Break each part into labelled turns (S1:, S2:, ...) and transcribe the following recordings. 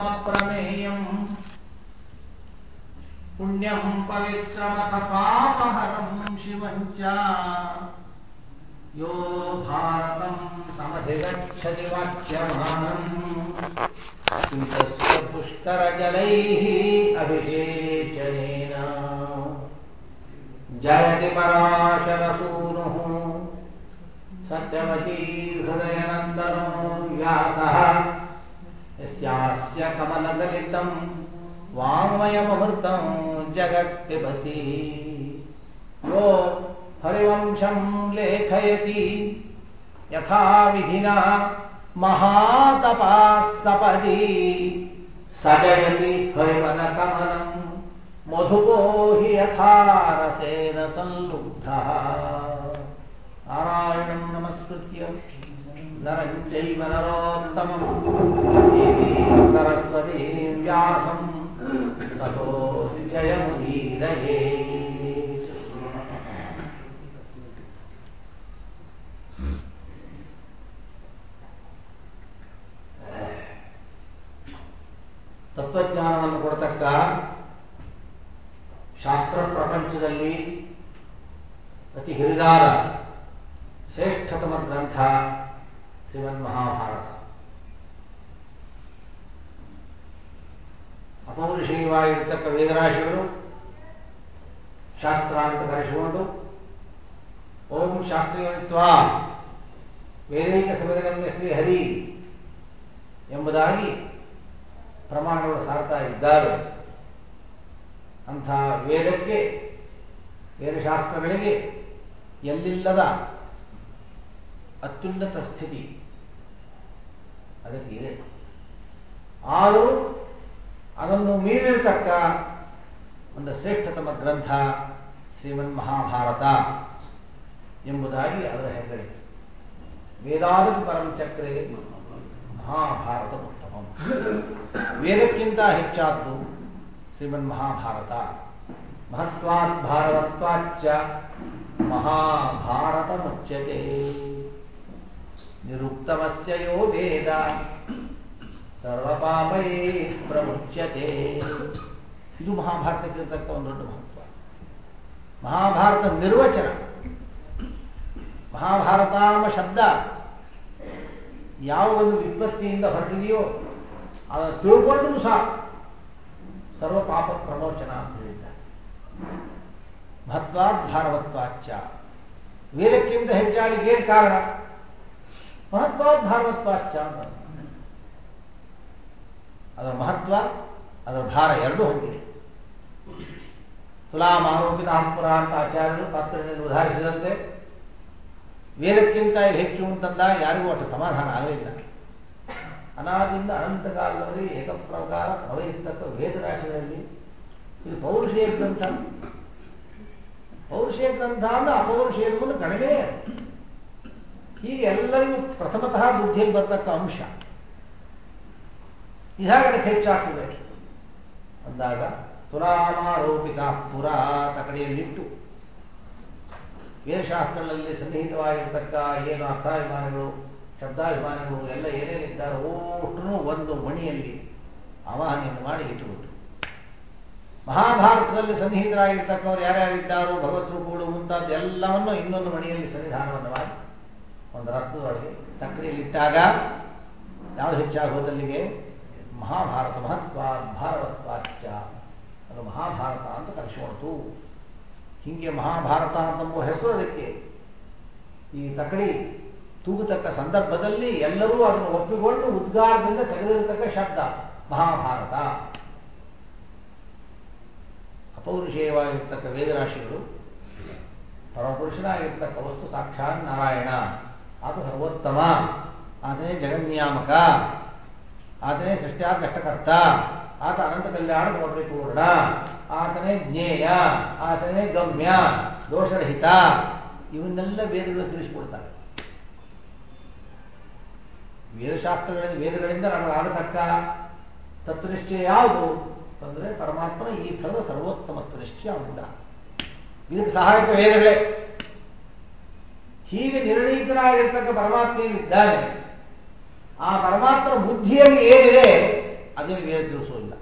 S1: प्रमेयम् पुण्यम् पवित्रमथ पापहरम् शिवम् च यो भारतम् समधिगच्छति वाक्यमानम् तस्य पुष्करजलैः अभिषेचनेन जयति पराशरसूनुः सत्यवती हृदयनन्दनो व्यासः यस्यास्य कमलगलितम् वाङ्मयममृतम् जगत्पिबति यो हरिवंशम् लेखयति यथा विधिना महातपाः सपदि सजयति हरिवनकमलम् मधुको हि यथा रसेन संलुब्धः नारायणम् नमस्कृत्य नरम् चैव नरोत्तमम् देवीम् सरस्वतीम् व्यासम् ततो जयमुदीरये ತತ್ವಜ್ಞಾನವನ್ನು ಕೊಡತಕ್ಕ ಶಾಸ್ತ್ರ ಪ್ರಪಂಚದಲ್ಲಿ ಅತಿ ಹಿರಿದಾದ ಶ್ರೇಷ್ಠತಮ ಗ್ರಂಥ ಶ್ರೀಮನ್ ಮಹಾಭಾರತ ಅಪೌರುಷೀಯವಾಗಿರ್ತಕ್ಕ ವೇದರಾಶಿಗಳು ಶಾಸ್ತ್ರ ಅಂತ ಕರೆಸಿಕೊಂಡು ಓಂ ಶಾಸ್ತ್ರೀಯತ್ವ ವೇದೈಕ ಸಮಯಗಮ್ಯ ಶ್ರೀ ಹರಿ ಎಂಬುದಾಗಿ ಪ್ರಮಾಣಗಳು ಸಾರ್ತಾ ಇದ್ದಾರೆ ಅಂಥ ವೇದಕ್ಕೆ ವೇದಶಾಸ್ತ್ರಗಳಿಗೆ ಎಲ್ಲಿಲ್ಲದ ಅತ್ಯುನ್ನತ ಸ್ಥಿತಿ ಅದಕ್ಕೆ ಇದೆ ಆದರೂ ಅದನ್ನು ಮೀರಿರತಕ್ಕ ಒಂದು ಶ್ರೇಷ್ಠತಮ ಗ್ರಂಥ ಶ್ರೀಮನ್ ಮಹಾಭಾರತ ಎಂಬುದಾಗಿ ಅದರ ಹೆಗ್ಗಡೆ ವೇದಾದಿ ಪರಮಚಕ್ರೆ ಮಹಾಭಾರತ ಉತ್ತಮ ವೇದಕ್ಕಿಂತ ಹೆಚ್ಚಾದ್ದು ಶ್ರೀಮನ್ ಮಹಾಭಾರತ ಮಹತ್ವಾತ್ ಭಾರವತ್ವಾಚ್ಚ ಮಹಾಭಾರತ ಮುಚ್ಯತೆ ನಿರುಕ್ತಮಸ್ಯ ಯೋ ವೇದ ಸರ್ವಪಾಪೈ ಪ್ರಮುಚ್ಯತೆ ಇದು ಮಹಾಭಾರತಕ್ಕಿರತಕ್ಕ ಒಂದು ದೊಡ್ಡ ಮಹತ್ವ ಮಹಾಭಾರತ ನಿರ್ವಚನ ಮಹಾಭಾರತ ಎಂಬ ಶಬ್ದ ಯಾವ ಒಂದು ವಿಪತ್ತಿಯಿಂದ ಹೊರಟಿದೆಯೋ ಅದನ್ನು ತಿಳ್ಕೊಂಡು ಸಾಕು ಸರ್ವ ಪಾಪ ಪ್ರಮೋಚನ ಅಂತ ಹೇಳಿದ್ದಾರೆ ಮಹತ್ವಾತ್ ಭಾರವತ್ವಾಚ್ಚ ವೇದಕ್ಕಿಂತ ಹೆಚ್ಚಾಗಿ ಏನು ಕಾರಣ ಮಹತ್ವಾತ್ ಭಾರವತ್ವಾಚ್ಚ ಅಂತ ಅದರ ಮಹತ್ವ ಅದರ ಭಾರ ಎರಡೂ ಹೊಂದಿದೆ ತುಲಾಂ ಆರೋಪಿತ ಪುರ ಅಂತ ಆಚಾರ್ಯರು ತಾತ್ಪರ್ಯದಲ್ಲಿ ಉದಾಹರಿಸಿದಂತೆ ವೇದಕ್ಕಿಂತ ಇದು ಹೆಚ್ಚು ಅಂತಂದಾಗ ಯಾರಿಗೂ ಅಷ್ಟು ಸಮಾಧಾನ ಆಗಲಿಲ್ಲ ಅನಾದಿಯಿಂದ ಅನಂತ ಕಾಲದಲ್ಲಿ ಏಕಪ್ರಕಾರ ಪ್ರವಹಿಸತಕ್ಕ ವೇದರಾಶಿಗಳಲ್ಲಿ ಇದು ಪೌರುಷೇಯ ಗ್ರಂಥ ಪೌರುಷೇಯ ಗ್ರಂಥ ಅಂದ್ರೆ ಅಪೌರುಷೇಯ ಒಂದು ಕಡಿಮೆ ಹೀಗೆ ಎಲ್ಲರಿಗೂ ಪ್ರಥಮತಃ ಬುದ್ಧಿಯಲ್ಲಿ ಬರ್ತಕ್ಕ ಅಂಶ ಇದಾಗ ಅದಕ್ಕೆ ಹೆಚ್ಚಾಗ್ತದೆ ಅಂದಾಗ ತುಲಾಮಾರೋಪಿತ ಪುರ ತಕಡಿಯಲ್ಲಿಟ್ಟು ವೇದಶಾಸ್ತ್ರಗಳಲ್ಲಿ ಸನ್ನಿಹಿತವಾಗಿರ್ತಕ್ಕ ಏನು ಅರ್ಥಾಭಿಮಾನಿಗಳು ಶಬ್ದಾಭಿಮಾನಿಗಳು ಎಲ್ಲ ಏನೇನಿದ್ದಾರೆ ಓಷ್ಟೂ ಒಂದು ಮಣಿಯಲ್ಲಿ ಆವಾಹನೆಯನ್ನು ಮಾಡಿ ಇಟ್ಟುಬಿಟ್ಟು ಮಹಾಭಾರತದಲ್ಲಿ ಸನ್ನಿಹಿತರಾಗಿರ್ತಕ್ಕವರು ಯಾರ್ಯಾರಿದ್ದಾರೋ ಭಗವತ್ ರೂಪಗಳು ಮುಂತಾದ ಎಲ್ಲವನ್ನು ಇನ್ನೊಂದು ಮಣಿಯಲ್ಲಿ ಸನ್ನಿಧಾನವನ್ನು ಮಾಡಿ ಒಂದು ರತ್ನದೊಳಗೆ ತಕ್ಕಡಿಯಲ್ಲಿಟ್ಟಾಗ ಯಾವುದು ಹೆಚ್ಚಾಗಿ ಹೋದಲ್ಲಿಗೆ ಮಹಾಭಾರತ ಮಹತ್ವ ಭಾರವತ್ವಾಚ್ಯ ಅದು ಮಹಾಭಾರತ ಅಂತ ಕರೆಸಿಕೊಳ್ತು ಹೀಗೆ ಮಹಾಭಾರತ ಅಂತಂಬುವ ಹೆಸರು ಅದಕ್ಕೆ ಈ ತಕಡಿ ತೂಗುತಕ್ಕ ಸಂದರ್ಭದಲ್ಲಿ ಎಲ್ಲರೂ ಅದನ್ನು ಒಪ್ಪಿಕೊಂಡು ಉದ್ಗಾರದಿಂದ ತೆಗೆದಿರತಕ್ಕ ಶಬ್ದ ಮಹಾಭಾರತ ಅಪೌರುಷೇಯವಾಗಿರ್ತಕ್ಕ ವೇದರಾಶಿಗಳು ಪರಮಪುರುಷನಾಗಿರ್ತಕ್ಕ ವಸ್ತು ಸಾಕ್ಷಾತ್ ನಾರಾಯಣ ಆತ ಸರ್ವೋತ್ತಮ ಆತನೇ ಜಗನ್ನಿಯಾಮಕ ಆತನೇ ಸೃಷ್ಟ್ಯಾತ್ ಕಷ್ಟಕರ್ತ ಆತ ಅನಂತ ಕಲ್ಯಾಣ ಪರಿಪೂರ್ಣ ಆತನೇ ಜ್ಞೇಯ ಆತನೇ ಗಮ್ಯ ದೋಷರಹಿತ ಇವನ್ನೆಲ್ಲ ವೇದಗಳು ತಿಳಿಸಿಕೊಡ್ತಾರೆ ವೇದಶಾಸ್ತ್ರಗಳಿಂದ ವೇದಗಳಿಂದ ನಮಗೆ ಆಗತಕ್ಕ ತತ್ವನಿಶ್ಚಯ ಯಾವುದು ಅಂತಂದ್ರೆ ಪರಮಾತ್ಮನ ಈ ಥರದ ಸರ್ವೋತ್ತಮತ್ವ ನಿಶ್ಚಯ ಅವನಿಂದ ಇದಕ್ಕೆ ಸಹಾಯಕ ವೇದಗಳೇ ಹೀಗೆ ನಿರ್ಣೀತನಾಗಿರ್ತಕ್ಕ ಪರಮಾತ್ಮ ಏನಿದ್ದಾನೆ ಆ ಪರಮಾತ್ಮನ ಬುದ್ಧಿಯಲ್ಲಿ ಏನಿದೆ ಅದೇನು ವೇದ ತಿಳಿಸೋದಿಲ್ಲ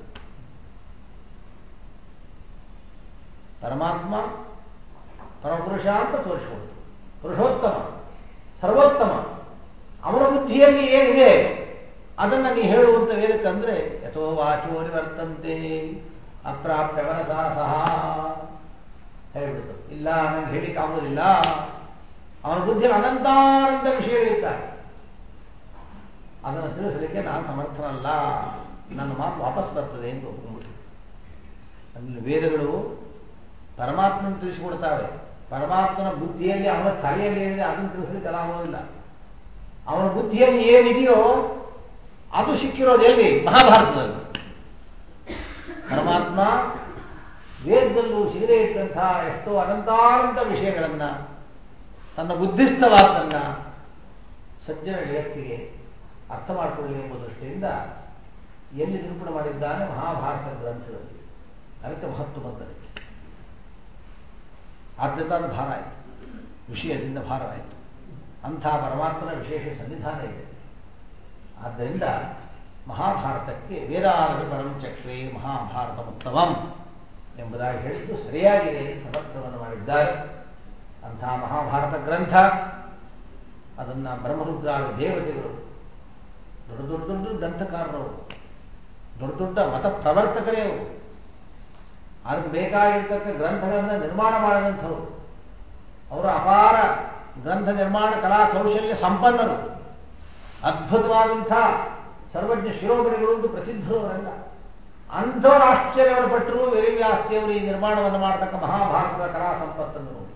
S1: ಪರಮಾತ್ಮ ಪರಮಪುರುಷ ಅಂತ ತೋರಿಸ್ಬೋದು ಪುರುಷೋತ್ತಮ ಸರ್ವೋತ್ತಮ ಅವನ ಬುದ್ಧಿಯಲ್ಲಿ ಏನಿದೆ ಅದನ್ನ ನೀ ಹೇಳುವಂತ ವೇದಕ್ಕಂದ್ರೆ ಯಥೋ ವಾಚೋ ನಿವರ್ತಂತೆ ಅಪ್ರಾಪ್ಯ ಮನಸ ಸಹ ಹೇಳ್ಬಿಡ್ತು ಇಲ್ಲ ನಂಗೆ ಹೇಳಿಕ್ಕೆ ಆಗೋದಿಲ್ಲ ಅವನ ಬುದ್ಧಿಯಲ್ಲಿ ಅನಂತಾನಂತ ವಿಷಯಗಳಿದ್ದಾರೆ ಅದನ್ನು ತಿಳಿಸಲಿಕ್ಕೆ ನಾನು ಸಮರ್ಥನಲ್ಲ ನನ್ನ ಮಾತು ವಾಪಸ್ ಬರ್ತದೆ ಅಂತ ಒಪ್ಕೊಂಡ್ಬಿಟ್ಟು ಅಲ್ಲಿ ವೇದಗಳು ಪರಮಾತ್ಮನ ತಿಳಿಸಿಕೊಡ್ತಾವೆ ಪರಮಾತ್ಮನ ಬುದ್ಧಿಯಲ್ಲಿ ಅವನ ತಲೆಯಲ್ಲಿ ಏನಿದೆ ಅದನ್ನು ತಿಳಿಸ್ಲಿಕ್ಕೆ ಆಗೋದಿಲ್ಲ ಅವನ ಬುದ್ಧಿಯಲ್ಲಿ ಏನಿದೆಯೋ ಅದು ಸಿಕ್ಕಿರೋದು ಎಲ್ಲಿ ಮಹಾಭಾರತದಲ್ಲಿ ಪರಮಾತ್ಮ ವೇದದಲ್ಲೂ ಸಿಗದೇ ಇದ್ದಂತಹ ಎಷ್ಟೋ ಅನಂತಾನಂತ ವಿಷಯಗಳನ್ನ ತನ್ನ ಬುದ್ಧಿಸ್ಥವಾದನ್ನ ಸಜ್ಜನ ಜಗತ್ತಿಗೆ ಅರ್ಥ ಮಾಡಿಕೊಳ್ಳಿ ಎಂಬ ದೃಷ್ಟಿಯಿಂದ ಎಲ್ಲಿ ನಿರೂಪಣೆ ಮಾಡಿದ್ದಾನೆ ಮಹಾಭಾರತ ಗ್ರಂಥದಲ್ಲಿ ಅದಕ್ಕೆ ಮಹತ್ವ ಬಂದರೆ ಆದ್ದರಿಂದ ಅದು ಭಾರ ಆಯಿತು ವಿಷಯದಿಂದ ಭಾರವಾಯಿತು ಅಂಥ ಪರಮಾತ್ಮನ ವಿಶೇಷ ಸನ್ನಿಧಾನ ಇದೆ ಆದ್ದರಿಂದ ಮಹಾಭಾರತಕ್ಕೆ ವೇದಾರವಿ ಪರಂ ಚಕ್ರೇ ಮಹಾಭಾರತ ಉತ್ತಮಂ ಎಂಬುದಾಗಿ ಹೇಳಿದ್ದು ಸರಿಯಾಗಿದೆ ಸಮರ್ಥವನ್ನು ಮಾಡಿದ್ದಾರೆ ಅಂಥ ಮಹಾಭಾರತ ಗ್ರಂಥ ಅದನ್ನ ಬ್ರಹ್ಮರುದ್ರಾದ ದೇವತೆಗಳು ದೊಡ್ಡ ದೊಡ್ಡ ದೊಡ್ಡ ಗ್ರಂಥಕಾರರವರು ದೊಡ್ಡ ದೊಡ್ಡ ಮತ ಪ್ರವರ್ತಕರೇ ಅವರು ಅದಕ್ಕೆ ಬೇಕಾಗಿರ್ತಕ್ಕ ಗ್ರಂಥಗಳನ್ನು ನಿರ್ಮಾಣ ಮಾಡಿದಂಥವ್ರು ಅವರ ಅಪಾರ ಗ್ರಂಥ ನಿರ್ಮಾಣ ಕಲಾ ಕೌಶಲ್ಯ ಸಂಪನ್ನರು ಅದ್ಭುತವಾದಂಥ ಸರ್ವಜ್ಞ ಶಿರೋಮಣಿಗಳು ಎಂದು ಪ್ರಸಿದ್ಧರು ಅವರೆಲ್ಲ ಅಂಥವ್ರು ಆಶ್ಚರ್ಯವನ್ನು ಪಟ್ಟರು ವೇರಿವ್ಯಾಸ್ತಿಯವರು ಈ ನಿರ್ಮಾಣವನ್ನು ಮಾಡತಕ್ಕ ಮಹಾಭಾರತದ ಕಲಾ ಸಂಪತ್ತನ್ನು ನೋಡಿ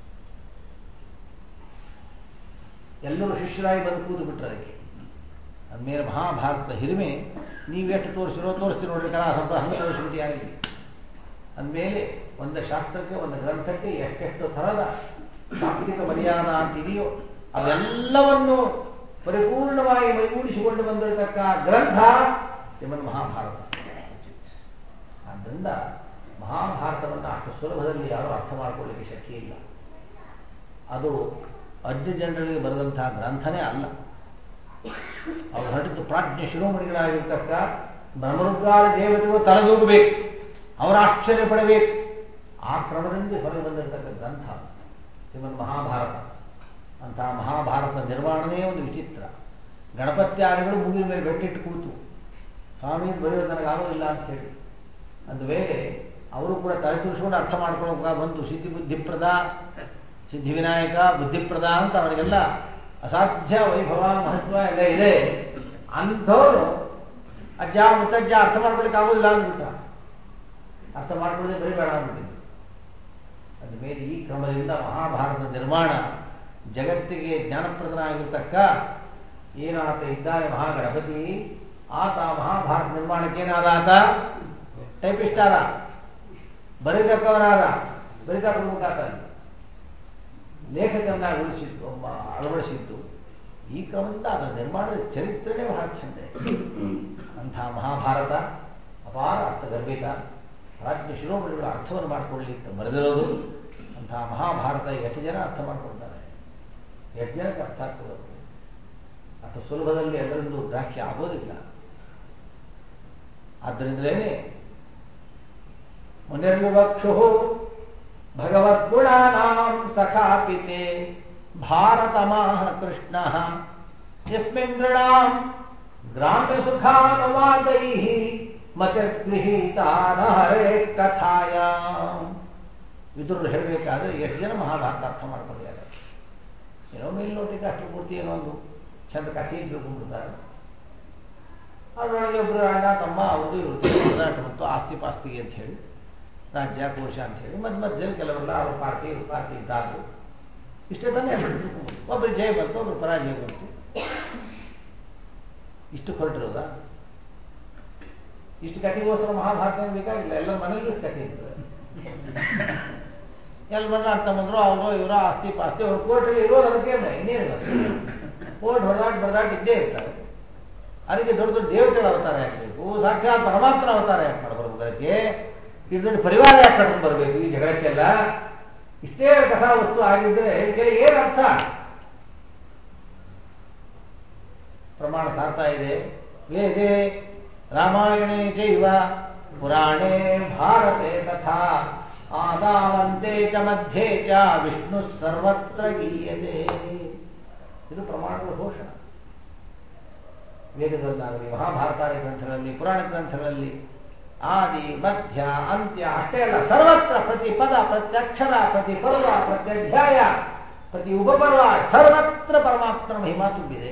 S1: ಎಲ್ಲರೂ ಶಿಷ್ಯರಾಗಿ ಬಂದು ಕೂತು ಬಿಟ್ಟರು ಅದಕ್ಕೆ ಅಂದಮೇಲೆ ಮಹಾಭಾರತದ ಹಿರಿಮೆ ನೀವೆಷ್ಟು ತೋರಿಸಿರೋ ತೋರಿಸ್ತೀರೋ ನೋಡ್ರಿ ಕಲಾ ಸಂಪದ ಹಂಗೆ ತೋರಿಸ್ಬಿಟ್ಟು ಯಾರಿಲ್ಲ ಅಂದಮೇಲೆ ಒಂದು ಶಾಸ್ತ್ರಕ್ಕೆ ಒಂದು ಗ್ರಂಥಕ್ಕೆ ಎಷ್ಟೆಷ್ಟು ಥರದ ಶಾಬ್ದಿಕ ಮರ್ಯಾದ ಅಂತ ಇದೆಯೋ ಅವೆಲ್ಲವನ್ನು ಪರಿಪೂರ್ಣವಾಗಿ ಮೈಗೂಡಿಸಿಕೊಂಡು ಬಂದಿರತಕ್ಕ ಗ್ರಂಥ ಶ್ರೀಮನ್ ಮಹಾಭಾರತ ಆದ್ದರಿಂದ ಮಹಾಭಾರತವನ್ನು ಅಷ್ಟು ಸುಲಭದಲ್ಲಿ ಯಾರೂ ಅರ್ಥ ಮಾಡಿಕೊಳ್ಳಿಕ್ಕೆ ಶಕ್ತಿ ಇಲ್ಲ ಅದು ಅಜ್ಞ ಜನರಿಗೆ ಬರೆದಂತಹ ಗ್ರಂಥನೇ ಅಲ್ಲ ಅವರು ಹೊರಟಿದ್ದು ಪ್ರಾಜ್ಞ ಶಿರೋಮಣಿಗಳಾಗಿರ್ತಕ್ಕ ಬ್ರಹ್ಮರುದ್ರಾದ ದೇವತೆಗಳು ತಲೆದೂಗಬೇಕು ಅವರ ಆಶ್ಚರ್ಯ ಪಡಬೇಕು ಆ ಕ್ರಮದಿಂದ ಹೊರಗೆ ಬಂದಿರತಕ್ಕ ಗ್ರಂಥ ಶ್ರೀಮನ್ ಮಹಾಭಾರತ ಅಂತಹ ಮಹಾಭಾರತ ನಿರ್ಮಾಣನೇ ಒಂದು ವಿಚಿತ್ರ ಗಣಪತ್ಯಾದಿಗಳು ಮುಗಿದ ಮೇಲೆ ಬೆಟ್ಟಿಟ್ಟು ಕೂತು ಸ್ವಾಮಿ ಬರೆಯೋದು ನನಗಾಗೋದಿಲ್ಲ ಅಂತ ಹೇಳಿ ಅಂದ ವೇಳೆ ಅವರು ಕೂಡ ತಲೆ ತುರಿಸ್ಕೊಂಡು ಅರ್ಥ ಮಾಡ್ಕೊಳ್ಳೋಕೆ ಬಂತು ಸಿದ್ಧಿ ಬುದ್ಧಿಪ್ರದ ಸಿದ್ಧಿವಿನಾಯಕ ಬುದ್ಧಿಪ್ರದ ಅಂತ ಅವರಿಗೆಲ್ಲ ಅಸಾಧ್ಯ ವೈಭವ ಮಹತ್ವ ಎಲ್ಲ ಇದೆ ಅಂಥವ್ರು ಅಜ್ಜ ಮುತ್ತಜ್ಜ ಅರ್ಥ ಮಾಡ್ಕೊಳ್ಳಿಕ್ಕೆ ಆಗೋದಿಲ್ಲ ಅಂದ್ಬಿಟ್ಟ ಅರ್ಥ ಮಾಡ್ಕೊಳ್ಳದೆ ಬರಿಬೇಡ ಅಂದ್ಬಿಟ್ಟಿದ್ದು ಅದ ಮೇಲೆ ಈ ಕ್ರಮದಿಂದ ಮಹಾಭಾರತ ನಿರ್ಮಾಣ ಜಗತ್ತಿಗೆ ಜ್ಞಾನಪ್ರದನಾಗಿರ್ತಕ್ಕ ಏನಾತ ಇದ್ದಾನೆ ಮಹಾಗಣಪತಿ ಆತ ಮಹಾಭಾರತ ನಿರ್ಮಾಣಕ್ಕೆ ಏನಾದ ಆತ ಟೈಪಿಸ್ಟ್ ಆದ ಬರೀತಕ್ಕವನಾದ ಬರಿತಾ ಪ್ರಮುಖ ಆತ ಲೇಖಕನ್ನ ಉಳಿಸಿದ್ದು ಒಬ್ಬ ಅಳವಡಿಸಿದ್ದು ಈ ಕ್ರಮದಿಂದ ಅದರ ನಿರ್ಮಾಣದ ಚರಿತ್ರೆನೇ ಬಹಳ ಚಂದ ಅಂಥ ಮಹಾಭಾರತ ಅಪಾರ ಅರ್ಥಗರ್ಭಿತ ರಾಜ್ಯ ಶಿರೋಮಣಿಗಳು ಅರ್ಥವನ್ನು ಮಾಡಿಕೊಳ್ಳಿ ಅಂತ ಬರೆದಿರೋದು ಅಂತಹ ಮಹಾಭಾರತ ಎಷ್ಟು ಜನ ಅರ್ಥ ಮಾಡ್ಕೊಳ್ತಾರೆ ಎಷ್ಟು ಜನಕ್ಕೆ ಅರ್ಥ ಆಗ್ತದೆ ಅಷ್ಟು ಸುಲಭದಲ್ಲಿ ಎಲ್ಲರೊಂದು ದ್ರಾಕ್ಷಿ ಆಗೋದಿಲ್ಲ ಆದ್ದರಿಂದಲೇ ಮುನಿರ್ವಿವಕ್ಷು ಭಗವದ್ಗುಣಾನಾಂ ಸಖಾಪಿತೆ ಭಾರತಮಾಹ ಕೃಷ್ಣ ಯಸ್ಮಿನ್ ನೃಣಾಂ ಗ್ರಾಮ್ಯ ಸುಖಾನುವಾದೈ ಮತಗೃಹೀತಾನ ಹರೇ ಕಥಾಯ ವಿದುರು ಹೇಳಬೇಕಾದ್ರೆ ಎಷ್ಟು ಜನ ಮಹಾಭಾರತ ಅರ್ಥ ಮಾಡ್ಕೊಂಡಿದ್ದಾರೆ ಏನೋ ಮೇಲ್ನೋಟಕ್ಕೆ ಅಷ್ಟು ಪೂರ್ತಿ ಏನೋ ಒಂದು ಚಂದ ಕಥೆ ತಿಳ್ಕೊಂಡ್ಬಿಡ್ತಾರೆ ಅದರೊಳಗೆ ಒಬ್ಬರು ಅಣ್ಣ ತಮ್ಮ ಅವ್ರದ್ದು ಇವ್ರದ್ದು ಹೋರಾಟ ಮತ್ತು ಆಸ್ತಿ ಪಾಸ್ತಿಗೆ ಅಂತ ಹೇಳಿ ರಾಜ್ಯ ಕೋಶ ಅಂತ ಹೇಳಿ ಮತ್ತೆ ಮಧ್ಯದಲ್ಲಿ ಕೆಲವರೆಲ್ಲ ಅವ್ರ ಪಾರ್ಟಿ ಇವ್ರ ಪಾರ್ಟಿ ಇದ್ದಾದ್ರು ಇಷ್ಟೇ ತಾನೇ ಒಬ್ಬರು ಜಯ ಬಂತು ಒಬ್ರು ಪರಾಜಯ ಬಂತು ಇಷ್ಟು ಹೊರಟಿರೋದ ಇಷ್ಟು ಕಥೆಗೋಸ್ಕರ ಮಹಾಭಾರತ ಏನು ಬೇಕಾಗಿಲ್ಲ ಎಲ್ಲ ಮನೇಲಿ ಇಷ್ಟು ಕಥೆ ಇರ್ತದೆ ಎಲ್ಲ ಬಂದ್ರೆ ಅರ್ಥ ಬಂದ್ರು ಅವರು ಇವರ ಆಸ್ತಿ ಪಾಸ್ತಿ ಅವ್ರ ಕೋರ್ಟಲ್ಲಿ ಇರೋದು ಅದಕ್ಕೆ ಇನ್ನೇನು ಕೋರ್ಟ್ ಹೊಡೆದಾಟ ಬಡದಾಟ ಇದ್ದೇ ಇರ್ತಾರೆ ಅದಕ್ಕೆ ದೊಡ್ಡ ದೊಡ್ಡ ದೇವತೆಗಳ ಅವತಾರ ಯಾಕೆ ಬೇಕು ಸಾಕ್ಷಾತ್ ಪರಮಾತ್ಮನ ಅವತಾರ ಯಾಕೆ ಮಾಡಬರ್ಬೇಕು ಅದಕ್ಕೆ ಇದು ದೊಡ್ಡ ಪರಿವಾರ ಯಾಕೆ ಕಟ್ಕೊಂಡು ಬರಬೇಕು ಈ ಜಗಕ್ಕೆಲ್ಲ ಇಷ್ಟೇ ಕಥಾ ವಸ್ತು ಆಗಿದ್ರೆ ಇದಕ್ಕೆ ಏನು ಅರ್ಥ ಪ್ರಮಾಣ ಸಾರ್ತಾ ಇದೆ ವೇದೆ ರಾಮಾಯಣೇ ಚೈವ ಪುರಾಣೇ ಭಾರತೆ ತಥಾ ಆದಾವಂತೆ ಚ ಮಧ್ಯೆ ಚ ವಿಷ್ಣು ಸರ್ವತ್ರ ಗೀಯತೆ ಇದು ಪ್ರಮಾಣಗಳ ಘೋಷಣ ವೇದಗಳಲ್ಲಾಗಲಿ ಮಹಾಭಾರತಾದಿ ಗ್ರಂಥಗಳಲ್ಲಿ ಪುರಾಣ ಗ್ರಂಥಗಳಲ್ಲಿ ಆದಿ ಮಧ್ಯ ಅಂತ್ಯ ಅಷ್ಟೇ ಅಲ್ಲ ಸರ್ವತ್ರ ಪ್ರತಿ ಪದ ಪ್ರತಿ ಅಕ್ಷರ ಪ್ರತಿ ಪರ್ವ ಪ್ರತಿ ಅಧ್ಯಾಯ ಪ್ರತಿ ಉಪಪರ್ವ ಸರ್ವತ್ರ ಪರಮಾತ್ಮನ ಮಹಿಮಾ ತುಂಬಿದೆ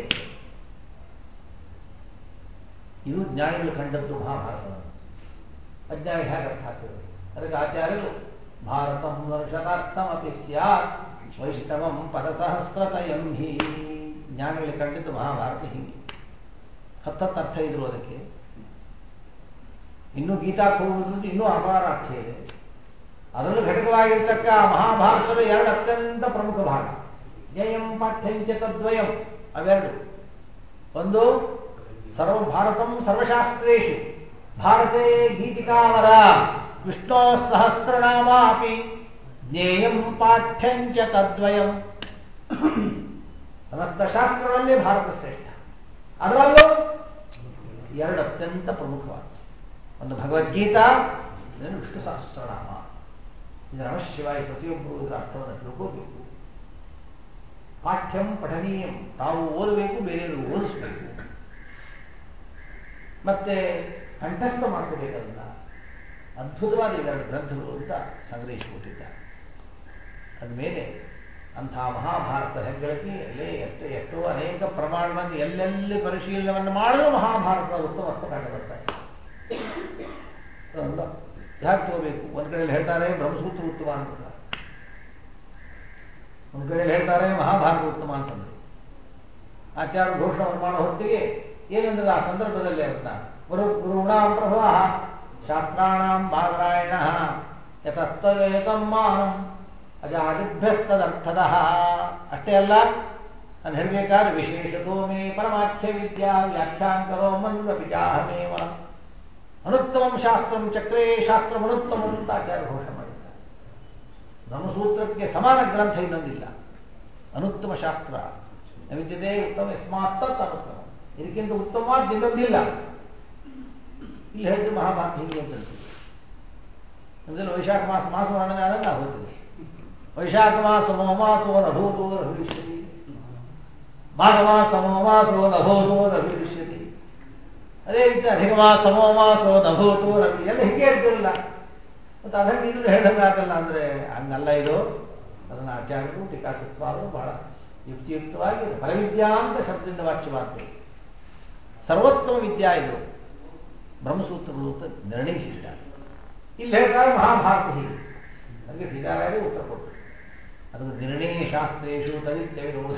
S1: ಇದು ಜ್ಞಾನಿಗಳು ಕಂಡದ್ದು ಮಹಾಭಾರತವನ್ನು ಅಜ್ಞಾನಿ ಹೇಗೆ ಅರ್ಥ ಆಗ್ತದೆ ಅದಕ್ಕೆ ಆಚಾರ್ಯರು ಭಾರತಂ ವರ್ಷದಾರ್ಥಮಪಿ ಸ್ಯಾತ್ ವೈಷ್ಣವಂ ಪದಸಹಸ್ರತಯಂ ಹಿ ಜ್ಞಾನಿಗಳು ಕಂಡಿದ್ದು ಮಹಾಭಾರತ ಹಿಂಗೆ ಹತ್ತತ್ತು ಅರ್ಥ ಇದ್ರು ಅದಕ್ಕೆ ಇನ್ನೂ ಗೀತಾ ಹೋಗುವುದು ಇನ್ನೂ ಅಪಾರ ಅರ್ಥ ಇದೆ ಅದರಲ್ಲೂ ಘಟಕವಾಗಿರ್ತಕ್ಕ ಮಹಾಭಾರತದ ಎರಡು ಅತ್ಯಂತ ಪ್ರಮುಖ ಭಾಗ ಜ್ಞೇಯಂ ಪಾಠ್ಯಂಚ ತದ್ವಯಂ ಅವೆರಡು ಒಂದು ಸರ್ವ ಭಾರತಂ ಸರ್ವಶಾಸ್ತ್ರೇಶು ಭಾರತೆ ಗೀತಿಕಾವರ ವಿಷ್ಣೋ ಸಹಸ್ರನಾಮ ಅಪಿ ಜ್ಞೇಯಂ ಪಾಠ್ಯಂಚ ತದ್ವಯಂ ಸಮಸ್ತ ಶಾಸ್ತ್ರಗಳಲ್ಲಿ ಭಾರತ ಶ್ರೇಷ್ಠ ಅದರಲ್ಲೂ ಎರಡು ಅತ್ಯಂತ ಪ್ರಮುಖವಾದ ಒಂದು ಭಗವದ್ಗೀತಾ ಇನ್ನೊಂದು ವಿಷ್ಣು ಸಹಸ್ರನಾಮ ಇದರ ಅವಶ್ಯವಾಗಿ ಪ್ರತಿಯೊಬ್ಬರು ಇದರ ಅರ್ಥವನ್ನು ತಿಳ್ಕೋಬೇಕು ಪಾಠ್ಯಂ ಪಠನೀಯಂ ತಾವು ಓದಬೇಕು ಬೇರೆಯವರು ಓದಿಸ್ಬೇಕು ಮತ್ತೆ ಕಂಠಸ್ಥ ಮಾಡ್ಕೋಬೇಕದನ್ನ ಅದ್ಭುತವಾದ ಇವೆರಡು ಗ್ರಂಥಗಳು ಅಂತ ಸಂಗ್ರಹಿಸಿಕೊಟ್ಟಿದ್ದಾರೆ ಅದ್ಮೇಲೆ ಅಂಥ ಮಹಾಭಾರತ ಹೆಗ್ಗಳಿಕೆ ಎಲ್ಲೇ ಎಷ್ಟೋ ಎಷ್ಟೋ ಅನೇಕ ಪ್ರಮಾಣದಲ್ಲಿ ಎಲ್ಲೆಲ್ಲಿ ಪರಿಶೀಲನೆಯನ್ನು ಮಾಡಿದ್ರು ಮಹಾಭಾರತದ ಉತ್ತಮ ಅರ್ಥ ಕಂಡು ಬರ್ತಾ ಇದೆ ಯಾಕೆ ತಗೋಬೇಕು ಒಂದ್ ಕಡೆಯಲ್ಲಿ ಹೇಳ್ತಾರೆ ಬ್ರಹ್ಮಸೂತ್ರ ಉತ್ತಮ ಅಂತಾರೆ ಒಂದ್ ಕಡೆಯಲ್ಲಿ ಹೇಳ್ತಾರೆ ಮಹಾಭಾರತ ಉತ್ತಮ ಅಂತಂದ್ರೆ ಆಚಾರ ಘೋಷಣೆ ಮಾಡೋ ಹೊತ್ತಿಗೆ ಏನಂದ್ರೆ ಆ ಸಂದರ್ಭದಲ್ಲಿ ಅಂತ ಗುರು ಗುರುಣಾಂ ಪ್ರಭವ ಶಾಸ್ತ್ರಾಣಾಂ ಬಾದರಾಯಣ ಯತಸ್ತೇತಂ ಮಾನಂ ಅಜಾದಿಭ್ಯಸ್ತದರ್ಥದ ಅಷ್ಟೇ ಅಲ್ಲ ನಾನು ಹೇಳಬೇಕಾದ್ರೆ ವಿಶೇಷತೋ ಮೇ ಪರಮಾಖ್ಯ ವಿದ್ಯಾ ವ್ಯಾಖ್ಯಾಂಕರೋ ಮನ್ವಪಿ ಚಾಹಮೇವ ಅನುತ್ತಮಂ ಶಾಸ್ತ್ರಂ ಚಕ್ರೇ ಶಾಸ್ತ್ರ ಅನುತ್ತಮಂ ಅಂತ ಆಚಾರ್ಯ ಘೋಷಣೆ ಮಾಡಿದ್ದಾರೆ ಬ್ರಹ್ಮಸೂತ್ರಕ್ಕೆ ಸಮಾನ ಗ್ರಂಥ ಇನ್ನೊಂದಿಲ್ಲ ಅನುತ್ತಮ ಶಾಸ್ತ್ರ ನವಿದ್ಯತೆ ಉತ್ತಮ ಯಸ್ಮಾತ್ ತತ್ ಅನುತ್ತಮ ಇದಕ್ಕಿಂತ ಉತ್ತಮವಾದ ಇನ್ನೊಂದಿಲ್ಲ ಇಲ್ಲಿ ಹೇಳಿದ್ರೆ ಮಹಾಭಾರತ ಹಿಂಗೆ ಅಂತ ನಮ್ದಲ್ಲಿ ವೈಶಾಖ ಮಾಸ ಮಾಸ ವರ್ಣನೆ ಆದಾಗ ಹೋಗ್ತದೆ ವೈಶಾಖ ಮಾಸ ಮೋಮಾಸೋ ನಭೂತೋ ರವಿಷ್ಯತಿ ಮಾಘ ಮಾಸ ಮೋಮಾಸೋ ನಭೂತೋ ರವಿಷ್ಯತಿ ಅದೇ ರೀತಿ ಅಧಿಕ ಮಾಸ ಮೋಮಾಸೋ ನಭೂತೋ ರವಿ ಎಲ್ಲ ಹೀಗೆ ಇರ್ತಿರಲ್ಲ ಮತ್ತು ಅದನ್ನು ಇದು ಹೇಳಿದಂಗಾಗಲ್ಲ ಅಂದ್ರೆ ಹಂಗಲ್ಲ ಇದು ಅದನ್ನು ಆಚಾರ್ಯರು ಟೀಕಾಕೃತ್ವಾದರು ಬಹಳ ಯುಕ್ತಿಯುಕ್ತವಾಗಿ ಪರವಿದ್ಯಾ ಅಂತ ಶಬ್ದದಿಂದ ವಾಚ್ಯ ಮಾಡ್ತೇವೆ ಸರ್ವೋತ್ತಮ ವಿದ್ಯಾ ಇದು ಬ್ರಹ್ಮಸೂತ್ರಗಳು ಅಂತ ನಿರ್ಣಯಿಸಿದ್ದಾರೆ ಇಲ್ಲಿ ಹೇಳ್ತಾರೆ ಮಹಾಭಾರತ ಹೀಗೆ ಅದಕ್ಕೆ ಟೀಕಾರಾಯರು ಉತ್ತರ ಕೊಟ್ಟರು ಅದಕ್ಕೆ ನಿರ್ಣಯ ಶಾಸ್ತ್ರೇಶು ತದಿತ್ಯ ವಿರೋಧ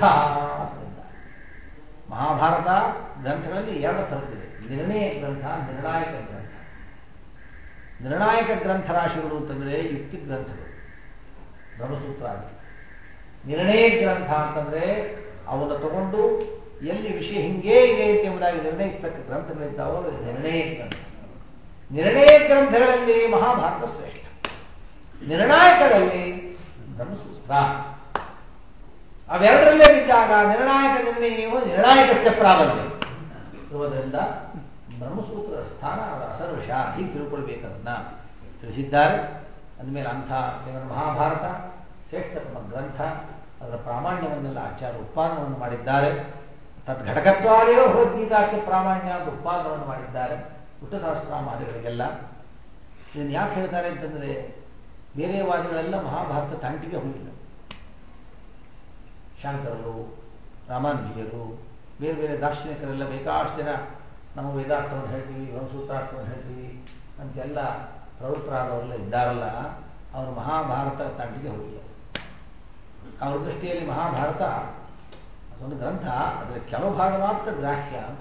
S1: ಮಹಾಭಾರತ ಗ್ರಂಥಗಳಲ್ಲಿ ಎರಡು ಥರದ್ದಿದೆ ನಿರ್ಣಯ ಗ್ರಂಥ ನಿರ್ಣಾಯಕ ಗ್ರಂಥ ನಿರ್ಣಾಯಕ ಗ್ರಂಥ ರಾಶಿಗಳು ಅಂತಂದ್ರೆ ಯುಕ್ತಿ ಗ್ರಂಥಗಳು ಬ್ರಹ್ಮಸೂತ್ರ ಆಗಿ ನಿರ್ಣಯ ಗ್ರಂಥ ಅಂತಂದ್ರೆ ಅವನ್ನು ತಗೊಂಡು ಎಲ್ಲಿ ವಿಷಯ ಹಿಂಗೇ ಇದೆ ಎಂಬುದಾಗಿ ನಿರ್ಣಯಿಸ್ತಕ್ಕ ಗ್ರಂಥಗಳಿದ್ದಾವೋ ಅದು ನಿರ್ಣಯ ಗ್ರಂಥ ನಿರ್ಣಯ ಗ್ರಂಥಗಳಲ್ಲಿ ಮಹಾಭಾರತ ಶ್ರೇಷ್ಠ ನಿರ್ಣಾಯಕದಲ್ಲಿ ಬ್ರಹ್ಮಸೂತ್ರ ಅವೆರಡರಲ್ಲೇ ಬಿದ್ದಾಗ ನಿರ್ಣಾಯಕ ನಿರ್ಣಯವೋ ನಿರ್ಣಾಯಕಸ್ಯ ಪ್ರಾಬಲ್ಯ ಇರುವುದರಿಂದ ಬ್ರಹ್ಮಸೂತ್ರದ ಸ್ಥಾನ ಅವರ ಅಸರ್ವಶ ಹೀಗೆ ತಿಳ್ಕೊಳ್ಬೇಕದನ್ನ ತಿಳಿಸಿದ್ದಾರೆ ಅಂದಮೇಲೆ ಅಂಥ ಶ್ರೀಮನ್ ಮಹಾಭಾರತ ಶ್ರೇಷ್ಠತಮ ಗ್ರಂಥ ಅದರ ಪ್ರಾಮಾಣ್ಯವನ್ನೆಲ್ಲ ಆಚಾರ್ಯ ಉತ್ಪಾದನವನ್ನು ಮಾಡಿದ್ದಾರೆ ತದ್ಘಟಕತ್ವಾದೇವ ಭಗವದ್ಗೀತಾಕ್ಕೆ ಪ್ರಾಮಾಣ್ಯ ಅಂತ ಉತ್ಪಾದನವನ್ನು ಮಾಡಿದ್ದಾರೆ ಹುಟ್ಟದಾಸ್ತ್ರಾಮಾದಿಗಳಿಗೆಲ್ಲ ಇದನ್ನು ಯಾಕೆ ಹೇಳ್ತಾರೆ ಅಂತಂದ್ರೆ ಬೇರೆ ವಾದಿಗಳೆಲ್ಲ ಮಹಾಭಾರತ ತಂಟಿಗೆ ಹೋಗಿಲ್ಲ ಶಾಂಕರರು ರಾಮಾನುಜಿಯರು ಬೇರೆ ಬೇರೆ ದಾರ್ಶನಿಕರೆಲ್ಲ ಬೇಕಾಷ್ಟು ಜನ ನಾವು ವೇದಾರ್ಥವನ್ನು ಹೇಳ್ತೀವಿ ಬ್ರಹ್ಮಸೂತ್ರಾರ್ಥವನ್ನು ಹೇಳ್ತೀವಿ ಅಂತೆಲ್ಲ ಪ್ರವೃತ್ತರಾದವರೆಲ್ಲ ಇದ್ದಾರಲ್ಲ ಅವರು ಮಹಾಭಾರತ ತಂಟಿಗೆ ಹೋಗಿಲ್ಲ ಅವರ ದೃಷ್ಟಿಯಲ್ಲಿ ಮಹಾಭಾರತ ಅದೊಂದು ಗ್ರಂಥ ಅದರ ಕೆಲವು ಭಾಗ ಮಾತ್ರ ಗ್ರಾಹ್ಯ ಅಂತ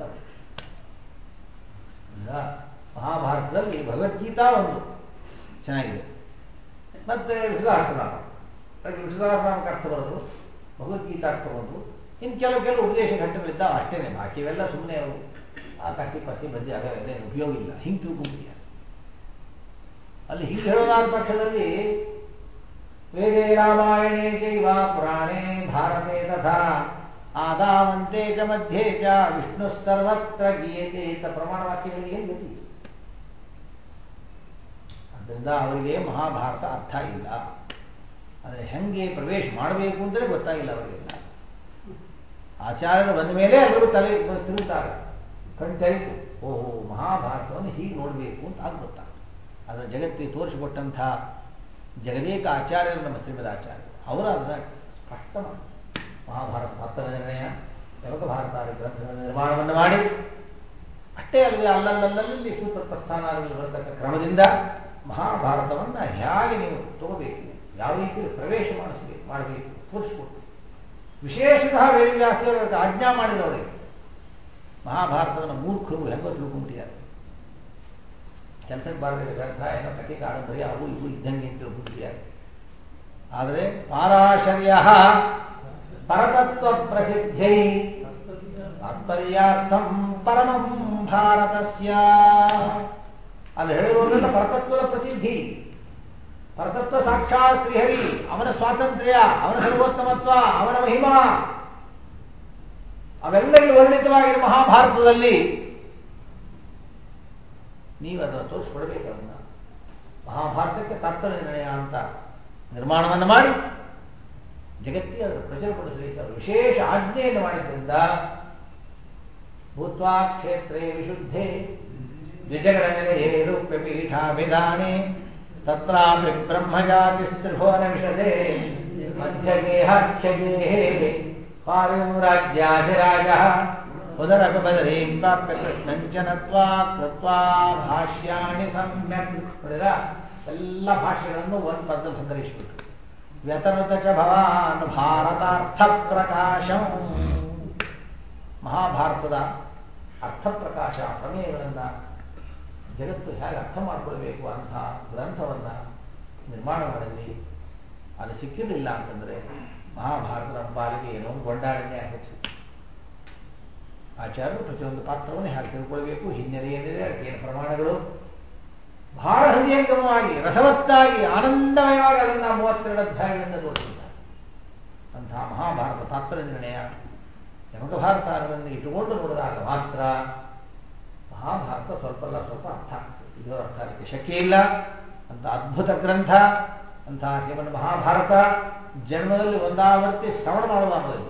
S1: ಈಗ ಮಹಾಭಾರತದಲ್ಲಿ ಭಗವದ್ಗೀತಾ ಒಂದು ಚೆನ್ನಾಗಿದೆ ಮತ್ತೆ ವಿಠಲಾಸನಾಮ ವಿಠಲಾಸನಾಮಕ್ಕೆ ಅರ್ಥ ಬರೋದು ಭಗವದ್ಗೀತಾ ಅರ್ಥ ಒಂದು ಇನ್ನು ಕೆಲವು ಕೆಲವು ಉಪದೇಶ ಘಟ್ಟಗಳಿದ್ದಾವೆ ಅಷ್ಟೇನೆ ಬಾಕಿ ಇವೆಲ್ಲ ಸುಮ್ಮನೆ ಅವು ಆ ಕಸಿ ಪಸಿ ಬದ್ದಿ ಅವೆಲ್ಲ ಏನು ಉಪಯೋಗ ಇಲ್ಲ ಹಿಂಗೆ ತಿಳ್ಕೊಂಬಿಟ್ಟಿಯ ಅಲ್ಲಿ ಹಿಂಗೆ ಹೇಳೋದಾದ ಪಕ್ಷದಲ್ಲಿ ವೇದೇ ರಾಮಾಯಣೇ ಚೈವ ಪುರಾಣೇ ಭಾರತೆ ತಥಾ ಆದಾವಂತೆ ಚ ಮಧ್ಯೆ ಚ ವಿಷ್ಣು ಸರ್ವತ್ರ ಗೀಯತೆ ಅಂತ ಪ್ರಮಾಣ ವಾಕ್ಯಗಳಿಗೆ ಏನು ಗತಿ ಅದರಿಂದ ಅವರಿಗೆ ಮಹಾಭಾರತ ಅರ್ಥ ಇಲ್ಲ ಆದರೆ ಹೆಂಗೆ ಪ್ರವೇಶ ಮಾಡಬೇಕು ಅಂತಲೇ ಗೊತ್ತಾಗಿಲ್ಲ ಅವರಿಗೆಲ್ಲ ಆಚಾರ್ಯರು ಬಂದ ಮೇಲೆ ಎಲ್ಲರೂ ತಲೆ ತಿರುಗುತ್ತಾರೆ ಕಣ್ ತೆರೀತು ಓಹೋ ಮಹಾಭಾರತವನ್ನು ಹೀಗೆ ನೋಡಬೇಕು ಅಂತ ಆಗ ಗೊತ್ತಾಗ ಅದರ ಜಗತ್ತಿಗೆ ತೋರಿಸಿಕೊಟ್ಟಂಥ ಜಗದೇಕ ಆಚಾರ್ಯರು ನಮ್ಮ ಶ್ರೀಮದ್ ಆಚಾರ್ಯರು ಅವರು ಅದನ್ನು ಸ್ಪಷ್ಟ ಮಾಡಿ ಮಹಾಭಾರತ ಹತ್ತರ ನಿರ್ಣಯ ಯಾವಾಗ ಭಾರತ ಗ್ರಂಥಗಳ ನಿರ್ಮಾಣವನ್ನು ಮಾಡಿ ಅಷ್ಟೇ ಅಲ್ಲದೆ ಅಲ್ಲಲ್ಲಲ್ಲಿ ಸೂತ್ರ ಪ್ರಸ್ಥಾನಗಳಲ್ಲಿ ಬರತಕ್ಕ ಕ್ರಮದಿಂದ ಮಹಾಭಾರತವನ್ನು ಹೇಗೆ ನೀವು ತಗೋಬೇಕು ಯಾವ ರೀತಿಯಲ್ಲಿ ಪ್ರವೇಶ ಮಾಡಿಸ್ಬೇಕು ಮಾಡಬೇಕು ತೋರಿಸ್ಕೊಟ್ಟು ವಿಶೇಷತಃ ವೇದವ್ಯಾಸರು ಅದಕ್ಕೆ ಆಜ್ಞಾ ಮಾಡಿದವರಿಗೆ ಮಹಾಭಾರತವನ್ನು ಮೂರ್ಖರು ಹೆಂಗೋ ತಿಳ್ಕೊಂಡ್ಬಿಟ್ಟಿದ್ದಾರೆ ಕೆಲಸಕ್ಕೆ ಬಾರದಿಲ್ಲ ಗ್ರಂಥ ಏನೋ ಕಥೆ ಕಾದಂಬರಿ ಅವು ಇವು ಇದ್ದಂಗೆ ಅಂತ ತಿಳ್ಕೊಂಡ್ಬಿಟ್ಟಿದ್ದಾರೆ ಆದರೆ ಪಾರಾಶರ್ಯ ಪರತತ್ವ ಪ್ರಸಿದ್ಧೈ ತಾತ್ಪರ್ಯಾರ್ಥಂ ಪರಮಂ ಭಾರತಸ್ಯ ಅಲ್ಲಿ ಹೇಳಿರೋದ್ರಿಂದ ಪರತತ್ವದ ಪ್ರಸಿದ್ಧಿ ಪರತತ್ವ ಸಾಕ್ಷಾತ್ ಶ್ರೀಹರಿ ಅವನ ಸ್ವಾತಂತ್ರ್ಯ ಅವನ ಸರ್ವೋತ್ತಮತ್ವ ಅವನ ಮಹಿಮಾ ಅವೆಲ್ಲ ಇಲ್ಲಿ ವರ್ಣಿತವಾಗಿದೆ ಮಹಾಭಾರತದಲ್ಲಿ ನೀವು ಅದನ್ನು ತೋರಿಸ್ಕೊಡ್ಬೇಕು ಅದನ್ನ ಮಹಾಭಾರತಕ್ಕೆ ತಾತ್ಪರ್ಯ ನಿರ್ಣಯ ಅಂತ ನಿರ್ಮಾಣವನ್ನು ಮಾಡಿ ಜಗತ್ತಿಗೆ ಅದನ್ನು ಪ್ರಚುರಪಡಿಸಲಿಕ್ಕೆ ಅವರು ವಿಶೇಷ ಆಜ್ಞೆಯನ್ನು ಮಾಡಿದ್ರಿಂದ ಭೂತ್ವಾ ಕ್ಷೇತ್ರೇ ವಿಶುದ್ಧೇ ದ್ವಿಜಗಣನೆಲೆಯೇ ರೂಪ್ಯಪೀಠಾಭಿಧಾನೆ ತತ್ರಾಪಿ ಬ್ರಹ್ಮಜಾತಿಸ್ತ್ರಿಭುವನ ವಿಶದೆ ಮಧ್ಯಗೇಹಾಖ್ಯಗೇಹೇ ಪಾರ್ಯುರಾಜ್ಯಾಧಿರಾಜ ಉದರಕ ಬದರೀಂ ಪ್ರಾಪ್ಯ ಕೃಷ್ಣಂಚನತ್ವಾ ಕೃತ್ವಾ ಭಾಷ್ಯಾಣಿ ಸಮ್ಯಕ್ ನೋಡಿದ್ರ ಎಲ್ಲ ಭಾಷೆಗಳನ್ನು ಒಂದು ಪದದಲ್ಲಿ ಸಂಗ್ರಹಿಸಿಬಿಟ್ರು ವ್ಯತನುತ ಚ ಭವಾನ್ ಭಾರತಾರ್ಥ ಪ್ರಕಾಶಂ ಮಹಾಭಾರತದ ಅರ್ಥ ಪ್ರಕಾಶ ಪ್ರಮೇಯಗಳನ್ನು ಜಗತ್ತು ಹೇಗೆ ಅರ್ಥ ಮಾಡಿಕೊಳ್ಬೇಕು ಅಂಥ ಗ್ರಂಥವನ್ನು ನಿರ್ಮಾಣ ಮಾಡಿದ್ವಿ ಅದು ಸಿಕ್ಕಿರಲಿಲ್ಲ ಅಂತಂದರೆ ಮಹಾಭಾರತದ ಪಾಲಿಗೆ ಏನೋ ಗೊಂಡಾಡಣೆ ಆಗುತ್ತೆ ಆಚಾರ್ಯರು ಪ್ರತಿಯೊಂದು ಪಾತ್ರವನ್ನು ಹೇಗೆ ತಿಳ್ಕೊಳ್ಬೇಕು ಹಿನ್ನೆಲೆ ಏನಿದೆ ಅದಕ್ಕೇನು ಪ್ರಮಾಣಗಳು ಬಹಳ ಹೃದಯಂಗಮವಾಗಿ ರಸವತ್ತಾಗಿ ಆನಂದಮಯವಾಗಿ ಅದನ್ನು ಮೂವತ್ತೆರಡು ಅಧ್ಯಾಯಗಳಿಂದ ತೋರಿಸಿದ್ದಾರೆ ಅಂತಹ ಮಹಾಭಾರತ ತಾತ್ಪರ್ಯ ನಿರ್ಣಯ ಯಮಕ ಭಾರತವನ್ನು ಇಟ್ಟುಕೊಂಡು ನೋಡಿದಾಗ ಮಾತ್ರ ಮಹಾಭಾರತ ಸ್ವಲ್ಪ ಅಲ್ಲ ಸ್ವಲ್ಪ ಅರ್ಥ ಆಗ್ತದೆ ಇದು ಅರ್ಥ ಆಗಲಿಕ್ಕೆ ಶಕ್ಯ ಇಲ್ಲ ಅಂತ ಅದ್ಭುತ ಗ್ರಂಥ ಅಂತಹ ಶ್ರೀಮನ್ ಮಹಾಭಾರತ ಜನ್ಮದಲ್ಲಿ ಒಂದಾವರ್ತಿ ಶ್ರವಣ ಮಾಡೋದಾಗೋದಿಲ್ಲ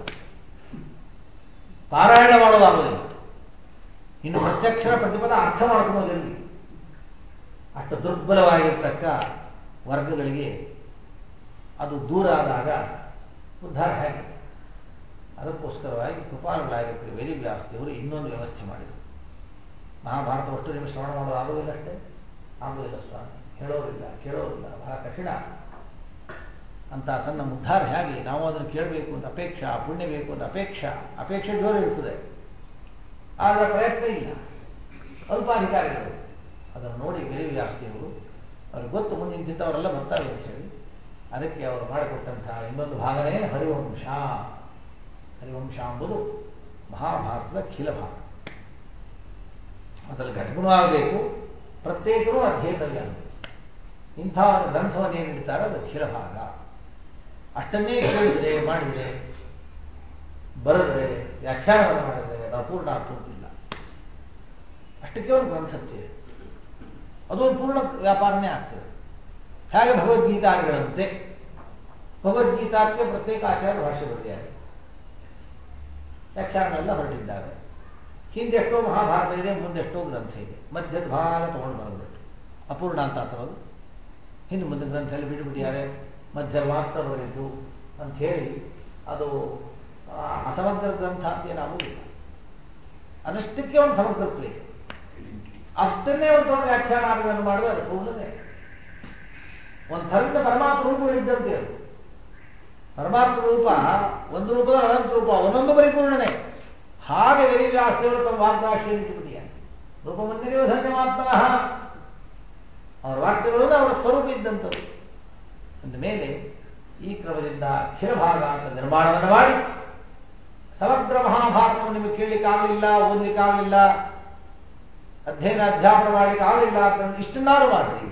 S1: ಪಾರಾಯಣ ಮಾಡೋದಾಗೋದಿಲ್ಲ ಇನ್ನು ಪ್ರತ್ಯಕ್ಷರ ಪ್ರತಿಪದ ಅರ್ಥ ಮಾಡ್ಕೊಳ್ಳೋದಿಲ್ಲ ಅಷ್ಟು ದುರ್ಬಲವಾಗಿರ್ತಕ್ಕ ವರ್ಗಗಳಿಗೆ ಅದು ದೂರ ಆದಾಗ ಉದ್ಧಾರ ಹೇಗೆ ಅದಕ್ಕೋಸ್ಕರವಾಗಿ ಕೃಪಾಳುಗಳಾಗಿರ್ತಾರೆ ವೇದಿವ್ಯಾಸದೇವರು ಇನ್ನೊಂದು ವ್ಯವಸ್ಥೆ ಮಾಡಿದರು ಮಹಾಭಾರತ ಅಷ್ಟು ನಿಮಿಷ ಶ್ರವಣ ಮಾಡೋದು ಆಗೋದಿಲ್ಲ ಅಷ್ಟೇ ಆಗೋದಿಲ್ಲ ಸ್ವಾಮಿ ಹೇಳೋರಿಲ್ಲ ಕೇಳೋರಿಲ್ಲ ಬಹಳ ಕಠಿಣ ಅಂತ ಸಣ್ಣ ಉದ್ಧಾರ ಹೇಗೆ ನಾವು ಅದನ್ನು ಕೇಳಬೇಕು ಅಂತ ಅಪೇಕ್ಷಾ ಪುಣ್ಯ ಬೇಕು ಅಂತ ಅಪೇಕ್ಷಾ ಅಪೇಕ್ಷೆ ಜೋರು ಇರ್ತದೆ ಆದರೆ ಪ್ರಯತ್ನ ಇಲ್ಲ ಅಲ್ಪಾಧಿಕಾರಿಗಳು ಅದನ್ನು ನೋಡಿ ವೇದಿವ್ಯಾಸದೇವರು ಅವ್ರಿಗೆ ಗೊತ್ತು ಮುಂದೆ ನಿಂತಿದ್ದವರೆಲ್ಲ ಬರ್ತಾರೆ ಅಂತ ಹೇಳಿ ಅದಕ್ಕೆ ಅವರು ಮಾಡಿಕೊಟ್ಟಂತಹ ಇನ್ನೊಂದು ಭಾಗನೇ ಹರಿವಂಶ ಹರಿವಂಶ ಎಂಬುದು ಮಹಾಭಾರತದ ಖಿಲ ಭಾಗ ಅದರಲ್ಲಿ ಘಟಕನೂ ಆಗಬೇಕು ಪ್ರತ್ಯೇಕನೂ ಅಧ್ಯೇತವ್ಯ ಇಂಥ ಒಂದು ಗ್ರಂಥವನ್ನು ಏನು ನೀಡ್ತಾರೆ ಅದು ಖಿಲ ಭಾಗ ಅಷ್ಟನ್ನೇ ಕೇಳಿದರೆ ಮಾಡಿದರೆ ಬರೆದ್ರೆ ವ್ಯಾಖ್ಯಾನವನ್ನು ಮಾಡಿದರೆ ಅದು ಅಪೂರ್ಣ ಆಗ್ತಿಲ್ಲ ಅಷ್ಟಕ್ಕೆ ಒಂದು ಗ್ರಂಥಕ್ಕೆ ಅದು ಒಂದು ಪೂರ್ಣ ವ್ಯಾಪಾರನೇ ಆಗ್ತದೆ ಹೇಗೆ ಭಗವದ್ಗೀತಾದಿಗಳಂತೆ ಭಗವದ್ಗೀತಾಕ್ಕೆ ಪ್ರತ್ಯೇಕ ಆಚಾರ ಭಾಷೆ ಬರೆದಿದ್ದಾರೆ ವ್ಯಾಖ್ಯಾನಗಳೆಲ್ಲ ಹೊರಟಿದ್ದಾರೆ ಹಿಂದೆಷ್ಟೋ ಮಹಾಭಾರತ ಇದೆ ಮುಂದೆಷ್ಟೋ ಗ್ರಂಥ ಇದೆ ಮಧ್ಯದ ಭಾಗ ತಗೊಂಡು ಬರಬೇಕು ಅಪೂರ್ಣ ಅಂತ ತರೋದು ಹಿಂದೆ ಮುಂದೆ ಗ್ರಂಥದಲ್ಲಿ ಬಿಟ್ಟುಬಿಟ್ಟಿದ್ದಾರೆ ಮಧ್ಯ ಮಾತ್ರ ಬರೆದಿದ್ದು ಅಂತ ಹೇಳಿ ಅದು ಅಸಮಗ್ರ ಗ್ರಂಥ ಅಂತ ಏನಾಗುವುದಿಲ್ಲ ಅದಷ್ಟಕ್ಕೆ ಒಂದು ಸಮಗ್ರತ್ವ ಇದೆ ಅಷ್ಟನ್ನೇ ಒಂದು ತಗೊಂಡು ವ್ಯಾಖ್ಯಾನಗಳನ್ನು ಮಾಡುವ ಅದು ಪೂರ್ಣನೇ ಒಂದು ಥರದ ಪರಮಾತ್ಮ ರೂಪಗಳಿದ್ದಂತೆ ಅದು ಪರಮಾತ್ಮ ರೂಪ ಒಂದು ರೂಪದ ಅನಂತ ರೂಪ ಒಂದೊಂದು ಪರಿಪೂರ್ಣನೇ ಹಾಗೆ ವೇದಿವ್ಯಾಸದೇವರು ತಮ್ಮ ವಾಗ್ಭಾಷೆಯನ್ನು ಇಟ್ಟುಬಿಟ್ಟಿದ್ದಾರೆ ರೂಪಮನ್ಯದೇವ ಧನ್ಯವಾತ್ಮ ಅವರ ವಾಕ್ಯಗಳು ಅವರ ಸ್ವರೂಪ ಇದ್ದಂಥದ್ದು ಅಂದ ಮೇಲೆ ಈ ಕ್ರಮದಿಂದ ಅಖಿಲ ಭಾಗ ಅಂತ ನಿರ್ಮಾಣವನ್ನು ಮಾಡಿ ಸಮಗ್ರ ಮಹಾಭಾರತವನ್ನು ನಿಮಗೆ ಕೇಳಲಿಕ್ಕಾಗಲಿಲ್ಲ ಓದಲಿಕ್ಕಾಗಲಿಲ್ಲ ಅಧ್ಯಯನ ಅಧ್ಯಾಪನ ಮಾಡಲಿಕ್ಕೆ ಆಗಲಿಲ್ಲ ಅಂತ ಇಷ್ಟನ್ನಾರು ಮಾಡ್ರಿ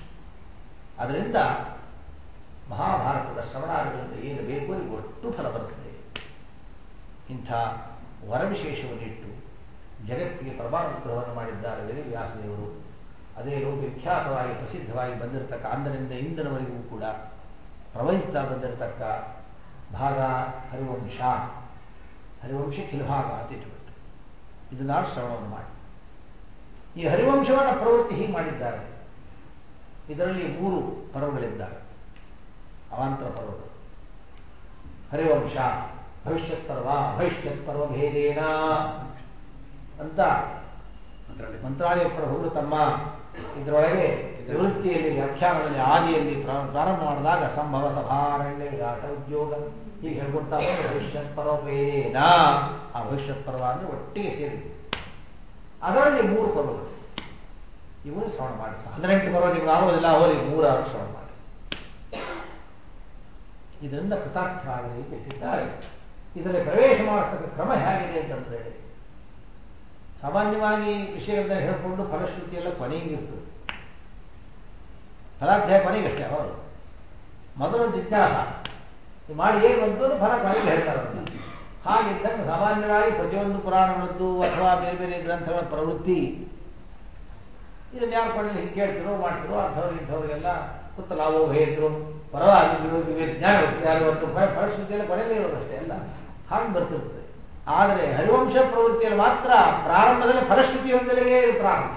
S1: ಅದರಿಂದ ಮಹಾಭಾರತದ ಶ್ರವಣಾದಿಗಳಿಂದ ಏನು ಬೇಕು ಅಲ್ಲಿ ಒಟ್ಟು ಫಲ ಬರ್ತದೆ ಇಂಥ ವರವಿಶೇಷವನ್ನಿಟ್ಟು ಜಗತ್ತಿಗೆ ಪರಮಾನುಗ್ರಹವನ್ನು ಮಾಡಿದ್ದಾರೆ ವೇದವ್ಯಾಸದೇವರು ಅದೇ ಲೋಕ ವಿಖ್ಯಾತವಾಗಿ ಪ್ರಸಿದ್ಧವಾಗಿ ಬಂದಿರತಕ್ಕ ಅಂದಿನಿಂದ ಇಂದಿನವರೆಗೂ ಕೂಡ ಪ್ರವಹಿಸ್ತಾ ಬಂದಿರತಕ್ಕ ಭಾಗ ಹರಿವಂಶ ಹರಿವಂಶ ಕಿಲಭಾಗ ಅಂತ ಇಟ್ಟುಬಿಟ್ಟು ಇದನ್ನ ಶ್ರವಣವನ್ನು ಮಾಡಿ ಈ ಹರಿವಂಶವನ್ನ ಪ್ರವೃತ್ತಿ ಹೀಗೆ ಮಾಡಿದ್ದಾರೆ ಇದರಲ್ಲಿ ಮೂರು ಪರ್ವಗಳಿದ್ದಾರೆ ಅವಾಂತರ ಪರ್ವಗಳು ಹರಿವಂಶ ಭವಿಷ್ಯತ್ ಪರ್ವ ಭವಿಷ್ಯತ್ ಪರ್ವ ಭೇದೇನ ಅಂತ ಮಂತ್ರಾಲಯ ಪ್ರಭುಗಳು ತಮ್ಮ ಇದರೊಳಗೆ ನಿವೃತ್ತಿಯಲ್ಲಿ ವ್ಯಾಖ್ಯಾನದಲ್ಲಿ ಆದಿಯಲ್ಲಿ ಪ್ರಾರಂಭ ಮಾಡಿದಾಗ ಸಂಭವ ಸಭಾರಣ್ಯ ವಿರಾಟ ಉದ್ಯೋಗ ಹೀಗೆ ಹೇಳ್ಕೊಳ್ತಾ ಬಂದು ಭವಿಷ್ಯತ್ ಪರ್ವ ಭೇದೇನ ಆ ಭವಿಷ್ಯತ್ ಪರ್ವ ಅಂದ್ರೆ ಒಟ್ಟಿಗೆ ಸೇರಿದೆ ಅದರಲ್ಲಿ ಮೂರು ಪರ್ವಗಳು ಇವು ಶ್ರವಣ ಮಾಡಿ ಹದಿನೆಂಟು ಪರ್ವ ನಿಮ್ಗೆ ಆಗೋದಿಲ್ಲ ಹೋಲಿ ಮೂರಾರು ಶ್ರವಣ ಮಾಡಿ ಇದರಿಂದ ಕೃತಾರ್ಥ ಆಗಲಿ ಬಿಟ್ಟಿದ್ದಾರೆ ಇದರಲ್ಲಿ ಪ್ರವೇಶ ಮಾಡತಕ್ಕ ಕ್ರಮ ಹೇಗಿದೆ ಅಂತಂದ್ರೆ ಸಾಮಾನ್ಯವಾಗಿ ವಿಷಯಗಳನ್ನ ಹೇಳ್ಕೊಂಡು ಫಲಶ್ರುತಿ ಎಲ್ಲ ಕೊನೆಗಿರ್ತದೆ ಫಲಾಧ್ಯಾಯ ಕೊನೆಗಷ್ಟೇ ಅವರು ಮೊದಲು ಜಿಜ್ಞಾಸ ಮಾಡಿ ಏನು ಬಂತು ಫಲ ಕೊನೆಗೆ ಹೇಳ್ತಾರೆ ಅದನ್ನ ಹಾಗಿದ್ದಂಗೆ ಸಾಮಾನ್ಯವಾಗಿ ಪ್ರತಿಯೊಂದು ಪುರಾಣಗಳದ್ದು ಅಥವಾ ಬೇರೆ ಬೇರೆ ಗ್ರಂಥಗಳ ಪ್ರವೃತ್ತಿ ಇದನ್ನ ಯಾರು ಕೊಳ್ಳಿ ಹಿಂಗೆ ಕೇಳ್ತಿರೋ ಮಾಡ್ತಿರೋ ಅಂಥವ್ರು ಇಂಥವ್ರಿಗೆಲ್ಲ ಕುತ್ತ ಲಾಭೋ ಭೇದ್ರು ಪರವಾಗಿ ಜ್ಞಾನ ಯಾರು ಹೊರತು ಫಲಶ್ರುತಿಯಲ್ಲಿ ಕೊನೆಯಲ್ಲೇ ಇರೋದಷ್ಟೇ ಎಲ್ಲ ಹಾಗೆ ಬರ್ತಿರ್ತದೆ ಆದರೆ ಹರಿವಂಶ ಪ್ರವೃತ್ತಿಯಲ್ಲಿ ಮಾತ್ರ ಪ್ರಾರಂಭದಲ್ಲಿ ಫಲಶ್ರುತಿ ಹೊಂದಲಿಗೆ ಇದು ಪ್ರಾರಂಭ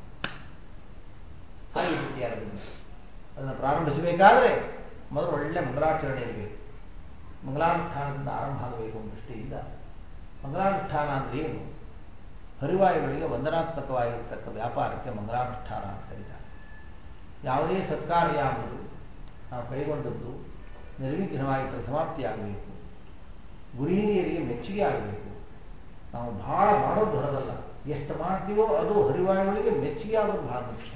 S1: ಹಾಗೆ ರೀತಿಯಾದದ್ದು ಅದನ್ನು ಪ್ರಾರಂಭಿಸಬೇಕಾದ್ರೆ ಮೊದಲು ಒಳ್ಳೆ ಮಂಗಲಾಚರಣೆ ಇರಬೇಕು ಮಂಗಲಾನುಷ್ಠಾನದಿಂದ ಆರಂಭ ಆಗಬೇಕು ಅನ್ನೋ ದೃಷ್ಟಿಯಿಂದ ಮಂಗಲಾನುಷ್ಠಾನ ಅಂದ್ರೆ ಏನು ಹರಿವಾಯುಗಳಿಗೆ ವಂದನಾತ್ಮಕವಾಗಿರ್ತಕ್ಕ ವ್ಯಾಪಾರಕ್ಕೆ ಮಂಗಲಾನುಷ್ಠಾನ ಅಂತ ಕರೀತಾರೆ ಯಾವುದೇ ಸತ್ಕಾರ್ಯ ಆಗುವುದು ನಾವು ಕೈಗೊಂಡದ್ದು ನಿರ್ವಿಘ್ನವಾಗಿ ಪರಿಸಮಾಪ್ತಿಯಾಗಬೇಕು ಗುರಿ ಹಿರಿಯರಿಗೆ ಮೆಚ್ಚುಗೆ ಆಗಬೇಕು ನಾವು ಬಹಳ ಮಾಡೋದು ದೊಡ್ಡದಲ್ಲ ಎಷ್ಟು ಮಾಡ್ತೀವೋ ಅದು ಹರಿವಾಯುಗಳಿಗೆ ಮೆಚ್ಚುಗೆ ಆಗೋದು ಬಹಳ ಮುಖ್ಯ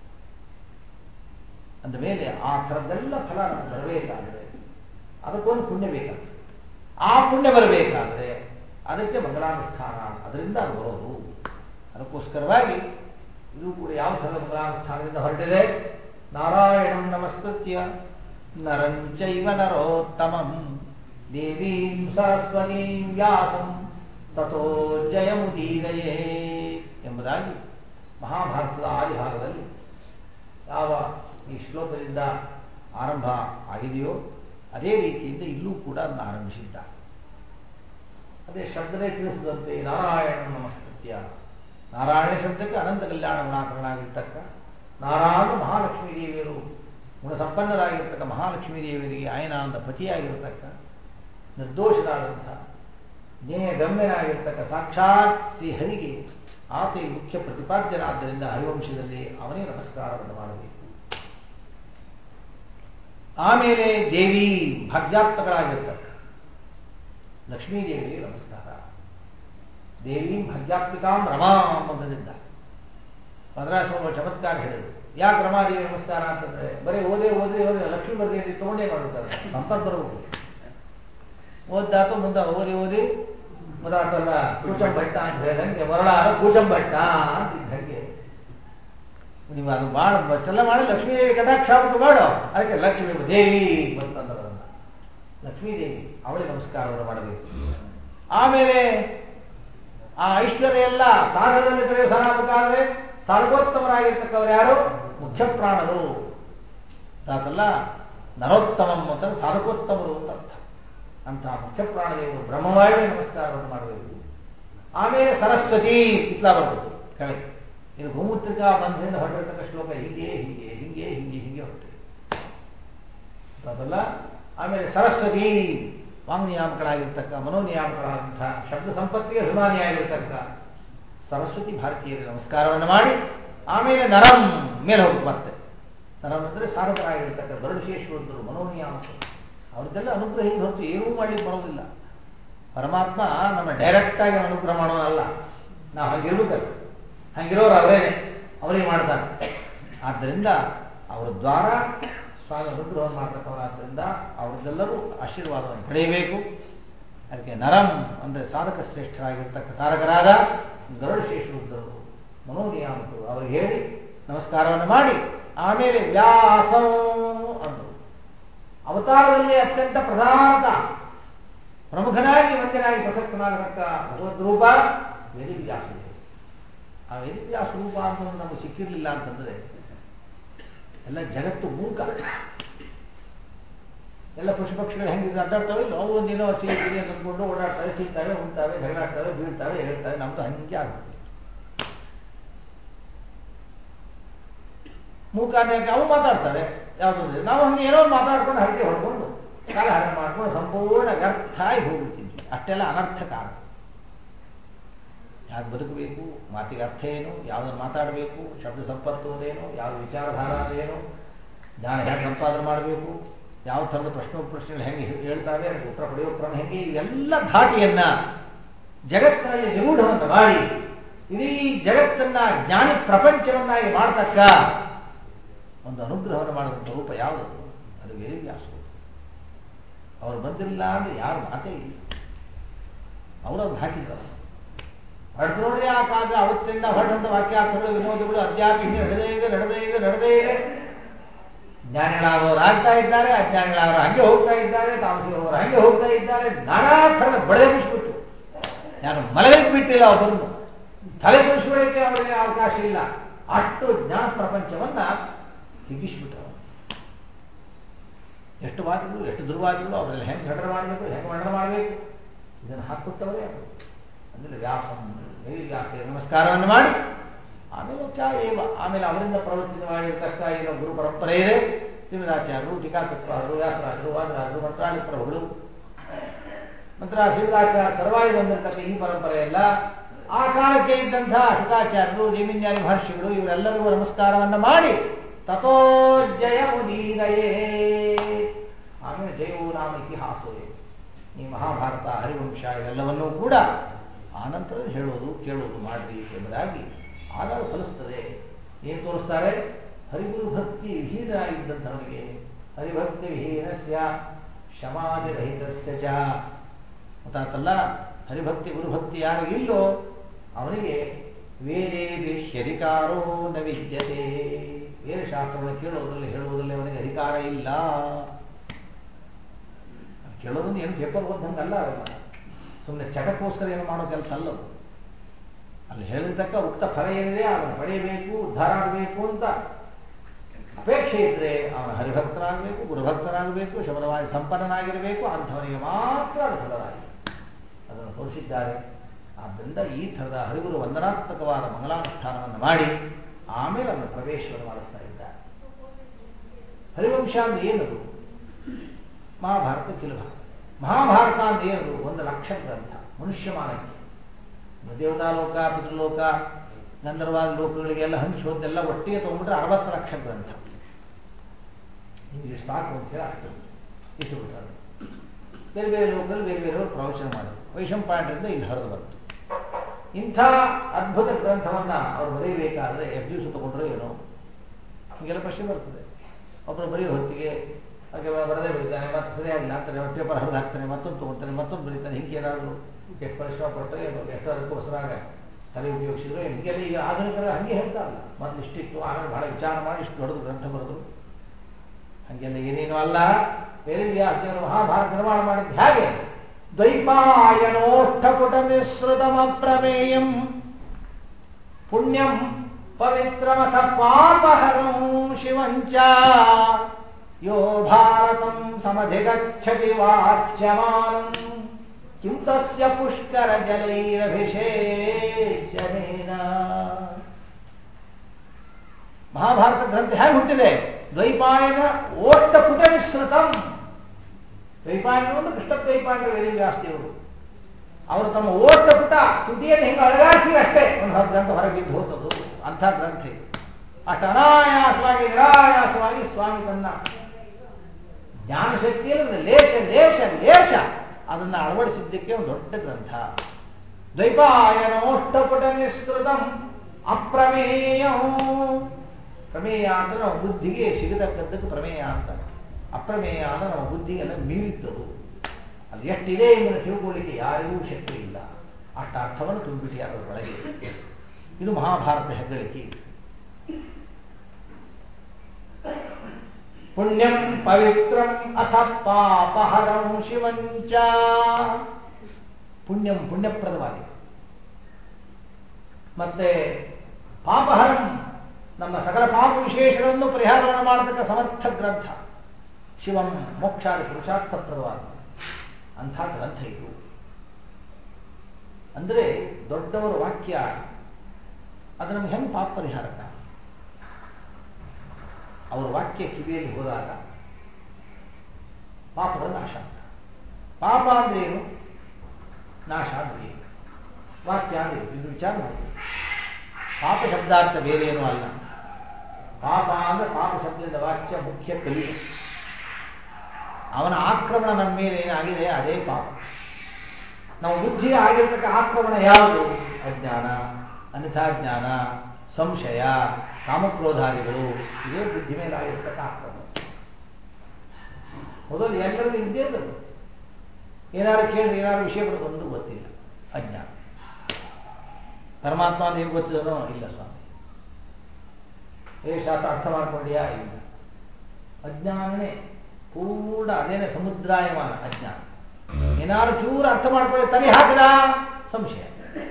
S1: ಅಂದ ಮೇಲೆ ಆ ಥರದ್ದೆಲ್ಲ ಫಲ ನಮಗೆ ಬರಬೇಕಾದ್ರೆ ಅದಕ್ಕೊಂದು ಪುಣ್ಯ ಬೇಕಾಗ್ತದೆ ಆ ಪುಣ್ಯ ಬರಬೇಕಾದ್ರೆ ಅದಕ್ಕೆ ಮಂಗಲಾನುಷ್ಠಾನ ಅದರಿಂದ ಅದು ಬರೋದು ಅದಕ್ಕೋಸ್ಕರವಾಗಿ ಇದು ಕೂಡ ಯಾವ ಥರದ ಮಂಗಲಾನುಷ್ಠಾನದಿಂದ ಹೊರಟಿದೆ ನಾರಾಯಣಂ ನಮಸ್ಕೃತ್ಯ ನರಂಚೈವ ನರೋತ್ತಮಂ ದೇವೀಂ ಸರಸ್ವತೀಂ ವ್ಯಾಸಂ ತಥೋ ಜಯಮುದೀರಯೇ ಎಂಬುದಾಗಿ ಮಹಾಭಾರತದ ಆದಿಭಾಗದಲ್ಲಿ ಯಾವ ಈ ಶ್ಲೋಕದಿಂದ ಆರಂಭ ಆಗಿದೆಯೋ ಅದೇ ರೀತಿಯಿಂದ ಇಲ್ಲೂ ಕೂಡ ಅದನ್ನು ಆರಂಭಿಸಿದ್ದ ಅದೇ ಶಬ್ದವೇ ತಿಳಿಸಿದಂತೆ ನಾರಾಯಣ ನಮಸ್ಕೃತ್ಯ ನಾರಾಯಣ ಶಬ್ದಕ್ಕೆ ಅನಂತ ಕಲ್ಯಾಣ ಗುಣಾಕರಣಾಗಿರ್ತಕ್ಕ ನಾರಾಯಣ ಮಹಾಲಕ್ಷ್ಮೀ ದೇವಿಯರು ಗುಣಸಂಪನ್ನರಾಗಿರ್ತಕ್ಕ ಮಹಾಲಕ್ಷ್ಮೀ ದೇವಿಯರಿಗೆ ಆಯನಾನಂದ ಪತಿಯಾಗಿರ್ತಕ್ಕ ನಿರ್ದೋಷರಾದಂಥ ಜ್ಞೇಯ ಗಮ್ಯನಾಗಿರ್ತಕ್ಕ ಸಾಕ್ಷಾತ್ ಶ್ರೀಹರಿಗೆ ಆತ ಈ ಮುಖ್ಯ ಪ್ರತಿಪಾದ್ಯನಾದ್ದರಿಂದ ಹರಿವಂಶದಲ್ಲಿ ಅವನೇ ನಮಸ್ಕಾರವನ್ನು ಮಾಡಬೇಕು ಆಮೇಲೆ ದೇವಿ ಭಾಗ್ಯಾತ್ಮಕರಾಗಿರ್ತಕ್ಕ ಲಕ್ಷ್ಮೀದೇವಿಗೆ ನಮಸ್ಕಾರ ದೇವಿ ಭಾಗ್ಯಾತ್ಮಿಕಾಂ ರಮಾಂ ಅಂತಂದಿದ್ದ ಮದ್ರಾಸ ಚಮತ್ಕಾರ ಹೇಳಿದ್ರು ಯಾಕೆ ರಮಾದೇವಿ ನಮಸ್ಕಾರ ಅಂತಂದ್ರೆ ಬರೀ ಓದೇ ಓದೇ ಓದೇ ಲಕ್ಷ್ಮೀ ಬರ್ದಿ ಅಂತ ತಗೊಂಡೇ ಮಾಡ್ತಾರೆ ಸಂಪತ್ ಬರಬೇಕು ಓದ್ದಾತು ಮುಂದ ಓದಿ ಓದಿ ಮುದಾತಲ್ಲ ಕೂಚಂ ಭಟ್ಟ ಅಂತ ಹೇಳಿದಂಗೆ ಮರಳಾದ ಕೂಚಂ ಭಟ್ಟ ಅಂತಿದ್ದಂಗೆ ನೀವು ಅದು ಮಾಡ ಅಷ್ಟೆಲ್ಲ ಮಾಡಿ ಲಕ್ಷ್ಮೀದೇವಿ ಕಟಾಕ್ಷ ಆಗ್ಬಿಟ್ಟು ಮಾಡು ಅದಕ್ಕೆ ಲಕ್ಷ್ಮೀ ದೇವಿ ಬಂತಂದ್ರೆ ಅದನ್ನ ಲಕ್ಷ್ಮೀದೇವಿ ಅವಳಿಗೆ ನಮಸ್ಕಾರವನ್ನು ಮಾಡಬೇಕು ಆಮೇಲೆ ಆ ಐಶ್ವರ್ಯ ಎಲ್ಲ ಸಾಧನದಲ್ಲಿ ಪ್ರಯೋಜನಾಗಬೇಕಾದ್ರೆ ಸಾಧಕೋತ್ತಮರಾಗಿರ್ತಕ್ಕವ್ರು ಯಾರು ಮುಖ್ಯ ಪ್ರಾಣರು ತಾತಲ್ಲ ನರೋತ್ತಮಂ ಅಂತಂದ್ರೆ ಸಾಧಕೋತ್ತಮರು ಅಂತ ಅರ್ಥ ಅಂತಹ ಮುಖ್ಯ ಪ್ರಾಣದೇವರು ಬ್ರಹ್ಮವಾಯುವಿಗೆ ನಮಸ್ಕಾರವನ್ನು ಮಾಡಬೇಕು ಆಮೇಲೆ ಸರಸ್ವತಿ ಇತ್ಲ ಬರಬೇಕು ಕೆಳಗೆ ಇದು ಗೋಮೂತ್ರಿಕಾ ಬಂಧದಿಂದ ಹೊರಟಿರ್ತಕ್ಕ ಶ್ಲೋಕ ಹೀಗೆ ಹೀಗೆ ಹಿಂಗೆ ಹಿಂಗೆ ಹಿಂಗೆ ಹೊರಟಿದೆ ಅದಲ್ಲ ಆಮೇಲೆ ಸರಸ್ವತಿ ವಾಂಗ್ನಿಯಾಮಕಳಾಗಿರ್ತಕ್ಕ ಮನೋನಿಯಾಮಕಳಾದಂತಹ ಶಬ್ದ ಸಂಪತ್ತಿಗೆ ಅಭಿಮಾನಿಯಾಗಿರ್ತಕ್ಕ ಸರಸ್ವತಿ ಭಾರತೀಯರಿಗೆ ನಮಸ್ಕಾರವನ್ನು ಮಾಡಿ ಆಮೇಲೆ ನರಂ ಮೇಲೆ ಹೋಗಿ ಮತ್ತೆ ನರಂ ಅಂದ್ರೆ ಸಾಧಕರಾಗಿರ್ತಕ್ಕ ಗರುಡಶೇಶ್ವರರು ಮನೋನಿಯಾಮಕರು ಅವ್ರದ್ದೆಲ್ಲ ಅನುಗ್ರಹ ಹಿಂಗೆ ಹೊರತು ಏನೂ ಮಾಡ್ಲಿಕ್ಕೆ ಬರೋದಿಲ್ಲ ಪರಮಾತ್ಮ ನಮ್ಮ ಡೈರೆಕ್ಟ್ ಆಗಿ ಅನುಗ್ರಹ ಮಾಡೋನಲ್ಲ ನಾವು ಹಂಗಿರ್ಬೇಕಲ್ಲ ಹಂಗಿರೋರು ಅವರೇನೆ ಅವರೇ ಮಾಡ್ತಾರೆ ಆದ್ದರಿಂದ ಅವರ ದ್ವಾರ ಸ್ವಾಮಿ ಅನುಗ್ರಹ ಮಾಡ್ತಕ್ಕವರಾದ್ರಿಂದ ಅವರದ್ದೆಲ್ಲರೂ ಆಶೀರ್ವಾದವನ್ನು ಪಡೆಯಬೇಕು ಅದಕ್ಕೆ ನರಂ ಅಂದರೆ ಸಾಧಕ ಶ್ರೇಷ್ಠರಾಗಿರ್ತಕ್ಕ ಸಾಧಕರಾದ ಗರುಡಶೇಷರುದ್ರರು ಮನೋನಿಯಾಮಕರು ಅವರಿಗೆ ಹೇಳಿ ನಮಸ್ಕಾರವನ್ನು ಮಾಡಿ ಆಮೇಲೆ ವ್ಯಾಸಂ ಅಂದರು ಅವತಾರದಲ್ಲಿ ಅತ್ಯಂತ ಪ್ರಧಾನತ ಪ್ರಮುಖನಾಗಿ ಒಂದನಾಗಿ ಪ್ರಸಕ್ತನಾಗತಕ್ಕ ಭಗವದ್ ರೂಪ ವೇದಿವ್ಯಾಸದೇವ ಆ ವೇದಿವ್ಯಾಸ ರೂಪ ಅಂತ ನಮಗೆ ಸಿಕ್ಕಿರಲಿಲ್ಲ ಅಂತಂದ್ರೆ ಎಲ್ಲ ಜಗತ್ತು ಮೂಕ ಎಲ್ಲ ಪಶು ಪಕ್ಷಿಗಳು ಹೆಂಗೆ ಅಡ್ಡಾಡ್ತವೆ ಇಲ್ಲ ಅವು ಒಂದಿನ ಚಿಲಿ ಚಿಲಿ ಅಂತ ಅಂದ್ಕೊಂಡು ಓಡಾಡ್ತವೆ ತಿಂತವೆ ಉಂಟಾವೆ ಹೆಗಲಾಡ್ತವೆ ಬೀಳ್ತವೆ ಹೇಳ್ತವೆ ನಮ್ದು ಹಂಗೆ ಆಗುತ್ತೆ ಮೂಕ ಅಂತ ಅವು ಮಾತಾಡ್ತವೆ ಯಾವುದೋ ನಾವು ಹಂಗೆ ಏನೋ ಒಂದು ಮಾತಾಡ್ಕೊಂಡು ಹರಕೆ ಹೊಡ್ಕೊಂಡು ಕಾಲ ಹರಣ ಮಾಡ್ಕೊಂಡು ಸಂಪೂರ್ಣ ವ್ಯರ್ಥ ಆಗಿ ಹೋಗ್ಬಿಡ್ತೀವಿ ಅಷ್ಟೆಲ್ಲ ಅನರ್ಥ ಕಾರಣ ಯಾಕೆ ಬದುಕಬೇಕು ಮಾತಿಗೆ ಅರ್ಥ ಏನು ಯಾವುದನ್ನು ಮಾತಾಡಬೇಕು ಶಬ್ದ ಸಂಪತ್ತು ಅದೇನು ಯಾವ ವಿಚಾರಧಾರ ಅದೇನು ಜ್ಞಾನ ಹೇಗೆ ಸಂಪಾದನೆ ಮಾಡಬೇಕು ಯಾವ ಥರದ ಪ್ರಶ್ನೆ ಪ್ರಶ್ನೆಗಳು ಹೆಂಗೆ ಹೇಳ್ತಾವೆ ಅದಕ್ಕೆ ಉತ್ತರ ಪಡೆಯೋ ಕ್ರಮ ಹೆಂಗೆ ಇವೆಲ್ಲ ಧಾಟಿಯನ್ನ ಜಗತ್ತಿನಲ್ಲಿ ನಿಗೂಢವನ್ನು ಮಾಡಿ ಇಡೀ ಜಗತ್ತನ್ನ ಜ್ಞಾನಿ ಪ್ರಪಂಚವನ್ನಾಗಿ ಮಾಡತಕ್ಕ ಒಂದು ಅನುಗ್ರಹವನ್ನು ಮಾಡಿದಂಥ ರೂಪ ಯಾವುದು ಅದು ವೇದವ್ಯಾಸ ಅವರು ಬಂದಿಲ್ಲ ಅಂದ್ರೆ ಯಾರು ಮಾತೇ ಇಲ್ಲ ಅವರು ಅದನ್ನು ಹಾಕಿದ್ದಾರೆ ಹೊಡೆದು ನೋಡ್ರಿ ಆ ಕಾಲ ಅವತ್ತಿಂದ ಹೊರಟಂತ ವಾಕ್ಯಾರ್ಥಗಳು ವಿನೋದಗಳು ಅಧ್ಯಾತ್ಮ ಹಿಂಗೆ ನಡೆದೇ ಇದೆ ನಡೆದೇ ಇದೆ ನಡೆದೇ ಇದೆ ಜ್ಞಾನಿಗಳಾದವರು ಆಗ್ತಾ ಇದ್ದಾರೆ ಅಜ್ಞಾನಿಗಳಾದವರು ಹಂಗೆ ಹೋಗ್ತಾ ಇದ್ದಾರೆ ತಾಮಸಿಗಳವರು ಹಂಗೆ ಹೋಗ್ತಾ ಇದ್ದಾರೆ ನಾನಾ ಥರದ ಬಡಗಿಸ್ಬಿಟ್ಟು ನಾನು ಮಲಗಲಿಕ್ಕೆ ಬಿಟ್ಟಿಲ್ಲ ಒಬ್ಬರನ್ನು ತಲೆ ತೋರಿಸ್ಕೊಳ್ಳಿಕ್ಕೆ ಅವರಿಗೆ ಅವಕಾಶ ಇಲ್ಲ ಅಷ್ಟು ಜ್ಞಾನ ಪ್ರಪಂಚವನ್ನ ಹಿಗ್ಗಿಸ್ಬಿಟ್ರು ಎಷ್ಟು ವಾಕ್ಯಗಳು ಎಷ್ಟು ದುರ್ವಾಕ್ಯಗಳು ಅವರೆಲ್ಲ ಹೆಂಗೆ ಖಂಡನ ಮಾಡಬೇಕು ಹೆಂಗೆ ಮಂಡನ ಮಾಡಬೇಕು ಇದನ್ನು ಹಾಕ್ಕೊಟ್ಟವರೇ ಅವರು ಅಂದ್ರೆ ವ್ಯಾಸಂ ವ್ಯಾಸ ನಮಸ್ಕಾರವನ್ನು ಮಾಡಿ ಆಮೇಲೆ ಚಾ ಏವ ಆಮೇಲೆ ಅವರಿಂದ ಪ್ರವರ್ತಿತವಾಗಿರ್ತಕ್ಕ ಏನೋ ಗುರು ಪರಂಪರೆ ಇದೆ ಶ್ರೀಮದಾಚಾರ್ಯರು ಟೀಕಾಕೃತ್ವಾದರು ವ್ಯಾಸರಾಜರು ವಾದರಾಜರು ಮಂತ್ರಾಲಿ ಪ್ರಭುಗಳು ನಂತರ ಶ್ರೀಮದಾಚಾರ್ಯ ತರುವಾಯಿ ಬಂದಿರತಕ್ಕ ಈ ಪರಂಪರೆ ಎಲ್ಲ ಆ ಕಾಲಕ್ಕೆ ಇದ್ದಂತಹ ಶುಕಾಚಾರ್ಯರು ಜೈಮಿನ್ಯಾದಿ ಮಹರ್ಷಿಗಳು ಇವರೆಲ್ಲರಿಗೂ ನಮಸ್ಕಾರವನ್ನು ಮಾಡಿ ತಥೋ ಜಯ ಮುದೀರಯೇ ಆಮೇಲೆ ಜಯವೋ ನಾಮ ಇತಿಹಾಸವೇ ಈ ಮಹಾಭಾರತ ಹರಿವಂಶ ಇವೆಲ್ಲವನ್ನೂ ಕೂಡ ಆನಂತರ ಹೇಳೋದು ಕೇಳೋದು ಮಾಡ್ರಿ ಎಂಬುದಾಗಿ ಆಗ ಫಲಿಸ್ತದೆ ಏನು ತೋರಿಸ್ತಾರೆ ಹರಿಗುರು ಭಕ್ತಿ ವಿಹೀನಾಗಿದ್ದಂಥವನಿಗೆ ಹರಿಭಕ್ತಿ ವಿಹೀನಸ್ಯ ಶಮಾದಿರಹಿತಸ್ಯ ಚ ಗೊತ್ತಾತಲ್ಲ ಹರಿಭಕ್ತಿ ಗುರುಭಕ್ತಿ ಯಾರಿಗಿಲ್ಲೋ ಅವನಿಗೆ ವೇದೇ ಹ್ಯಧಿಕಾರೋ ನ ವಿದ್ಯತೆ ವೇದಶಾಸ್ತ್ರವನ್ನು ಕೇಳೋದ್ರಲ್ಲಿ ಹೇಳುವುದರಲ್ಲಿ ಅವನಿಗೆ ಅಧಿಕಾರ ಇಲ್ಲ ಕೇಳೋದನ್ನು ಏನು ಪೇಪರ್ ಓದ್ದಂಗಲ್ಲ ಅವೆಲ್ಲ ಸುಮ್ಮನೆ ಚಟಕ್ಕೋಸ್ಕರ ಏನು ಮಾಡೋ ಕೆಲಸ ಅಲ್ಲ ಅದು. ಅಲ್ಲಿ ಹೇಳಿರ್ತಕ್ಕ ಉಕ್ತ ಫಲ ಏನಿದೆ ಅದನ್ನು ಪಡೆಯಬೇಕು ಉದ್ಧಾರ ಆಗಬೇಕು ಅಂತ ಅಪೇಕ್ಷೆ ಇದ್ರೆ ಅವನ ಹರಿಭಕ್ತನಾಗಬೇಕು ಗುರುಭಕ್ತನಾಗಬೇಕು ಶಬದವಾಗಿ ಸಂಪನ್ನನಾಗಿರಬೇಕು ಅಂಥವನಿಗೆ ಮಾತ್ರ ಅದು ಫಲದಾಗಿ ಅದನ್ನು ತೋರಿಸಿದ್ದಾರೆ ಆದ್ದರಿಂದ ಈ ಥರದ ಹರಿಗುರು ವಂದನಾತ್ಮಕವಾದ ಮಂಗಲಾನುಷ್ಠಾನವನ್ನು ಮಾಡಿ ಆಮೇಲೆ ಅದನ್ನು ಪ್ರವೇಶವನ್ನು ಮಾಡಿಸ್ತಾ ಇದ್ದಾರೆ ಹರಿವಂಶ ಅಂದ್ರೆ ಏನದು ಮಹಾಭಾರತ ಕಿಲುಭ ಮಹಾಭಾರತ ಅಂದ್ರೆ ಏನದು ಒಂದು ಲಕ್ಷ ಗ್ರಂಥ ಮನುಷ್ಯ ಮಾನಕ್ಕೆ ದೇವತಾ ಲೋಕ ಪಿತೃಲೋಕ ಗಂಧರ್ವಾದ ಲೋಕಗಳಿಗೆಲ್ಲ ಹಂಚಿ ಹೋದೆಲ್ಲ ಒಟ್ಟಿಗೆ ತಗೊಂಡ್ಬಿಟ್ರೆ ಅರವತ್ತು ಲಕ್ಷ ಗ್ರಂಥ ನಿಮ್ಗೆ ಸಾಕು ಅಂತ ಹೇಳಿ ಅಷ್ಟು ಇಷ್ಟು ಬಿಟ್ಟಾರೆ ಬೇರೆ ಬೇರೆ ಲೋಕದಲ್ಲಿ ಬೇರೆ ಬೇರೆಯವರು ಪ್ರವಚನ ಮಾಡಿದ್ರು ವೈಶಂಪಾಯನರಿಂದ ಇಲ್ಲಿ ಹರಿದು ಬಂತು ಇಂಥ ಅದ್ಭುತ ಗ್ರಂಥವನ್ನ ಅವ್ರು ಬರೀಬೇಕಾದ್ರೆ ಎಷ್ಟು ದಿವಸ ತಗೊಂಡ್ರು ಏನೋ ಹೀಗೆಲ್ಲ ಪ್ರಶ್ನೆ ಬರ್ತದೆ ಒಬ್ಬರು ಬರೆಯೋ ಹೊತ್ತಿಗೆ ಹಾಗೆ ಬರದೇ ಬರೀತಾನೆ ಮತ್ತೆ ಸರಿಯಾಗಿಲ್ಲ ಅಂತಾನೆ ಪೇಪರ್ ಹರಿದು ಹಾಕ್ತಾನೆ ಮತ್ತೊಂದು ತಗೊಂತಾನೆ ಮತ್ತೊಂದು ಬರೀತಾನೆ ಹಿಂಗೆ ಏನಾದ್ರು ಎಷ್ಟು ಪರಿಶ್ರಮ ಪಟ್ಟರೆ ಏನೋ ಎಷ್ಟು ಅದಕ್ಕೋಸ್ಕರ ತಲೆ ಉಪಯೋಗಿಸಿದ್ರು ಹೀಗೆಲ್ಲ ಈಗ ಆಧುನಿಕರ ಹಂಗೆ ಹೇಳ್ತಾರಲ್ಲ ಮೊದಲು ಇಷ್ಟಿತ್ತು ಆಮೇಲೆ ಬಹಳ ವಿಚಾರ ಮಾಡಿ ಇಷ್ಟು ದೊಡ್ಡದು ಗ್ರಂಥ ಬರೆದ್ರು ಹಂಗೆಲ್ಲ ಏನೇನು ಅಲ್ಲ ಬೇರೆ ವ್ಯಾಸರು ಮಹಾಭಾರತ ನಿರ್ಮಾಣ ಮಾಡಿದ್ದು ಹೇಗೆ ದ್ವೈಪಾಯನೋಷ್ಠಪುಟ ಮಿಶ್ರಿತಮ ಪ್ರಮೇಯಂ ಪುಣ್ಯಂ ಪವಿತ್ರಮಥ ಪಾಪಹರಂ ಶಿವಂಚ ಯೋ ಭಾರತಂ ಸಮಧಿಗಚ್ಚತಿ ವಾಚ್ಯಮಾನಂ ಕಿಂ ತಸ್ಯ ಪುಷ್ಕರ ಜಲೈರಭಿಷೇಚನೇನ ಮಹಾಭಾರತ ಗ್ರಂಥ ಹೇಗೆ ಹುಟ್ಟಿದೆ ದ್ವೈಪಾಯನ ಓಟ್ಟ ಪುಟ ಮಿಶ್ರಿತಂ ದ್ವೈಪಾಯನ ಒಂದು ಕೃಷ್ಣ ದ್ವೈಪಾಯನ ವೇದವ್ಯಾಸದೇವರು ಅವರು ತಮ್ಮ ಓಟ್ಟ ಪುಟ ತುಟಿಯನ್ನು ಹಿಂಗೆ ಅಳಗಾಡಿಸಿ ಅಷ್ಟೇ ಒಂದು ಹತ್ತು ಗ್ರಂಥ ಹೊರಗೆ ಬಿದ್ದು ಹೋಗ್ತದ್ದು ಅಂಥ ಗ್ರಂಥ ಇದು ಅಷ್ಟು ಅನಾಯಾಸವಾಗಿ ನಿರಾಯಾಸವಾಗಿ ಸ್ವಾಮಿ ತನ್ನ ಜ್ಞಾನಶಕ್ತಿಯಲ್ಲಿ ಲೇಷ ಲೇಷ ಲೇಷ ಅದನ್ನು ಅಳವಡಿಸಿದ್ದಕ್ಕೆ ಒಂದು ದೊಡ್ಡ ಗ್ರಂಥ ದ್ವೈಪಾಯನೋಷ್ಟಪುಟ ನಿಸೃತಂ ಅಪ್ರಮೇಯ ಪ್ರಮೇಯ ಅಂತ ನಮ್ಮ ಬುದ್ಧಿಗೆ ಸಿಗತಕ್ಕದ್ದಕ್ಕೆ ಪ್ರಮೇಯ ಅಂತ ಅಪ್ರಮೇಯ ಅಂದ್ರೆ ನಮ್ಮ ಬುದ್ಧಿಗೆಲ್ಲ ಮೀರಿದ್ದದು ಅಲ್ಲಿ ಎಷ್ಟಿದೆ ಎಂಬುದನ್ನು ತಿಳ್ಕೊಳ್ಳಿಕ್ಕೆ ಯಾರಿಗೂ ಶಕ್ತಿ ಇಲ್ಲ ಅಷ್ಟ ಅರ್ಥವನ್ನು ತುಂಬಿಟ್ಟಿದ್ದಾರೆ ಅದರ ಒಳಗೆ ಇದು ಮಹಾಭಾರತ ಹೆಗ್ಗಳಿಕೆ ಪುಣ್ಯಂ ಪವಿತ್ರಂ ಅಥ ಪಾಪಹರಂ ಶಿವಂಚ ಪುಣ್ಯಂ ಪುಣ್ಯಪ್ರದವಾಗಿದೆ ಮತ್ತೆ ಪಾಪಹರಂ ನಮ್ಮ ಸಕಲ ಪಾಪ ವಿಶೇಷಗಳನ್ನು ಪರಿಹಾರವನ್ನು ಮಾಡತಕ್ಕ ಸಮರ್ಥ ಗ್ರಂಥ ಶಿವಂ ಮೋಕ್ಷಾದಿ ಪುರುಷಾರ್ಥಪ್ರದವಾದ ಅಂಥ ಗ್ರಂಥ ಇದು ಅಂದರೆ ದೊಡ್ಡವರ ವಾಕ್ಯ ಅದು ನಮ್ಗೆ ಹೆಂಗೆ ಪಾಪ ಪರಿಹಾರಕ ಅವರ ವಾಕ್ಯ ಕಿವಿಯಲ್ಲಿ ಹೋದಾಗ ಪಾಪಗಳ ನಾಶ ಅಂತ ಪಾಪ ಅಂದ್ರೆ ಏನು ನಾಶ ಅಂದ್ರೆ ಏನು ವಾಕ್ಯ ಅಂದ್ರೆ ಏನು? ಇದು ವಿಚಾರ ಮಾಡಿ ಪಾಪ ಶಬ್ದಾರ್ಥ ಬೇರೆ ಏನೂ ಅಲ್ಲ ಪಾಪ ಅಂದ್ರೆ ಪಾಪ ಶಬ್ದದಿಂದ ವಾಕ್ಯ ಮುಖ್ಯ ಕಲಿ ಅವನ ಆಕ್ರಮಣ ನಮ್ಮ ಮೇಲೆ ಏನಾಗಿದೆ ಅದೇ ಪಾಪ ನಾವು ಬುದ್ಧಿ ಆಗಿರ್ತಕ್ಕ ಆಕ್ರಮಣ ಯಾವುದು ಅಜ್ಞಾನ ಅನ್ಯಥಾಜ್ಞಾನ ಸಂಶಯ ಕಾಮಕ್ರೋಧಾದಿಗಳು ಇದೇ ಬುದ್ಧಿ ಮೇಲೆ ಆಗಿರ್ತಕ್ಕ ಆಕ್ರಮಣ ಮೊದಲು ಎಲ್ಲರಿಗೂ ಇದ್ದೇ ಇರೋದು ಏನಾದ್ರು ಕೇಳಿದ್ರೆ ಏನಾದ್ರು ವಿಷಯ ಬರೋದು ಒಂದು ಗೊತ್ತಿಲ್ಲ ಅಜ್ಞಾನ ಪರಮಾತ್ಮ ಅಂತ ಏನು ಗೊತ್ತಿದನೋ ಇಲ್ಲ ಸ್ವಾಮಿ ಏ ಶಾಸ್ತ್ರ ಅರ್ಥ ಮಾಡ್ಕೊಂಡಿಯಾ ಇಲ್ಲ ಅಜ್ಞಾನನೇ ಪೂರ್ಣ ಅದೇನೆ ಸಮುದ್ರಾಯಮಾನ ಅಜ್ಞಾನ ಏನಾದ್ರು ಚೂರು ಅರ್ಥ ಮಾಡ್ಕೊಳ್ಳಿ ತಲೆ ಹಾಕಿದ ಸಂಶಯ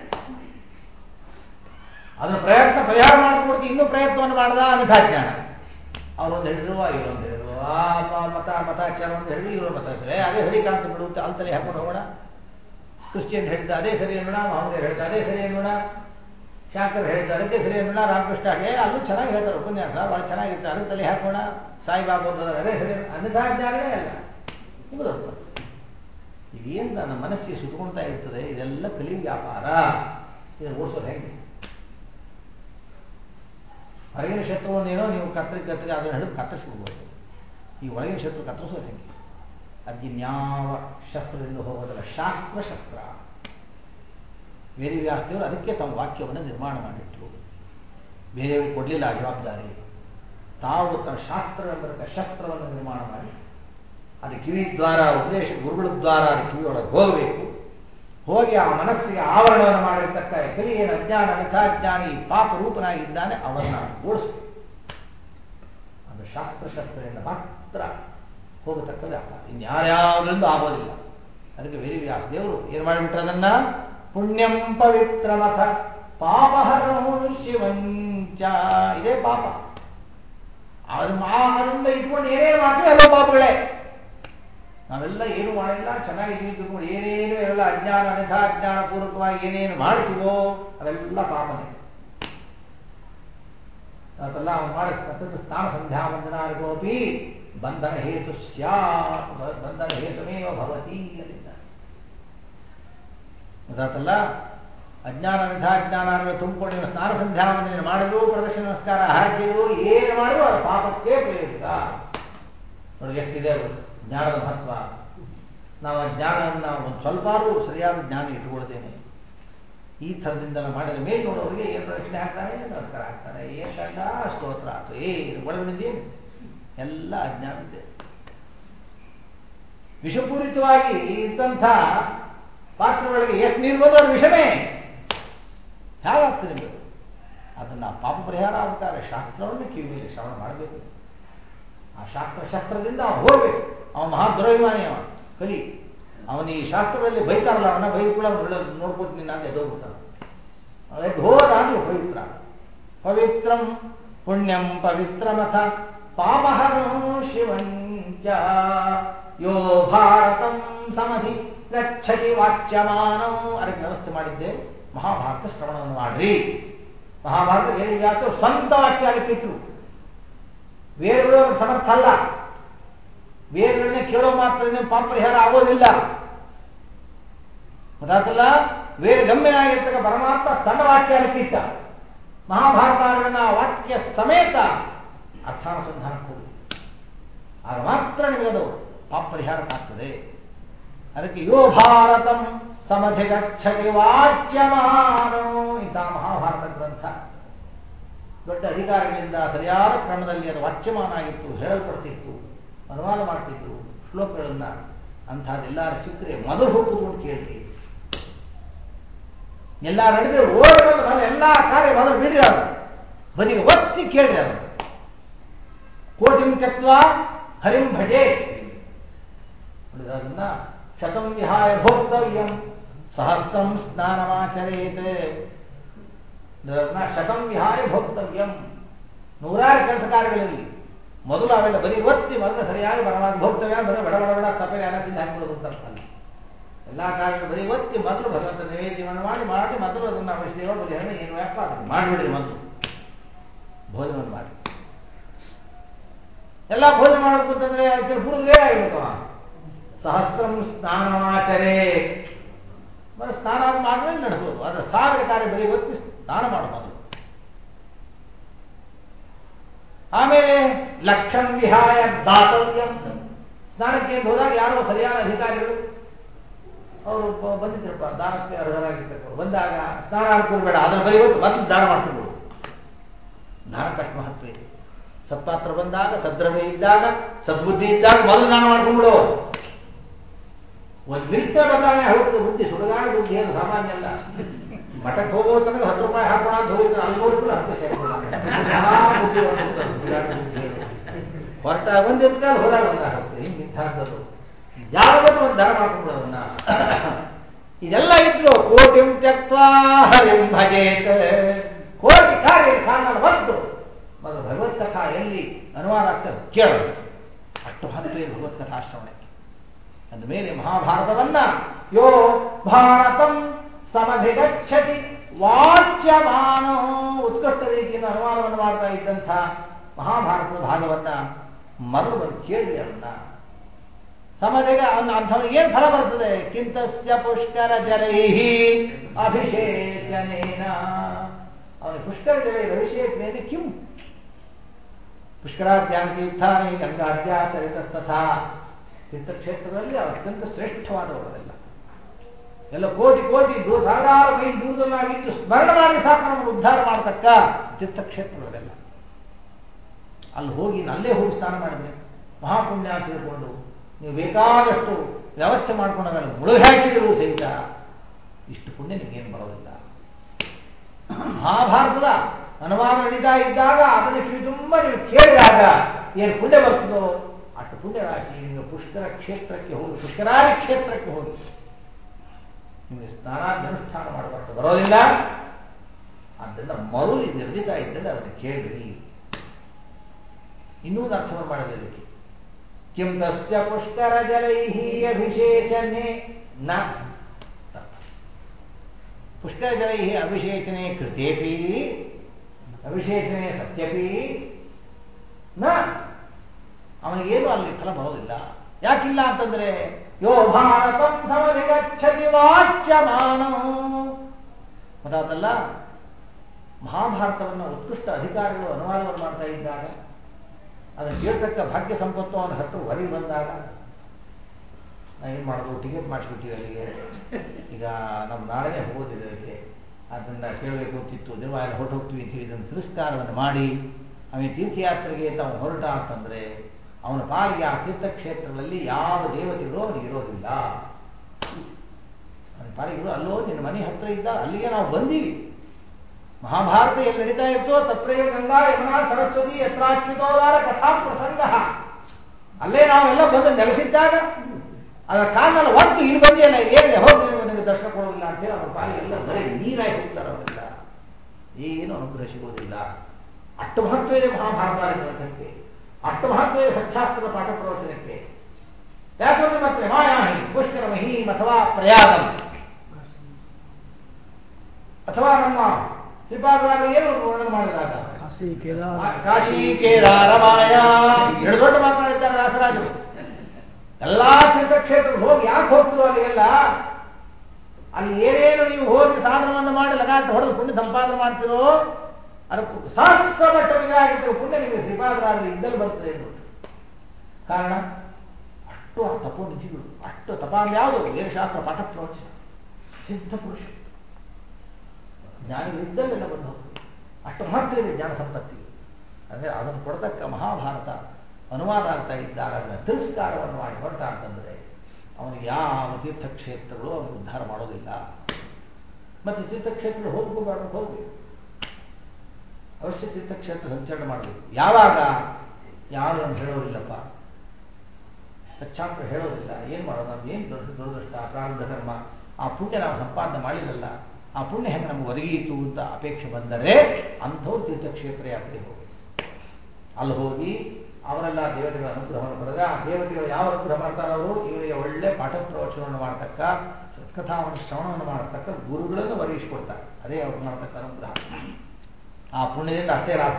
S1: ಅದನ್ನ ಪ್ರಯತ್ನ ಪರಿಹಾರ ಮಾಡ್ಕೊಡ್ತಿ ಇನ್ನೂ ಪ್ರಯತ್ನವನ್ನು ಮಾಡ್ದ ಅನ್ಯಥಾಜ್ಞಾನ ಅವರೊಂದು ಹೇಳಿದ್ರು ಇವರೊಂದು ಹೇಳಿದ್ರು ಆ ಪ- ಮತ ಮತಾಚಾರ ಒಂದು ಹೇಳಿದ್ರು ಇವರು ಮತಾಚಾರ ಏ, ಅದೇ ಸರಿ ಕಾಣ್ತು ಬಿಡುತ್ತೆ ಅಲ್ಲಿ ತಲೆ ಹಾಕೊಂಡು ಹೋಗೋಣ ಕ್ರಿಶ್ಚಿಯನ್ ಹೇಳಿದ ಅದೇ ಸರಿ ಅನ್ನೋಣ ಮಹಮ್ಮದ್ ಹೇಳಿದ ಅದೇ ಸರಿ ಅನ್ನೋಣ ಶಾಂಕರ್ ಹೇಳಿದ ಅದಕ್ಕೆ ಸರಿ ಅನ್ನೋಣ ರಾಮಕೃಷ್ಣ ಏ ಅಲ್ಲೂ ಚೆನ್ನಾಗಿ ಹೇಳ್ತಾರೆ ಉಪನ್ಯಾಸ ಭಾಳ ಚೆನ್ನಾಗಿರುತ್ತೆ ಅದಕ್ಕೆ ತಲೆ ಹಾಕೋಣ ಸಾಯಿಬಾಬಾ ಅನ್ನೋದು ಅದೇ ಸರಿ ಅನ್ಯಥಾಜ್ಞಾನವೇ ಅಲ್ಲ ಮುಗಿದೋಗ್ತದೆ ಇದೇನು ನನ್ನ ಮನಸ್ಸಿಗೆ ಸುತ್ತಕೊಳ್ತಾ ಇರ್ತದೆ ಇದೆಲ್ಲ ಕಲಿ ವ್ಯಾಪಾರ ಇದನ್ನು ಓಡಿಸೋದು ಹೆಂಗೆ ಹೊರಗಿನ ಶತ್ರುವನ್ನೇನೋ ನೀವು ಕತ್ತರಿ ಕತ್ತರಿ ಅದನ್ನು ಹಿಡಿದು ಕತ್ತರಿಸ್ಬಿಡ್ಬೋದು ಈ ಒಳಗಿನ ಶತ್ರು ಕತ್ತರಿಸೋದು ಹೆಂಗೆ ಅದಕ್ಕೆ ಇನ್ಯಾವ ಶಸ್ತ್ರದಿಂದ ಹೋಗೋದಲ್ಲ ಶಾಸ್ತ್ರ ಶಸ್ತ್ರ ವೇದವ್ಯಾಸದೇವರು ಅದಕ್ಕೆ ತಮ್ಮ ವಾಕ್ಯವನ್ನು ನಿರ್ಮಾಣ ಮಾಡಿಟ್ರು ಬೇರೆಯವ್ರಿಗೆ ಕೊಡಲಿಲ್ಲ ಆ ಜವಾಬ್ದಾರಿ ತಾವು ತನ್ನ ಶಾಸ್ತ್ರ ಎಂಬ ಶಸ್ತ್ರವನ್ನು ನಿರ್ಮಾಣ ಮಾಡಿ ಅದು ಕಿವಿ ದ್ವಾರ ಉಪದೇಶ ಗುರುಗಳ ದ್ವಾರ ಅದು ಕಿವಿಯೊಳಗೆ ಹೋಗಬೇಕು ಹೋಗಿ ಆ ಮನಸ್ಸಿಗೆ ಆವರಣವನ್ನು ಮಾಡಿರ್ತಕ್ಕ ಕಲಿ ಏನು ಅಜ್ಞಾನ ಅರ್ಥಾಜ್ಞಾನಿ ಪಾಪ ರೂಪನಾಗಿದ್ದಾನೆ ಅವನ್ನ ಓಡಿಸ್ಬೇಕು ಅದು ಶಾಸ್ತ್ರಶಸ್ತ್ರದಿಂದ ಮಾತ್ರ ಹೋಗತಕ್ಕ ವ್ಯಾಪಾರ ಇನ್ಯಾರ್ಯಾವುದರಿಂದ ಆಗೋದಿಲ್ಲ ಅದಕ್ಕೆ ವೇದವ್ಯಾಸ ದೇವರು ಏನು ಮಾಡಿಬಿಟ್ರೆ ಅದನ್ನ ಪುಣ್ಯಂ ಪವಿತ್ರ ಮಥ ಪಾಪಹರಂ ಶಿವಂಚ ಇದೇ ಪಾಪ ಅದು ಅದರಿಂದ ಇಟ್ಕೊಂಡು ಏನೇನು ಮಾಡ್ತೀವಿ ಎಲ್ಲ ಪಾಪಗಳೇ ನಾವೆಲ್ಲ ಏನು ಮಾಡಿಲ್ಲ ಚೆನ್ನಾಗಿದ್ದೀವಿ ತಿಳ್ಕೊಂಡು ಏನೇನು ಎಲ್ಲ ಅಜ್ಞಾನ ಅನ್ಯಥಾ ಅಜ್ಞಾನ ಪೂರ್ವಕವಾಗಿ ಏನೇನು ಮಾಡ್ತೀವೋ ಅವೆಲ್ಲ ಪಾಪನೆ ಅದೆಲ್ಲ ಅವನು ಮಾಡಿಸ್ತಕ್ಕಂಥ ಸ್ನಾನ ಸಂಧ್ಯಾ ವಂದನಾರ್ಗೋಪಿ ಬಂಧನ ಹೇತು ಸ್ಯಾತ್ ಬಂಧನ ಹೇತುಮೇವ ಭವತಿ ಅಲ್ಲಿಂದ ಗೊತ್ತಾತಲ್ಲ ಅಜ್ಞಾನ ಅನ್ಯಥಾಜ್ಞಾನ ಅನ್ನೋ ತುಂಬಿಕೊಂಡು ನೀವು ಸ್ನಾನ ಸಂಧ್ಯಾ ವಂದನೆ ಮಾಡಿದ್ರು ಪ್ರದಕ್ಷಿಣ ನಮಸ್ಕಾರ ಹಾಕಿದ್ರು ಏನು ಮಾಡಿದ್ರು ಅದು ಪಾಪಕ್ಕೆ ಪ್ರಯೋಜಕ ನೋಡಿ ಎಷ್ಟಿದೆ ಅದು ಜ್ಞಾನದ ಮಹತ್ವ ನಾವು ಆ ಜ್ಞಾನವನ್ನು ಒಂದು ಸ್ವಲ್ಪಾರು ಸರಿಯಾದ ಜ್ಞಾನ ಇಟ್ಟುಕೊಳ್ತೇನೆ ಈ ಥರದಿಂದ ಮಾಡಿದ ಮೇಲೆ ನೋಡೋರಿಗೆ ಏನು ಪ್ರದಕ್ಷಿಣೆ ಹಾಕ್ತಾನೆ ನಮಸ್ಕಾರ ಹಾಕ್ತಾನೆ ಏನ್ ಕಂಡ ಸ್ತೋತ್ರ ಆಯ್ತು ಏನು ಒಳಗಡೆದೇನು ಎಲ್ಲ ಅಜ್ಞಾನದ್ದೇ ವಿಷಪೂರಿತವಾಗಿ ಇದ್ದಂಥ ಪಾತ್ರೆಗಳಿಗೆ ಎಷ್ಟು ನೀರ್ಬೋದು ಅದು ವಿಷಮೇ ಹೇಗಾಗ್ತದೆ ನಿಮಗೆ ಅದನ್ನ ಪಾಪ ಪರಿಹಾರ ಆಗ್ತಾರೆ ಶಾಸ್ತ್ರವನ್ನು ಕಿವಿಯಲ್ಲಿ ಶ್ರವಣ ಮಾಡಬೇಕು ಆ ಶಾಸ್ತ್ರ ಶಸ್ತ್ರದಿಂದ ಅವನು ಹೋಗ್ಬೇಕು ಅವನ ಮಹಾ ದುರಭಿಮಾನಿ ಅವ ಕಲಿ ಅವನ ಈ ಶಾಸ್ತ್ರದಲ್ಲಿ ಬೈತಾರಲ್ಲ ಅವನ ಬೈದು ಕೂಡ ಅವನು ನೋಡ್ಕೊಟ್ಟು ನಿನ್ನ ಅಂತ ಎದ್ದೋಗ್ಬಿಡ್ತಾನೆ ಎದ್ದು ಹೋದ ಅಂದ್ರೆ ಪವಿತ್ರ ಪವಿತ್ರಂ ಪುಣ್ಯಂ ಪವಿತ್ರಮಥ ಪಾಪಹರಂ ಶಿವಂಚ ಯೋ ಭಾರತಂ ಸಮಧಿ ಗಚ್ಚತಿ ವಾಚ್ಯಮಾನಂ ಅದಕ್ಕೆ ವ್ಯವಸ್ಥೆ ಮಾಡಿದ್ದೆ ಮಹಾಭಾರತ ಶ್ರವಣವನ್ನು ಮಾಡ್ರಿ ಮಹಾಭಾರತ ವೇದವ್ಯಾಸ ಸ್ವಂತ ವಾಕ್ಯ ಅದಕ್ಕೆ ಇಟ್ರು ವೇದಗಳು ಅವ್ರಿಗೆ ಸಮರ್ಥ ಅಲ್ಲ ವೇದಗಳನ್ನೇ ಕೇಳೋ ಮಾತ್ರದಿಂದ ಪಾಪ ಪರಿಹಾರ ಆಗೋದಿಲ್ಲ ಗೊತ್ತಾತಲ್ಲ ವೇದ ಗಮ್ಯನಾಗಿರ್ತಕ್ಕ ಪರಮಾತ್ಮ ತನ್ನ ವಾಕ್ಯ ಅದಕ್ಕಿಟ್ಟ ಮಹಾಭಾರತಗಳನ್ನ ವಾಕ್ಯ ಸಮೇತ ಅರ್ಥಾನುಸಂಧಾನಕ್ಕೆ ಹೋಗಿ ಆಗ ಮಾತ್ರ ನಿಮಗದು ಪಾಪ ಪರಿಹಾರಕ್ಕಾಗ್ತದೆ ಅದಕ್ಕೆ ಯೋ ಭಾರತಂ ಸಮಧಿ ಗಚ್ಚತಿ ವಾಚ್ಯಮಾನೋ ಇಂಥ ಮಹಾಭಾರತ ಗ್ರಂಥ ದೊಡ್ಡ ಅಧಿಕಾರಿಗಳಿಂದ ಸರಿಯಾದ ಕ್ರಮದಲ್ಲಿ ಅದು ವಾಚ್ಯಮಾನ ಆಗಿತ್ತು ಹೇಳಲ್ಪಡ್ತಿತ್ತು ಅನುವಾದ ಮಾಡ್ತಿದ್ರು ಶ್ಲೋಕಗಳನ್ನ ಅಂಥದ್ದೆಲ್ಲಾರು ಸಿಕ್ಕರೆ ಮೊದಲು ಹೋಗಿ ಕೂತ್ಕೊಂಡು ಕೇಳಿ ಎಲ್ಲ ನಡೆದ್ರೆ ಓಡಿ ಬಂದು ಎಲ್ಲ ಕಾರ್ಯ ಮೊದಲು ಬಿಡ್ರಿ ಅದು ಬದಿಗೆ ಒತ್ತಿ ಕೇಳಿ ಅದು ಕೋಟಿಂ ತ್ಯಕ್ವ ಹರಿಂ ಭಜೆ ಅದನ್ನ ಶತಂ ವಿಹಾಯ ಭೋಕ್ತವ್ಯಂ ಸಹಸ್ರಂ ಸ್ನಾನಮಾಚರೇತ್ ಅದನ್ನ ಶತಂ ವಿಹಾಯ ಭೋಕ್ತವ್ಯಂ ನೂರಾರು ಕೆಲಸ ಕಾರ್ಯಗಳಲ್ಲಿ ಮೊದಲು ಅವೆಲ್ಲ ಬರೀ ಒತ್ತಿ ಮೊದಲು ಸರಿಯಾಗಿ ಬರವಾಗಿ ಭೋಕ್ತವ್ಯ ಬರೀ ಬಡ ಬಡ ಬಡ ತಪ್ಪಲೆ ಎಲ್ಲ ತಿಂದು ಹಾಕಿಬಿಡೋದು ಅಂತ ಅರ್ಥ ಅಲ್ಲ ಎಲ್ಲ ಕಾರ್ಯಗಳು ಬರೀ ಒತ್ತಿ ಮೊದಲು ಭಗವಂತ ನೈವೇದ್ಯವನ್ನು ಮಾಡಿ ಮಾಡಿ ಮೊದಲು ಅದನ್ನು ವಿಷ್ಣುವ ಬಲಿಹರಣ ಏನು ವ್ಯಾಪ ಅದನ್ನು ಮಾಡಿಬಿಡ್ರಿ ಮೊದಲು ಭೋಜನವನ್ನು ಮಾಡಿ ಎಲ್ಲ ಭೋಜನ ಮಾಡಬೇಕು ಅಂತಂದ್ರೆ ಅದಕ್ಕೆ ಪೂರ್ವೇ ಆಗಿರ್ಬೇಕು ಅವ. ಸಹಸ್ರಂ ಸ್ನಾನಮಾಚರೆ ಮತ್ತೆ ಸ್ನಾನ ಮಾಡಿದ್ರೆ ನಡೆಸೋದು ಅದರ ಸಾವಿರ ಕಾರ್ಯ ಬರೀ ಒತ್ತಿ ಸ್ನಾನ ಮಾಡು ಮೊದಲು ಆಮೇಲೆ ಲಕ್ಷಂ ವಿಹಾಯ ದಾತವ್ಯಂ ಸ್ನಾನಕ್ಕೆ ಅಂತ ಹೋದಾಗ ಯಾರೋ ಸರಿಯಾದ ಅಧಿಕಾರಿಗಳು ಅವರು ಬ- ಬಂದಿದ್ರಪ್ಪ ದಾನಕ್ಕೆ ಅರ್ಹರಾಗಿರ್ತಕ್ಕವ್ರು ಬಂದಾಗ ಸ್ನಾನ ಅನ್ಕೊಳ್ಬೇಡ ಅದನ್ನು ಬರೀ ಹೊತ್ತು ಮೊದಲು ದಾನ ಮಾಡ್ಕೊಂಡು ದಾನಕ್ಕಷ್ಟು ಮಹತ್ವ ಇದೆ ಸತ್ಪಾತ್ರ ಬಂದಾಗ ಸದ್ರವ್ಯ ಇದ್ದಾಗ ಸದ್ಬುದ್ಧಿ ಇದ್ದಾಗ ಮೊದಲು ದಾನ ಮಾಡ್ಕೊಂಡ್ಬಿಡು ಒಂದು ಮಿನಿಟ್ ಬದಲಾವಣೆ ಹೋಗ್ತದೆ ಬುದ್ಧಿ ಸುಡುಗಾಡ ಬುದ್ಧಿ ಏನು ಸಾಮಾನ್ಯ ಅಲ್ಲ ಮಠಕ್ಕೆ ಹೋಗೋ ತನಕ ಹತ್ತು ರೂಪಾಯಿ ಹಾಕೋಣ ಅಂತ ಹೋಗಿದ್ರೆ ಅಲ್ಲಿ ನೋಡಿದ್ರು ಹತ್ತು ಹೊರಟ ಬಂದಿರ್ತಾರೆ ಅಲ್ಲಿ ಹೋದಾಗ ಒಂದಾಗುತ್ತೆ ಹಿಂಗೆ ಇಂಥದ್ದು ಯಾವಾಗಲೂ ಒಂದು ದಾನ ಮಾಡ್ಕೊಂಡ್ಬಿಡೋದನ್ನ ಇದೆಲ್ಲ ಇದ್ರು ಕೋಟಿಂ ತ್ಯಕ್ವಾ ಹರಿಂ ಭಜೇತ ಕೋಟಿ ಕಾರ್ಯ ಕಾರಣ ಒದ್ದು ಮೊದಲು ಭಗವತ್ ಕಥಾ ಎಲ್ಲಿ ಅನುವಾದ ಆಗ್ತದೆ ಕೇಳೋದು ಅಷ್ಟು ಮಹತ್ವ ಇದೆ ಭಗವತ್ ಕಥಾ ಶ್ರವಣಕ್ಕೆ ಅಂದ ಮೇಲೆ ಮಹಾಭಾರತವನ್ನ ಯೋ ಭಾರತಂ ಸಮಧಿಗಚ್ಚತಿ ವಾಚ್ಯಮಾನೋ ಉತ್ಕೃಷ್ಟ ರೀತಿಯಿಂದ ಅನುವಾದವನ್ನು ಮಾಡ್ತಾ ಇದ್ದಂಥ ಮಹಾಭಾರತದ ಭಾಗವನ್ನ ಮೊದಲು ಬಂದು ಕೇಳಿ ಅದನ್ನ ಸಮಧಿಗ ಅವನ ಅಂಥವನಿಗೆ ಏನು ಫಲ ಬರ್ತದೆ ಕಿಂತಸ್ಯ ಪುಷ್ಕರ ಜಲೈಹಿ ಅಭಿಷೇಚನೇನ ಅವನ ಪುಷ್ಕರ ಜಲ ಅಭಿಷೇಚನೇನ ಕಿಂ ಪುಷ್ಕರಾಧ್ಯಾನ ತೀರ್ಥಾನಿ ಗಂಗಾಧ್ಯ ಸರಿತಸ್ತಥಾ ತೀರ್ಥಕ್ಷೇತ್ರದಲ್ಲಿ ಅತ್ಯಂತ ಶ್ರೇಷ್ಠವಾದವುಗಳೆಲ್ಲ ಎಲ್ಲ ಕೋಟಿ ಕೋಟಿ ದೂ ಸಾವಿರಾರು ಮೈಲ್ ದೂರದಲ್ಲಾಗಿದ್ದು ಸ್ಮರಣ ಮಾಡಿ ಸಾಕು ನಮ್ಮನ್ನು ಉದ್ಧಾರ ಮಾಡತಕ್ಕ ತೀರ್ಥಕ್ಷೇತ್ರಗಳೆಲ್ಲ ಅಲ್ಲಿ ಹೋಗಿ ಅಲ್ಲೇ ಹೋಗಿ ಸ್ನಾನ ಮಾಡಿದ್ರೆ ಮಹಾಪುಣ್ಯ ಅಂತ ತಿಳ್ಕೊಂಡು ನೀವು ಬೇಕಾದಷ್ಟು ವ್ಯವಸ್ಥೆ ಮಾಡ್ಕೊಂಡು ಅದನ್ನು ಮುಳುಗಿ ಹಾಕಿದ್ರು ಸಹಿತ ಇಷ್ಟು ಪುಣ್ಯ ನಿಮಗೇನು ಬರೋದಿಲ್ಲ ಮಹಾಭಾರತದ ಅನುವಾದ ನಡೀತಾ ಇದ್ದಾಗ ಅದನ್ನು ಕಿವಿ ತುಂಬ ನೀವು ಕೇಳಿದಾಗ ಏನು ಪುಣ್ಯ ಬರ್ತದೋ ಅಷ್ಟು ಪುಣ್ಯ ರಾಶಿ ನಿಮಗೆ ಪುಷ್ಕರ ಕ್ಷೇತ್ರಕ್ಕೆ ಹೋಗಿ ಪುಷ್ಕರಾರಿ ಕ್ಷೇತ್ರಕ್ಕೆ ಹೋಗಿ ನಿಮಗೆ ಸ್ನಾನಾನುಷ್ಠಾನ ಮಾಡುವಷ್ಟು ಬರೋದಿಲ್ಲ ಆದ್ದರಿಂದ ಮೊದಲು ಇದು ನಡೀತಾ ಇದ್ದಲ್ಲಿ ಅದನ್ನು ಕೇಳಿರಿ ಇನ್ನೂ ಒಂದು ಅರ್ಥವನ್ನು ಮಾಡಿದೆ ಇದಕ್ಕೆ ಕಿಂ ತಸ್ಯ ಪುಷ್ಕರ ಜಲೈಹಿ ಅಭಿಷೇಚನೆ ನ ಅರ್ಥ. ಪುಷ್ಕರ ಜಲೈಹಿ ಅಭಿಷೇಚನೆ ಕೃತೇಪಿ ಅಭಿಷೇಚನೆ ಸತ್ಯಪಿ ನ ಅವನಿಗೇನು ಅಲ್ಲಿ ಫಲ ಬರೋದಿಲ್ಲ ಯಾಕಿಲ್ಲ ಅಂತಂದ್ರೆ ಯೋ ಭಾರತಂ ಸಮಧಿಗಚ್ಚತಿ ವಾಚ್ಯಮಾನೋ ಗೊತ್ತಾತಲ್ಲ ಮಹಾಭಾರತವನ್ನು ಉತ್ಕೃಷ್ಟ ಅಧಿಕಾರಿಗಳು ಅನುವಾದವನ್ನು ಮಾಡ್ತಾ ಇದ್ದಾಗ ಅದನ್ನು ಕೇಳ್ತಕ್ಕ ಭಾಗ್ಯ ಸಂಪತ್ತು ಅವನ ಹತ್ರ ಹೊರಗೆ ಬಂದಾಗ ನಾ ಏನು ಮಾಡೋದು ಟಿಕೆಟ್ ಮಾಡಿಸ್ಬಿಟ್ಟಿವಿ ಅಲ್ಲಿಗೆ ಈಗ ನಮ್ಮ ನಾಳೆನೇ ಹೋಗೋದಿದೆ ಅದಕ್ಕೆ ಅದನ್ನ ಕೇಳಬೇಕು ಅಂತಿತ್ತು ದಿನ ಎಲ್ಲ ಹೊರಟು ಹೋಗ್ತೀವಿ ಅಂತ ಹೇಳಿ ಇದನ್ನು ತಿರಸ್ಕಾರವನ್ನು ಮಾಡಿ ಅವನಿಗೆ ತೀರ್ಥಯಾತ್ರೆಗೆ ತಾವು ಹೊರಟ ಅಂತಂದ್ರೆ ಅವನ ಪಾಲಿಗೆ ಆ ತೀರ್ಥಕ್ಷೇತ್ರಗಳಲ್ಲಿ ಯಾವ ದೇವತೆಗಳು ಅವನಿಗೆ ಇರೋದಿಲ್ಲ ಅವನ ಪಾಲಿಗೆ ಇರೋ ಅಲ್ಲೋ ನಿನ್ನ ಮನೆ ಹತ್ರ ಇದ್ದ ಅಲ್ಲಿಗೆ ನಾವು ಬಂದೀವಿ ಮಹಾಭಾರತ ಎಲ್ಲಿ ನಡೀತಾ ಇರ್ತೋ ತತ್ರೈವ ಗಂಗಾ ಯಮುನಾ ಸರಸ್ವತಿ ಯತ್ರಾಚ್ಯುತೋದಾರ ಕಥಾ ಪ್ರಸಂಗ ಅಲ್ಲೇ ನಾವೆಲ್ಲ ಬಂದು ನೆಲೆಸಿದ್ದಾಗ ಅದರ ಕಾರಣ ಒಟ್ಟು ಇಲ್ಲಿ ಬಂದಿಯಲ್ಲ ಏನಿದೆ ಹೋಗಿ ನಿಮಗೆ ದರ್ಶನ ಕೊಡೋದಿಲ್ಲ ಅಂತ ಹೇಳಿ ಅವ್ರ ಪಾಲಿಗೆಲ್ಲ ಬರೀ ನೀರಾಗಿ ಹೋಗ್ತಾರೆ ಅವರೆಲ್ಲ ಏನು ಅನುಗ್ರಹ ಸಿಗೋದಿಲ್ಲ ಅಷ್ಟು ಮಹತ್ವ ಇದೆ ಮಹಾಭಾರತ ಗ್ರಂಥಕ್ಕೆ ಅಷ್ಟು ಮಹತ್ವ ಇದೆ ಸತ್ಯಾಸ್ತ್ರದ ಪಾಠ ಪ್ರವಚನಕ್ಕೆ ಯಾಕಂದ್ರೆ ಮತ್ತೆ ಮಾಯಾಹಿ ಪುಷ್ಕರ ಮಹೀಂ ಅಥವಾ ಪ್ರಯಾಗಂ ಅಥವಾ ನಮ್ಮ ಶ್ರೀಪಾದರಾಗ ಏನು ವರ್ಣನೆ ಮಾಡಿದಾಗ
S2: ಕಾಶಿ ಕೇದಾರ
S1: ಕಾಶಿ ಕೇದಾರ ಮಾಯ ಎರಡು ದೊಡ್ಡ ಮಾತನಾಡಿದ್ದಾರೆ ವ್ಯಾಸರಾಜರು ಎಲ್ಲಾ ತೀರ್ಥಕ್ಷೇತ್ರಕ್ಕೆ ಹೋಗಿ ಯಾಕೆ ಹೋಗ್ತಿರೋ ಅಲ್ಲಿಗೆಲ್ಲ ಅಲ್ಲಿ ಏನೇನು ನೀವು ಹೋಗಿ ಸಾಧನವನ್ನು ಮಾಡಿ ಲಗಾಟ ಹೊಡೆದು ಪುಣ್ಯ ಸಂಪಾದನೆ ಮಾಡ್ತಿರೋ ಅದಕ್ಕೆ ಸಹಸ್ರ ಮಟ್ಟವಿದಾಗಿರ್ತದೆ ಪುಣ್ಯ ನಿಮಗೆ ಶ್ರೀಪಾದರಾಜರು ಇದ್ದಲ್ಲಿ ಬರ್ತದೆ ಎಂದು ಕಾರಣ ಅಷ್ಟು ಆ ತಪೋನಿಧಿಗಳು ಅಷ್ಟು ತಪ ಅಂದ್ರೆ ಯಾವುದು ವೇದಶಾಸ್ತ್ರ ಪಾಠ ಪ್ರವಚನ ಸಿದ್ಧ ಪುರುಷ ಜ್ಞಾನಿಗಳಿದ್ದಲ್ಲೆಲ್ಲ ಬಂದು ಹೋಗ್ತದೆ ಅಷ್ಟು ಮಹತ್ವ ಇದೆ ಜ್ಞಾನ ಸಂಪತ್ತಿಗೆ ಅಂದರೆ ಅದನ್ನು ಕೊಡತಕ್ಕ ಮಹಾಭಾರತ ಅನುವಾದ ಆಗ್ತಾ ಇದ್ದಾಗ ಅದನ್ನು ತಿರಸ್ಕಾರವನ್ನು ಮಾಡಿ ಹೊರಟ ಅಂತಂದರೆ ಅವನಿಗೆ ಯಾವ ತೀರ್ಥಕ್ಷೇತ್ರಗಳು ಅವನು ಉದ್ಧಾರ ಮಾಡೋದಿಲ್ಲ ಮತ್ತೆ ತೀರ್ಥಕ್ಷೇತ್ರ ಹೋಗ್ಕೋಬಾರ್ದು ಹೋಗ್ಬೇಕು ಅವಶ್ಯ ತೀರ್ಥಕ್ಷೇತ್ರ ಸಂಚಲನ ಮಾಡಬೇಕು ಯಾವಾಗ ಯಾರು ಅಂತ ಹೇಳೋರಿಲ್ಲಪ್ಪ ಸಚ್ಚಾಂತರ ಹೇಳೋದಿಲ್ಲ ಏನು ಮಾಡೋದು ನಮ್ದು ಏನು ದೊಡ್ಡ ದುರದೃಷ್ಟ ಪ್ರಾರಬ್ಧ ಕರ್ಮ ಆ ಪುಣ್ಯ ನಾವು ಸಂಪಾದನೆ ಮಾಡಿರಲ್ಲ ಆ ಪುಣ್ಯ ಹೆಂಗೆ ನಮ್ಗೆ ಒದಗಿಯಿತು ಅಂತ ಅಪೇಕ್ಷೆ ಬಂದರೆ ಅಂಥವ್ರು ತೀರ್ಥಕ್ಷೇತ್ರ ಯಾತ್ರೆಗೆ ಹೋಗಿ ಅಲ್ಲಿ ಹೋಗಿ ಅವರೆಲ್ಲ ದೇವತೆಗಳ ಅನುಗ್ರಹವನ್ನು ಪಡೆದ ಆ ದೇವತೆಗಳು ಯಾವ ಅನುಗ್ರಹ ಮಾಡ್ತಾರೆ ಅವರು ಇವರಿಗೆ ಒಳ್ಳೆ ಪಾಠ ಪ್ರವಚನವನ್ನು ಮಾಡತಕ್ಕ ಸತ್ಕಥಾವನ್ನು ಶ್ರವಣವನ್ನು ಮಾಡತಕ್ಕ ಗುರುಗಳನ್ನು ಒದಗಿಸಿಕೊಡ್ತಾರೆ ಅದೇ ಅವ್ರಿಗೆ ಮಾಡತಕ್ಕ ಅನುಗ್ರಹ ಆ ಪುಣ್ಯದಿಂದ ಅಷ್ಟೇ ಲಾಭ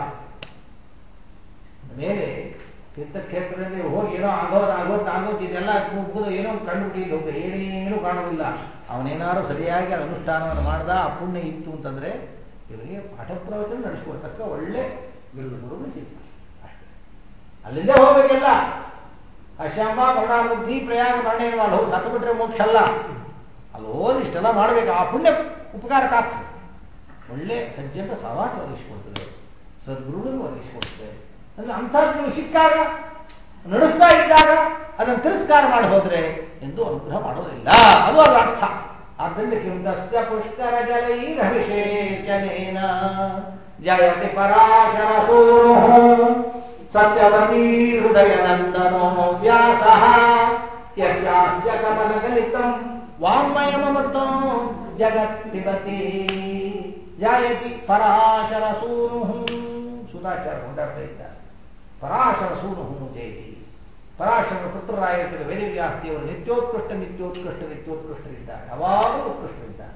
S1: ಮೇಲೆ ತೀರ್ಥಕ್ಷೇತ್ರದಲ್ಲಿ ಹೋಗಿ ಏನೋ ಆಗೋದು ಆಗೋದು ಆಗೋದು ಇದೆಲ್ಲ ಮುಗಿದು ಏನೋ ಕಣ್ಣು ಬಿಟ್ಟಿದ್ದು ಹೋಗ ಏನೇನು ಕಾಣುವುದಿಲ್ಲ ಅವನೇನಾದ್ರು ಸರಿಯಾಗಿ ಅನುಷ್ಠಾನವನ್ನು ಮಾಡ್ದ ಆ ಪುಣ್ಯ ಇತ್ತು ಅಂತಂದ್ರೆ ಇವರಿಗೆ ಪಾಠ ಪ್ರವಚನ ನಡೆಸ್ಕೊಡ್ತಕ್ಕ ಒಳ್ಳೆ ಗುರು ಗುರುಗಳು ಸಿಗ್ತಾರೆ ಅಷ್ಟೇ ಅಲ್ಲಿಂದೇ ಹೋಗ್ಬೇಕೆಲ್ಲ ಅಶಾಂಬ ಕರುಣಾಮುಕ್ತಿ ಪ್ರಯಾಗ ಮರಣೇನು ಅಲ್ಲಿ ಹೋಗಿ ಸತ್ತು ಬಿಟ್ರೆ ಮೋಕ್ಷ ಅಲ್ಲ ಅಲ್ಲಿ ಹೋಗಿ ಇಷ್ಟೆಲ್ಲ ಮಾಡ್ಬೇಕು ಆ ಪುಣ್ಯ ಉಪಕಾರಕ್ಕಾಗ್ತದೆ ಒಳ್ಳೆ ಸಜ್ಜನ ಸವಾಸ ಒದಗಿಸಿಕೊಡ್ತದೆ ಸದ್ಗುರುಗಳು ಒದಗಿಸಿಕೊಡ್ತದೆ ಅಂದ್ರೆ ಅಂಥದ್ದು ನೀವು ಸಿಕ್ಕಾಗ ನಡೆಸ್ತಾ ಇದ್ದಾಗ ಅದನ್ನು ತಿರಸ್ಕಾರ ಮಾಡಿ ಹೋದ್ರೆ ಎಂದು ಅನುಗ್ರಹ ಮಾಡೋದಿಲ್ಲ ಅದು ಅದರ ಅರ್ಥ ಆದ್ದರಿಂದ ಕಿಂದಸ್ಯ ಪುಷ್ಕರ ಜಲೈರಭಿಷೇಚನೇನ ಜಯತಿ ಪರಾಶರಸೋ ಸತ್ಯವತೀ ಹೃದಯನಂದನೋ ವ್ಯಾಸ ಯಸ್ಯಾಸ್ಯ ಕಮಲಕಲಿತಂ ವಾಂಗ್ಮಯಮಮೃತೋ ಜಗತ್ತಿಪತಿ ಜಾಯತಿ ಪರಾಶರ ಸೂನು ಸುಧಾಚಾರ ಕೊಂಡಾಡ್ತಾ ಇದ್ದಾರೆ ಪರಾಶರ ಸೂನು ಜಯತಿ ಪರಾಶರ ಪುತ್ರರಾಗಿರ್ತಕ್ಕ ವೇದವ್ಯಾಸ್ತಿಯವರು ನಿತ್ಯೋತ್ಕೃಷ್ಟ ನಿತ್ಯೋತ್ಕೃಷ್ಟ ನಿತ್ಯೋತ್ಕೃಷ್ಟರಿದ್ದಾರೆ ಯಾವಾಗಲೂ ಉತ್ಕೃಷ್ಟರಿದ್ದಾರೆ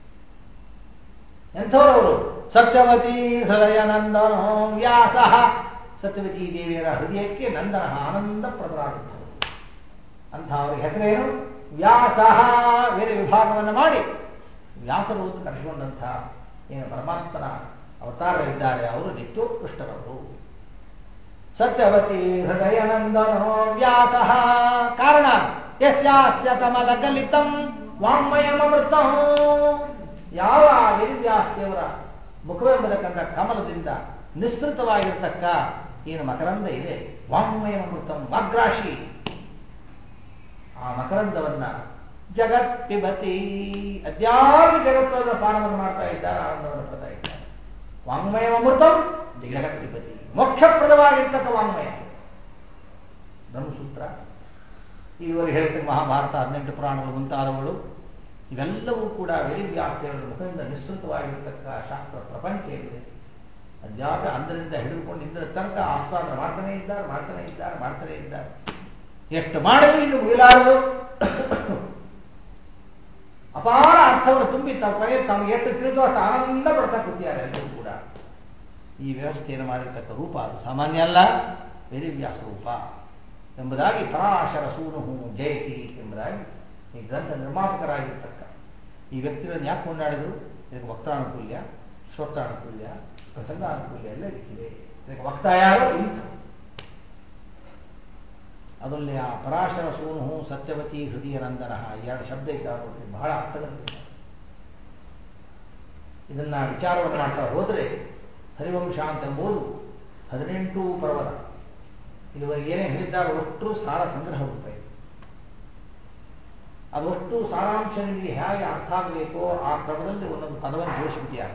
S1: ಎಂಥವರವರು ಸತ್ಯವತಿ ಹೃದಯ ನಂದನೋ ವ್ಯಾಸ ಸತ್ಯವತಿ ದೇವಿಯರ ಹೃದಯಕ್ಕೆ ನಂದನ ಆನಂದ ಪ್ರದರಾಗುತ್ತವರು ಅಂಥ ಅವರಿಗೆ ಹೆಸರೇನು ವ್ಯಾಸ ವೇದ ವಿಭಾಗವನ್ನು ಮಾಡಿ ವ್ಯಾಸರು ಅಂತ ಕರೆಸಿಕೊಂಡಂಥ ಏನು ಪರಮಾತ್ಮನ ಅವತಾರರಿದ್ದಾರೆ ಅವರು ನಿತ್ಯೋತ್ಕೃಷ್ಟರವರು ಸತ್ಯವತಿ ಹೃದಯನಂದನೋ ವ್ಯಾಸ ಕಾರಣ ಯಸ್ಯಾಸ್ಯ ಕಮಲ ಕಲಿತಂ ವಾಂಗ್ಮಯಮೃತಂ ಯಾವ ವೇದವ್ಯಾಸ್ತಿಯವರ ಮುಖವೆಂಬತಕ್ಕಂಥ ಕಮಲದಿಂದ ನಿಸೃತವಾಗಿರ್ತಕ್ಕ ಏನು ಮಕರಂದ ಇದೆ ವಾಂಗ್ಮಯಮೃತಂ ವಾಗ್ರಾಶಿ ಆ ಮಕರಂದವನ್ನ ಜಗತ್ ಪಿಬತಿ ಅದ್ಯಾರು ಜಗತ್ತದ ಪಾನವನ್ನು ಮಾಡ್ತಾ ಇದ್ದಾರೆ ಆನಂದವನ್ನು ಪಡ್ತಾ ಇದ್ದಾರೆ ವಾಂಗ್ಮಯ ಅಮೃತಂ ಜಗತ್ ಪಿಬತಿ ಮೋಕ್ಷಪ್ರದವಾಗಿರ್ತಕ್ಕ ವಾಂಗ್ಮಯ ಬ್ರಹ್ಮಸೂತ್ರ ಇದುವರೆಗೆ ಹೇಳ್ತಕ್ಕ ಮಹಾಭಾರತ ಹದಿನೆಂಟು ಪುರಾಣಗಳು ಮುಂತಾದವುಗಳು ಇವೆಲ್ಲವೂ ಕೂಡ ವೇದವ್ಯಾಸ್ತಿಯವರ ಮುಖದಿಂದ ನಿಸೃತವಾಗಿರ್ತಕ್ಕ ಶಾಸ್ತ್ರ ಪ್ರಪಂಚ ಏನಿದೆ ಅದ್ಯಾವ ಅಂದರಿಂದ ಹಿಡಿದುಕೊಂಡು ಇಂದ್ರ ತನಕ ಆಸ್ವಾದನೆ ಮಾಡ್ತಾನೆ ಇದ್ದಾರೆ ಮಾಡ್ತಾನೆ ಇದ್ದಾರೆ ಮಾಡ್ತಾನೆ ಇದ್ದಾರೆ ಎಷ್ಟು ಮಾಡಿದ್ರು ಇದು ಮುಗಿಲಾರದು ಅಪಾರ ಅರ್ಥವನ್ನು ತುಂಬಿ ತಾವು ಕೊನೆ ತಮಗೆ ಎಷ್ಟು ತಿಳಿದು ಅಷ್ಟು ಆನಂದ ಪಡ್ತಾ ಕೂತಿದ್ದಾರೆ ಎಲ್ಲರೂ ಕೂಡ ಈ ವ್ಯವಸ್ಥೆಯನ್ನು ಮಾಡಿರ್ತಕ್ಕ ರೂಪ ಅದು ಸಾಮಾನ್ಯ ಅಲ್ಲ ವೇದವ್ಯಾಸ ರೂಪ ಎಂಬುದಾಗಿ ಪರಾಶರ ಸೂನು ಜಯತಿ ಎಂಬುದಾಗಿ ಈ ಗ್ರಂಥ ನಿರ್ಮಾಪಕರಾಗಿರ್ತಕ್ಕ ಈ ವ್ಯಕ್ತಿಗಳನ್ನು ಯಾಕೆ ಕೊಂಡಾಡಿದ್ರು ಇದಕ್ಕೆ ವಕ್ತಾನುಕೂಲ್ಯ ಶ್ರೋತಾನುಕೂಲ್ಯ ಪ್ರಸಂಗಾನುಕೂಲ್ಯ ಎಲ್ಲ ಇದಕ್ಕಿದೆ ಇದಕ್ಕೆ ವಕ್ತ ಯಾರು ಇಂಥ ಅದರಲ್ಲಿ ಆ ಪರಾಶರ ಸೂನು ಸತ್ಯವತಿ ಹೃದಯ ನಂದನ ಎರಡು ಶಬ್ದ ಇದ್ದಾವೆ ನೋಡ್ರಿ ಬಹಳ ಅರ್ಥಗಂತ ಇದನ್ನ ವಿಚಾರವನ್ನು ಮಾಡ್ತಾ ಹೋದರೆ ಹರಿವಂಶ ಎಂಬುದು ಹದಿನೆಂಟು ಪರ್ವತ ಇದುವರೆಗೆ ಏನೇ ಹೇಳಿದ್ದಾರೆ ಅಷ್ಟು ಸಾರ ಸಂಗ್ರಹ ರೂಪಾಯಿ ಅದಷ್ಟು ಸಾರಾಂಶ ನಿಮಗೆ ಹೇಗೆ ಅರ್ಥ ಆಗಬೇಕೋ ಆ ಕ್ರಮದಲ್ಲಿ ಒಂದೊಂದು ಪದವನ್ನು ಜೋಡಿಸಿಬಿಟ್ಟಿದ್ದಾರೆ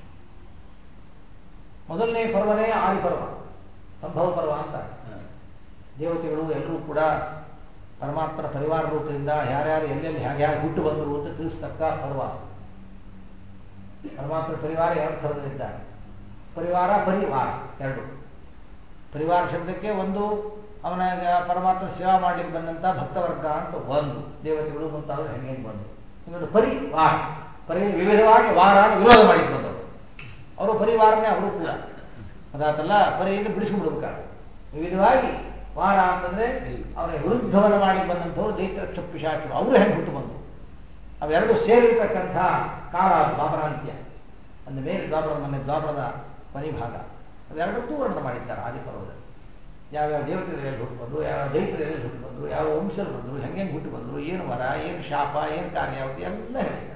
S1: ಮೊದಲನೇ ಪರ್ವನೇ ಆದಿಪರ್ವ ಸಂಭವ ಪರ್ವ ಅಂತ ದೇವತೆಗಳು ಎಲ್ಲರೂ ಕೂಡ ಪರಮಾತ್ಮನ ಪರಿವಾರ ರೂಪದಿಂದ ಯಾರ್ಯಾರು ಎಲ್ಲೆಲ್ಲಿ ಹೇಗೆ ಹೇಗೆ ಹುಟ್ಟು ಬಂದರು ಅಂತ ತಿಳಿಸ್ತಕ್ಕ ಪರ್ವ ಪರಮಾತ್ಮನ ಪರಿವಾರ ಎರಡು ಥರದಲ್ಲಿದ್ದಾರೆ ಪರಿವಾರ ಪರಿವಾರ ಎರಡು ಪರಿವಾರ ಶಬ್ದಕ್ಕೆ ಒಂದು ಅವನ ಪರಮಾತ್ಮ ಸೇವಾ ಮಾಡ್ಲಿಕ್ಕೆ ಬಂದಂತ ಭಕ್ತವರ್ಗ ಅಂತ ಒಂದು ದೇವತೆಗಳು ಮುಂತಾದ್ರು ಹೆಂಗೆ ಹೆಂಗೆ ಬಂದು ಇನ್ನೊಂದು ಪರಿವಾರ ಪರಿ ವಿವಿಧವಾಗಿ ವಾರ ವಿರೋಧ ಮಾಡ್ಲಿಕ್ಕೆ ಬಂದವರು ಅವರು ಪರಿವಾರನೇ ಅವರು ಕೂಡ ಅದಾತಲ್ಲ ಪರಿಯಿಂದ ಬಿಡಿಸ್ಬಿಡ್ಬೇಕಾದ್ರೆ ವಿವಿಧವಾಗಿ ವಾರ ಅಂತಂದ್ರೆ ಅವರ ವಿರುದ್ಧವನ್ನು ಮಾಡಿ ಬಂದಂಥವ್ರು ದೈತ್ರ ಕ್ಷಪಿಶಾಚರು ಅವರು ಹೆಂಗೆ ಹುಟ್ಟು ಬಂದರು ಅವೆರಡು ಸೇರಿರ್ತಕ್ಕಂಥ ಕಾಲ ದ್ವಾಪರಾಂತ್ಯ ಅಂದ ಮೇಲೆ ದ್ವಾಪರದ ಮನೆ ದ್ವಾಪರದ ಕೊನೆ ಭಾಗ ಅವೆರಡಕ್ಕೂ ವರ್ಣನೆ ಮಾಡಿದ್ದಾರೆ ಆದಿಪರ್ವದಲ್ಲಿ ಯಾವ್ಯಾವ ದೇವತೆಗಳು ಎಲ್ಲಿ ಹುಟ್ಟು ಬಂದರು ಯಾವ ದೈತ್ಯರು ಎಲ್ಲಿ ಹುಟ್ಟು ಬಂದರು ಯಾವ ವಂಶರು ಬಂದರು ಹೆಂಗೆ ಹುಟ್ಟು ಬಂದರು ಏನು ವರ ಏನು ಶಾಪ ಏನು ಕಾರ್ಯಾವಧಿ ಎಲ್ಲ ಹೇಳಿದ್ದಾರೆ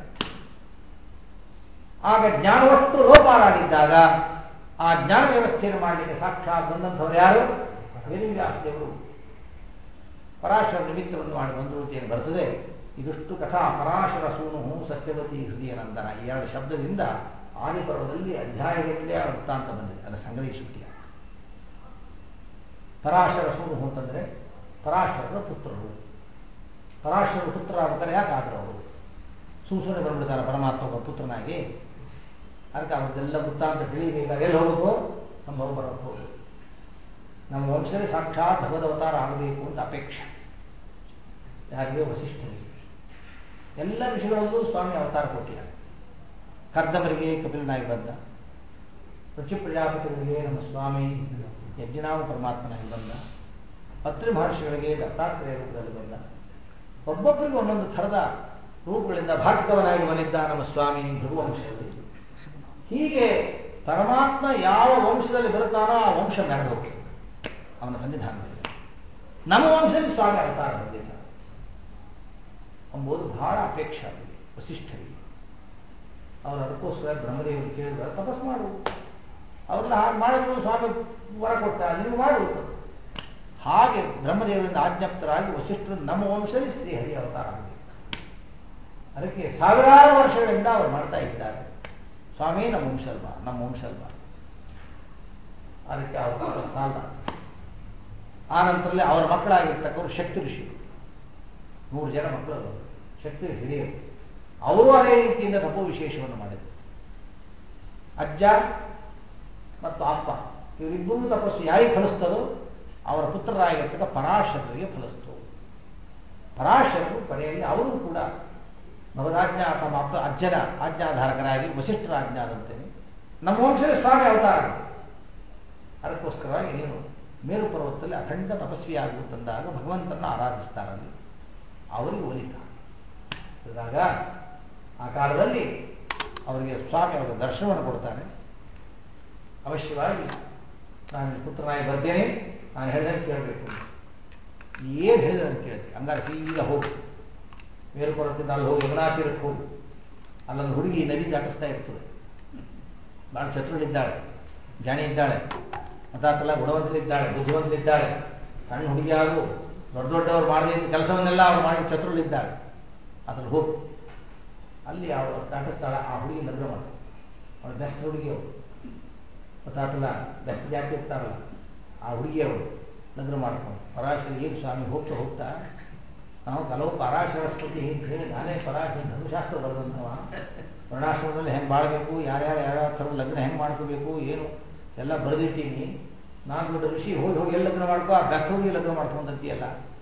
S1: ಆಗ ಜ್ಞಾನವಷ್ಟು ಲೋಪಾರಾಗಿದ್ದಾಗ ಆ ಜ್ಞಾನ ವ್ಯವಸ್ಥೆಯನ್ನು ಮಾಡಲಿಕ್ಕೆ ಸಾಕ್ಷಾತ್ ಬಂದಂಥವ್ರು ಯಾರು ವೇದವ್ಯಾಸದೇವರು ಪರಾಶರ ನಿಮಿತ್ತವನ್ನು ಮಾಡಿ ಬಂದರು ಅಂತ ಏನು ಬರ್ತದೆ ಇದಿಷ್ಟು ಕಥಾ ಪರಾಶರ ಸೂನು ಸತ್ಯವತಿ ಹೃದಯ ನಂದನ ಈ ಎರಡು ಶಬ್ದದಿಂದ ಆದಿಪರ್ವದಲ್ಲಿ ಅಧ್ಯಾಯಗಟ್ಟಲೆ ಆ ವೃತ್ತಾಂತ ಬಂದಿದೆ ಅದರ ಸಂಗ್ರಹಿಸಿಬಿಟ್ಟಿಯ ಪರಾಶರ ಸೂನು ಅಂತಂದ್ರೆ ಪರಾಶರರ ಪುತ್ರರು ಪರಾಶರ ಪುತ್ರ ಆಗ್ಬೇಕಾದ್ರೆ ಯಾಕೆ ಆದ್ರು ಅವರು ಸೂಸುನೆ ಬಂದ್ಬಿಡ್ತಾರೆ ಪರಮಾತ್ಮ ಒಬ್ಬ ಪುತ್ರನಾಗಿ ಅದಕ್ಕೆ ಅವ್ರದ್ದೆಲ್ಲ ವೃತ್ತಾಂತ ತಿಳಿಬೇಕಾದ್ರೆ ಎಲ್ಲಿ ಹೋಗ್ಬೇಕು ಸಂಭವ ಬರೋಕ್ಕೆ ಹೋಗ್ಬೇಕು ನಮ್ಮ ವಂಶದಲ್ಲಿ ಸಾಕ್ಷಾತ್ ಭಗವದವತಾರ ಆಗಬೇಕು ಅಂತ ಅಪೇಕ್ಷೆ ಯಾರಿಗೆ ವಸಿಷ್ಠರಿಗೆ ಎಲ್ಲ ವಿಷಯಗಳಲ್ಲೂ ಸ್ವಾಮಿ ಅವತಾರ ಕೊಟ್ಟಿಲ್ಲ ಕರ್ದಮರಿಗೆ ಕಪಿಲನಾಗಿ ಬಂದ ರುಚಿ ಪ್ರಜಾಪತಿಗಳಿಗೆ ನಮ್ಮ ಸ್ವಾಮಿ ಯಜ್ಞನಾಮ ಪರಮಾತ್ಮನಾಗಿ ಬಂದ ಅತ್ರಿ ಮಹರ್ಷಿಗಳಿಗೆ ದತ್ತಾತ್ರೇಯ ರೂಪದಲ್ಲಿ ಬಂದ ಒಬ್ಬೊಬ್ಬರಿಗೆ ಒಂದೊಂದು ಥರದ ರೂಪಗಳಿಂದ ಭಾರ್ಗವನಾಗಿ ಬಂದಿದ್ದ ನಮ್ಮ ಸ್ವಾಮಿ ಭೃಗುವಂಶದಲ್ಲಿ ಹೀಗೆ ಪರಮಾತ್ಮ ಯಾವ ವಂಶದಲ್ಲಿ ಬರುತ್ತಾನೋ ಆ ವಂಶ ಮೆರೆದು ಹೋಗ್ತದೆ ಅವನ ಸನ್ನಿಧಾನದಲ್ಲಿ ನಮ್ಮ ವಂಶದಲ್ಲಿ ಸ್ವಾಮಿ ಅವತಾರ ಬಂದಿಲ್ಲ ಎಂಬುದು ಬಹಳ ಅಪೇಕ್ಷೆ ಅವರಿಗೆ ವಸಿಷ್ಠರಿಗೆ ಅವರು ಅದಕ್ಕೋಸ್ಕರ ಬ್ರಹ್ಮದೇವರು ಕೇಳಿದ್ರೆ ತಪಸ್ ಮಾಡು ಅವ್ರನ್ನ ಹಾಗೆ ಮಾಡಿದ್ರು ಸ್ವಾಮಿ ವರ ಕೊಟ್ಟ ನಿಮ್ಗೆ ಮಾಡು ಹಾಗೆ ಬ್ರಹ್ಮದೇವರಿಂದ ಆಜ್ಞಪ್ತರಾಗಿ ವಸಿಷ್ಠರು ನಮ್ಮ ವಂಶದಲ್ಲಿ ಶ್ರೀಹರಿ ಅವತಾರ ಆಗಬೇಕು ಅದಕ್ಕೆ ಸಾವಿರಾರು ವರ್ಷಗಳಿಂದ ಅವರು ಮಾಡ್ತಾ ಇದ್ದಾರೆ ಸ್ವಾಮಿ ನಮ್ಮ ವಂಶಲ್ವ ನಮ್ಮ ವಂಶಲ್ವ ಅದಕ್ಕೆ ಅವ್ರ ತಪಸ್ ಸಾಲ ಆ ನಂತರದಲ್ಲಿ ಅವರ ಮಕ್ಕಳಾಗಿರ್ತಕ್ಕವರು ಶಕ್ತಿ ಋಷಿಗಳು ನೂರು ಜನ ಮಕ್ಕಳು ಶಕ್ತಿ ಹಿರಿಯರು ಅವರು ಅದೇ ರೀತಿಯಿಂದ ತಪೋ ವಿಶೇಷವನ್ನು ಮಾಡಿದರು ಅಜ್ಜ ಮತ್ತು ಅಪ್ಪ ಇವರಿಬ್ಬರೂ ತಪಸ್ಸು ಯಾರಿಗೆ ಫಲಿಸ್ತದೋ ಅವರ ಪುತ್ರರಾಗಿರ್ತಕ್ಕ ಪರಾಶರರಿಗೆ ಫಲಿಸ್ತು ಪರಾಶರರು ಕೊನೆಯಲ್ಲಿ ಅವರು ಕೂಡ ಭಗವದಾಜ್ಞಾ ತಮ್ಮ ಅಪ್ಪ ಅಜ್ಜನ ಆಜ್ಞಾಧಾರಕರಾಗಿ ವಸಿಷ್ಠರ ಆಜ್ಞಾದಂತೇನೆ ನಮ್ಮ ವಂಶದ ಸ್ವಾಮಿ ಅವತಾರ ಅದಕ್ಕೋಸ್ಕರವಾಗಿ ಏನು ಮೇರು ಪರ್ವತದಲ್ಲಿ ಅಖಂಡ ತಪಸ್ವಿ ಆಗುತ್ತಂದಾಗ ಭಗವಂತನ ಆರಾಧಿಸ್ತಾರಲ್ಲಿ ಅವರಿಗೆ ಒಲಿತ ಇದಾಗ ಆ ಕಾಲದಲ್ಲಿ ಅವರಿಗೆ ಸ್ವಾಮಿ ಅವರ ದರ್ಶನವನ್ನು ಕೊಡ್ತಾನೆ ಅವಶ್ಯವಾಗಿ ನಾನು ಪುತ್ರನಾಗಿ ಬರ್ತೇನೆ ನಾನು ಹೇಳಿದಂಗೆ ಕೇಳಬೇಕು ಏನು ಹೇಳಿದಂಗೆ ಕೇಳ್ತೀನಿ ಹಂಗಾರೆ ಸೀದಾ ಹೋಗು ಮೇರು ಪರ್ವತದಿಂದ ಅಲ್ಲಿ ಹೋಗಿ ಯಮುನಾ ತೀರಕ್ಕೆ ಹೋಗು ಅಲ್ಲೊಂದು ಹುಡುಗಿ ನದಿ ದಾಟಿಸ್ತಾ ಇರ್ತದೆ ಭಾಳ ಚತುರಳಿದ್ದಾಳೆ ಜಾಣಿ ಇದ್ದಾಳೆ ಮತ್ತಾತಲ್ಲ ಗುಣವಂತರಿದ್ದಾಳೆ ಬುದ್ಧಿವಂತರಿದ್ದಾಳೆ ಸಣ್ಣ ಹುಡುಗಿ ಆದರೂ ದೊಡ್ಡ ದೊಡ್ಡವರು ಮಾಡದೇ ಕೆಲಸವನ್ನೆಲ್ಲ ಅವ್ರು ಮಾಡಿ ಚತುರಳಿದ್ದಾಳೆ ಅದ್ರಲ್ಲಿ ಹೋಗು ಅಲ್ಲಿ ಅವಳು ದಾಟಿಸ್ತಾಳೆ ಆ ಹುಡುಗಿ ಲಗ್ನ ಮಾಡ್ತಾಳೆ ಅವಳು ಬೆಸ್ಟ್ ಹುಡುಗಿ ಅವಳು ಗೊತ್ತಾತಲ್ಲ ಬೆಸ್ಟ್ ಜಾತಿ ಇರ್ತಾರಲ್ಲ ಆ ಹುಡುಗಿ ಅವಳು ಲಗ್ನ ಮಾಡ್ಕೊಂಡು ಪರಾಶರ ಏನು ಸ್ವಾಮಿ ಹೋಗ್ತಾ ಹೋಗ್ತಾ ನಾವು ಕೆಲವು ಪರಾಶರ ಸ್ಮೃತಿ ಅಂತ ಹೇಳಿ ನಾನೇ ಪರಾಶರ ಧರ್ಮಶಾಸ್ತ್ರ ಬರೆದಂಥವ ವರ್ಣಾಶ್ರಮದಲ್ಲಿ ಹೆಂಗೆ ಬಾಳಬೇಕು ಯಾರ್ಯಾರು ಯಾವ್ಯಾವ ಥರದ ಲಗ್ನ ಹೆಂಗೆ ಮಾಡ್ಕೋಬೇಕು ಏನು ಎಲ್ಲ ಬರೆದಿಟ್ಟೀನಿ ನಾನು ದೊಡ್ಡ ಋಷಿ ಹೋಗಿ ಹೋಗಿ ಎಲ್ಲಿ ಲಗ್ನ ಮಾಡ್ಕೋ ಆ ಬೆಸ್ಟ್ ಹುಡುಗಿ ಲಗ್ನ ಮಾಡ್ಕೊಂಡಂತೀಯಲ್ಲ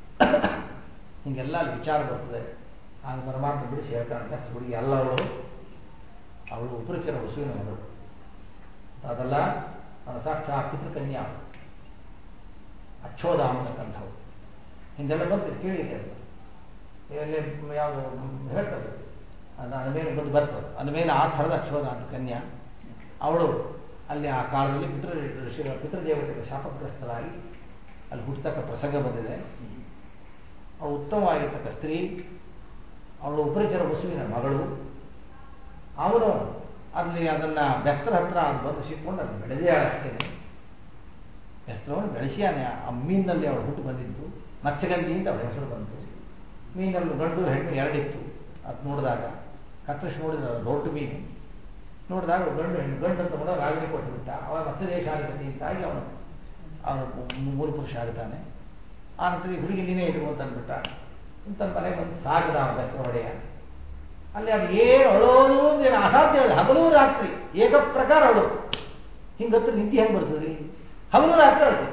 S1: ಹಿಂಗೆಲ್ಲ ಅಲ್ಲಿ ವಿಚಾರ ಬರ್ತದೆ ಆಗ ಪರಮಾತ್ಮ ಬಿಡಿಸಿ ಹೇಳ್ತಾನೆ ಬೆಸ್ಟ್ ಹುಡುಗಿ ಅಲ್ಲ ಅವಳು ಅವಳು ಉಪರಿಚರ ವಸುವಿನ ಮಗಳು ಅದಲ್ಲ ಅವನ ಸಾಕ್ಷಾತ್ ಪಿತೃಕನ್ಯಾ ಅಚ್ಚೋದ ಅಂತಕ್ಕಂಥವು ಹಿಂದೆಲ್ಲ ಬಂತು ಕೇಳಿದೆ ಅಂತ ಎಲ್ಲಿ ಯಾವ ಹೇಳ್ತಾರೆ ಅದ ಮೇಲೆ ಬಂದು ಬರ್ತದೆ ಅದ ಮೇಲೆ ಆ ಥರದ ಅಚ್ಚೋದ ಅಂತ ಕನ್ಯಾ ಅವಳು ಅಲ್ಲಿ ಆ ಕಾಲದಲ್ಲಿ ಪಿತೃ ಋಷಿ ಪಿತೃದೇವತೆಗಳ ಶಾಪಗ್ರಸ್ತರಾಗಿ ಅಲ್ಲಿ ಹುಟ್ಟತಕ್ಕ ಪ್ರಸಂಗ ಬಂದಿದೆ ಅವಳು ಉತ್ತಮವಾಗಿರ್ತಕ್ಕ ಸ್ತ್ರೀ ಅವಳು ಉಪರಿಚರ ವಸುವಿನ ಮಗಳು ಅವನು ಅಲ್ಲಿ ಅದನ್ನ ಬೆಸ್ತರ ಹತ್ರ ಅದು ಬಂದು ಸಿಕ್ಕೊಂಡು ಅದು ಬೆಳೆದೇ ಅಷ್ಟೇನೆ ಬೆಸ್ತರವನ್ನು ಬೆಳೆಸಿಯಾನೆ ಆ ಮೀನಿನಲ್ಲಿ ಅವಳು ಹುಟ್ಟು ಬಂದಿದ್ದು ಮತ್ಸ್ಯಗಂಧಿಯಿಂದ ಅವಳ ಹೆಸರು ಬಂತು ಮೀನಲ್ಲಿ ಗಂಡು ಹೆಣ್ಣು ಎರಡಿತ್ತು ಅದು ನೋಡಿದಾಗ ಕತ್ತರಿಸಿ ನೋಡಿದ್ರೆ ಅದು ದೊಡ್ಡ ಮೀನು ನೋಡಿದಾಗ ಗಂಡು ಹೆಣ್ಣು ಗಂಡು ಅಂತ ಕೂಡ ರಾಜನೇ ಕೊಟ್ಟುಬಿಟ್ಟ ಅವನ ಮತ್ಸ್ಯದೇಶಾಧಿಪತಿ ಅಂತಾಗಿ ಅವನು ಅವನು ಮೂಲ ಪುರುಷ ಆಗ್ತಾನೆ ಆ ನಂತರ ಈ ಹುಡುಗಿ ನೀನೇ ಇಡುವ ಅಂತ ಅಂದ್ಬಿಟ್ಟ ತನ್ನ ಮನೆಗೆ ಬಂದು ಸಾಗದ ಅವನ ಬೆಸ್ತರ ಒಡೆಯ ಅಲ್ಲಿ ಅದು ಏನು ಅಳೋದು ಏನು ಅಸಾಧ್ಯ ಇಲ್ಲ ಹಗಲು ರಾತ್ರಿ ಏಕ ಪ್ರಕಾರ ಅವಳು ಹಿಂಗತ್ತು ನಿದ್ದೆ ಹೆಂಗೆ ಬರ್ತದೆ ಹಗಲು ರಾತ್ರಿ ಅಳ್ತು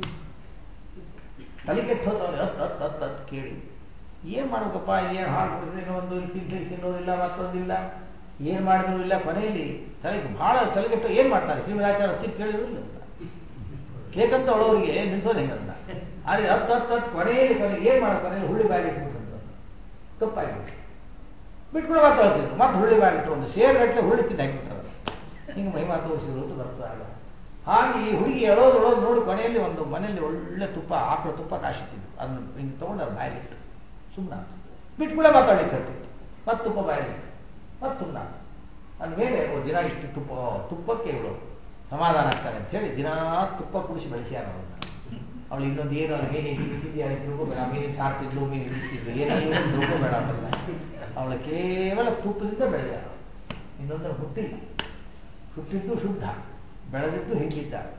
S1: ತಲೆ ಕೆಟ್ಟು ಹೋದವನು ಹತ್ತು ಹತ್ತು ಹತ್ತು ಹತ್ತು ಕೇಳಿ ಏನು ಮಾಡ್ಬೇಕಪ್ಪ ಏನು ಹಾಳು ಕುಡಿದ್ರೆ ಇನ್ನೊಂದು ತಿಂಡಿ ತಿನ್ನೋದಿಲ್ಲ ಮತ್ತೊಂದಿಲ್ಲ ಏನು ಮಾಡಿದ್ರು ಇಲ್ಲ ಕೊನೆಯಲ್ಲಿ ತಲೆಗೆ ಬಹಳ ತಲೆಗೆಟ್ಟು ಏನು ಮಾಡ್ತಾರೆ ಶ್ರೀಮದಾಚಾರ್ಯ ತಿದ್ದು ಕೇಳಿದ್ರು ಇಲ್ಲ ಏಕಂತ ಅವಳವರಿಗೆ ನಿಲ್ಸೋದು ಹೆಂಗಂತ ಆದರೆ ಹತ್ತು ಹತ್ತು ಹತ್ತು ಕೊನೆಯಲ್ಲಿ ಕೊನೆಗೆ ಏನು ಮಾಡೋದು ಕೊನೆಯಲ್ಲಿ ಹುಳ್ಳಿ ಬಾಯಿ ಇಟ್ಬಿಟ್ಟು ತಪ್ಪಾಗಿಬಿಟ್ಟು ಬಿಟ್ಬಿಡು ಮತ್ತೆ ಹೇಳ್ತಿದ್ರು ಮತ್ತೆ ಹುಳ್ಳಿ ಬಾಯಿ ಇಟ್ಟು ಒಂದು ಶೇರ್ ಗಟ್ಟಲೆ ಹುಳ್ಳಿ ತಿಂದು ಹಾಕಿಬಿಟ್ರು ಹಿಂಗೆ ಮಹಿಮಾ ತೋರಿಸಿದ್ರು ಅಂತ ಬರ್ತದಾಗ ಹಾಗೆ ಈ ಹುಡುಗಿ ಎಳೋದು ಎಳೋದು ನೋಡಿ ಕೊನೆಯಲ್ಲಿ ಒಂದು ಮನೆಯಲ್ಲಿ ಒಳ್ಳೆ ತುಪ್ಪ ಆಕಳ ತುಪ್ಪ ಕಾಶಿಟ್ಟಿದ್ರು ಅದನ್ನು ಹಿಂಗೆ ತೊಗೊಂಡು ಅವ್ರು ಬಾಯಿಲಿಟ್ಟು ಸುಮ್ಮನೆ ಬಿಟ್ಬಿಡ ಮಾತಾಡ್ಲಿಕ್ಕೆ ಕರ್ತಿತ್ತು ಮತ್ತೆ ತುಪ್ಪ ಬಾಯಿಲಿಟ್ಟು ಮತ್ತೆ ಸುಮ್ಮನೆ ಅಂದಮೇಲೆ ಓ ದಿನ ಇಷ್ಟು ತುಪ್ಪ ತುಪ್ಪಕ್ಕೆ ಇವಳು ಸಮಾಧಾನ ಆಗ್ತಾನೆ ಅಂತ ಹೇಳಿ ದಿನ ತುಪ್ಪ ಕುಡಿಸಿ ಬೆಳೆಸ್ಯಾರ ಅವಳನ್ನ ಅವಳು ಇನ್ನೊಂದು ಏನು ಅಲ್ಲಿ ಮೀನು ಹಿಡಿತಿದ್ಯಾ ತಿಳ್ಕೊಬೇಡ ಮೀನಿನ ಸಾರು ತಿಂದ್ರು ಮೀನು ಹಿಡಿತಿದ್ರು ಏನೇನು ತಿಳ್ಕೊಬೇಡ ಅವಳನ್ನ ಅವಳು ಕೇವಲ ತುಪ್ಪದಿಂದ ಬೆಳೆದ ಇನ್ನೊಂದರ ಹುಟ್ಟಿಲ್ಲ ಹುಟ್ಟಿದ್ದು ಶುದ್ಧ ಬೆಳೆದಿದ್ದು ಹಿಂಗಿದ್ದ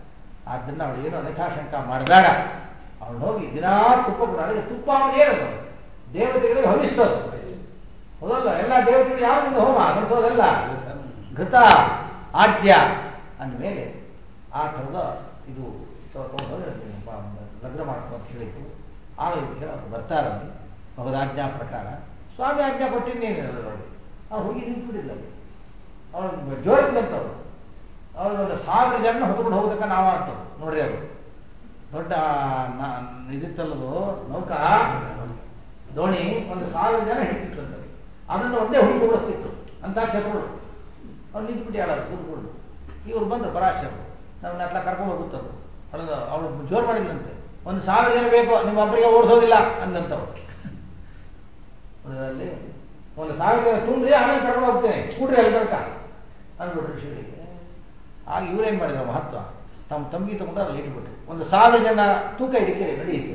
S1: ಆದ್ದರಿಂದ ಅವಳು ಏನು ಅನ್ಯಥಾಶಂಕ ಮಾಡಬೇಡ ಅವಳು ಹೋಗಿ ದಿನಾ ತುಪ್ಪ ಕೊಡು ಅದಕ್ಕೆ ತುಪ್ಪ ಅವನೇನದು ದೇವತೆಗಳಿಗೆ ಹವಿಸೋದು ಹೌದಲ್ಲ ಎಲ್ಲ ದೇವತೆಗಳು ಯಾರಿಂದ ಹೋಮ ನಡೆಸೋದಲ್ಲ ಘೃತ ಆಜ್ಯ ಅಂದಮೇಲೆ ಆ ಥರದ ಇದು ತಗೊಂಡು ಹೋಗಿ ಲಗ್ನ ಮಾಡ್ಕೊ ಅಂತ ಹೇಳಿದ್ದು ಆಗ ಹೇಳಿ ಅವ್ರು ಬರ್ತಾರೆ ಅಲ್ಲಿ ಭಗವದಾಜ್ಞಾ ಪ್ರಕಾರ ಸ್ವಾಮಿ ಆಜ್ಞಾ ಕೊಟ್ಟಿದ್ದೇನಿಲ್ಲ ನೋಡಿ ಅವ್ರು ಹೋಗಿ ನಿಂತ್ಬಿಟ್ಟಿಲ್ಲ ಅಲ್ಲಿ ಅವಳು ಜೋರದಂತವ್ರು ಅವಳು ಒಂದು ಸಾವಿರ ಜನ ಹೊತ್ಕೊಂಡು ಹೋಗೋದಕ್ಕೆ ನಾವು ಅಂತವ್ರು ನೋಡ್ರಿ ಅವರು ದೊಡ್ಡ ಇದಿತ್ತಲ್ಲದು ನೌಕಾ ದೋಣಿ ಒಂದು ಸಾವಿರ ಜನ ಹಿಡಿತಿತ್ತು ಅಂತ ಅದನ್ನು ಒಂದೇ ಹುಡುಗಿ ಓಡಿಸ್ತಿತ್ತು ಅಂತ ಚತುರು ಅವ್ರು ನಿಂತ್ಬಿಟ್ಟು ಯಾರು ಕೂತ್ಕೊಂಡು ಇವ್ರು ಬಂದರು ಪರಾಶರು ನಮ್ಮನ್ನ ಹತ್ರ ಕರ್ಕೊಂಡು ಹೋಗುತ್ತದು ಅವಳು ಅವಳು ಜೋರು ಮಾಡಿದ್ಲಂತೆ ಒಂದು ಸಾವಿರ ಜನ ಬೇಕು ನಿಮ್ಮ ಒಬ್ಬರಿಗೆ ಓಡಿಸೋದಿಲ್ಲ ಅಂದಂತವ್ರು ಅಲ್ಲಿ ಒಂದು ಸಾವಿರ ಜನ ತುಂಬ್ರಿ ಆಮೇಲೆ ಕರ್ಕೊಂಡು ಹೋಗ್ತೇನೆ ಕೂಡ್ರಿ ಅಲ್ಲಿ ತನಕ ಅಂದ್ಬಿಟ್ರು ಶಿವಳಿಗೆ ಆಗ ಇವ್ರೇನ್ ಮಾಡಿದ್ರು ಮಹತ್ವ ತಮ್ಮ ತಂಗಿ ತಗೊಂಡು ಅಲ್ಲಿ ಇಟ್ಬಿಟ್ರು ಒಂದು ಸಾವಿರ ಜನ ತೂಕ ಇದಕ್ಕೆ ನಡೆಯಿತು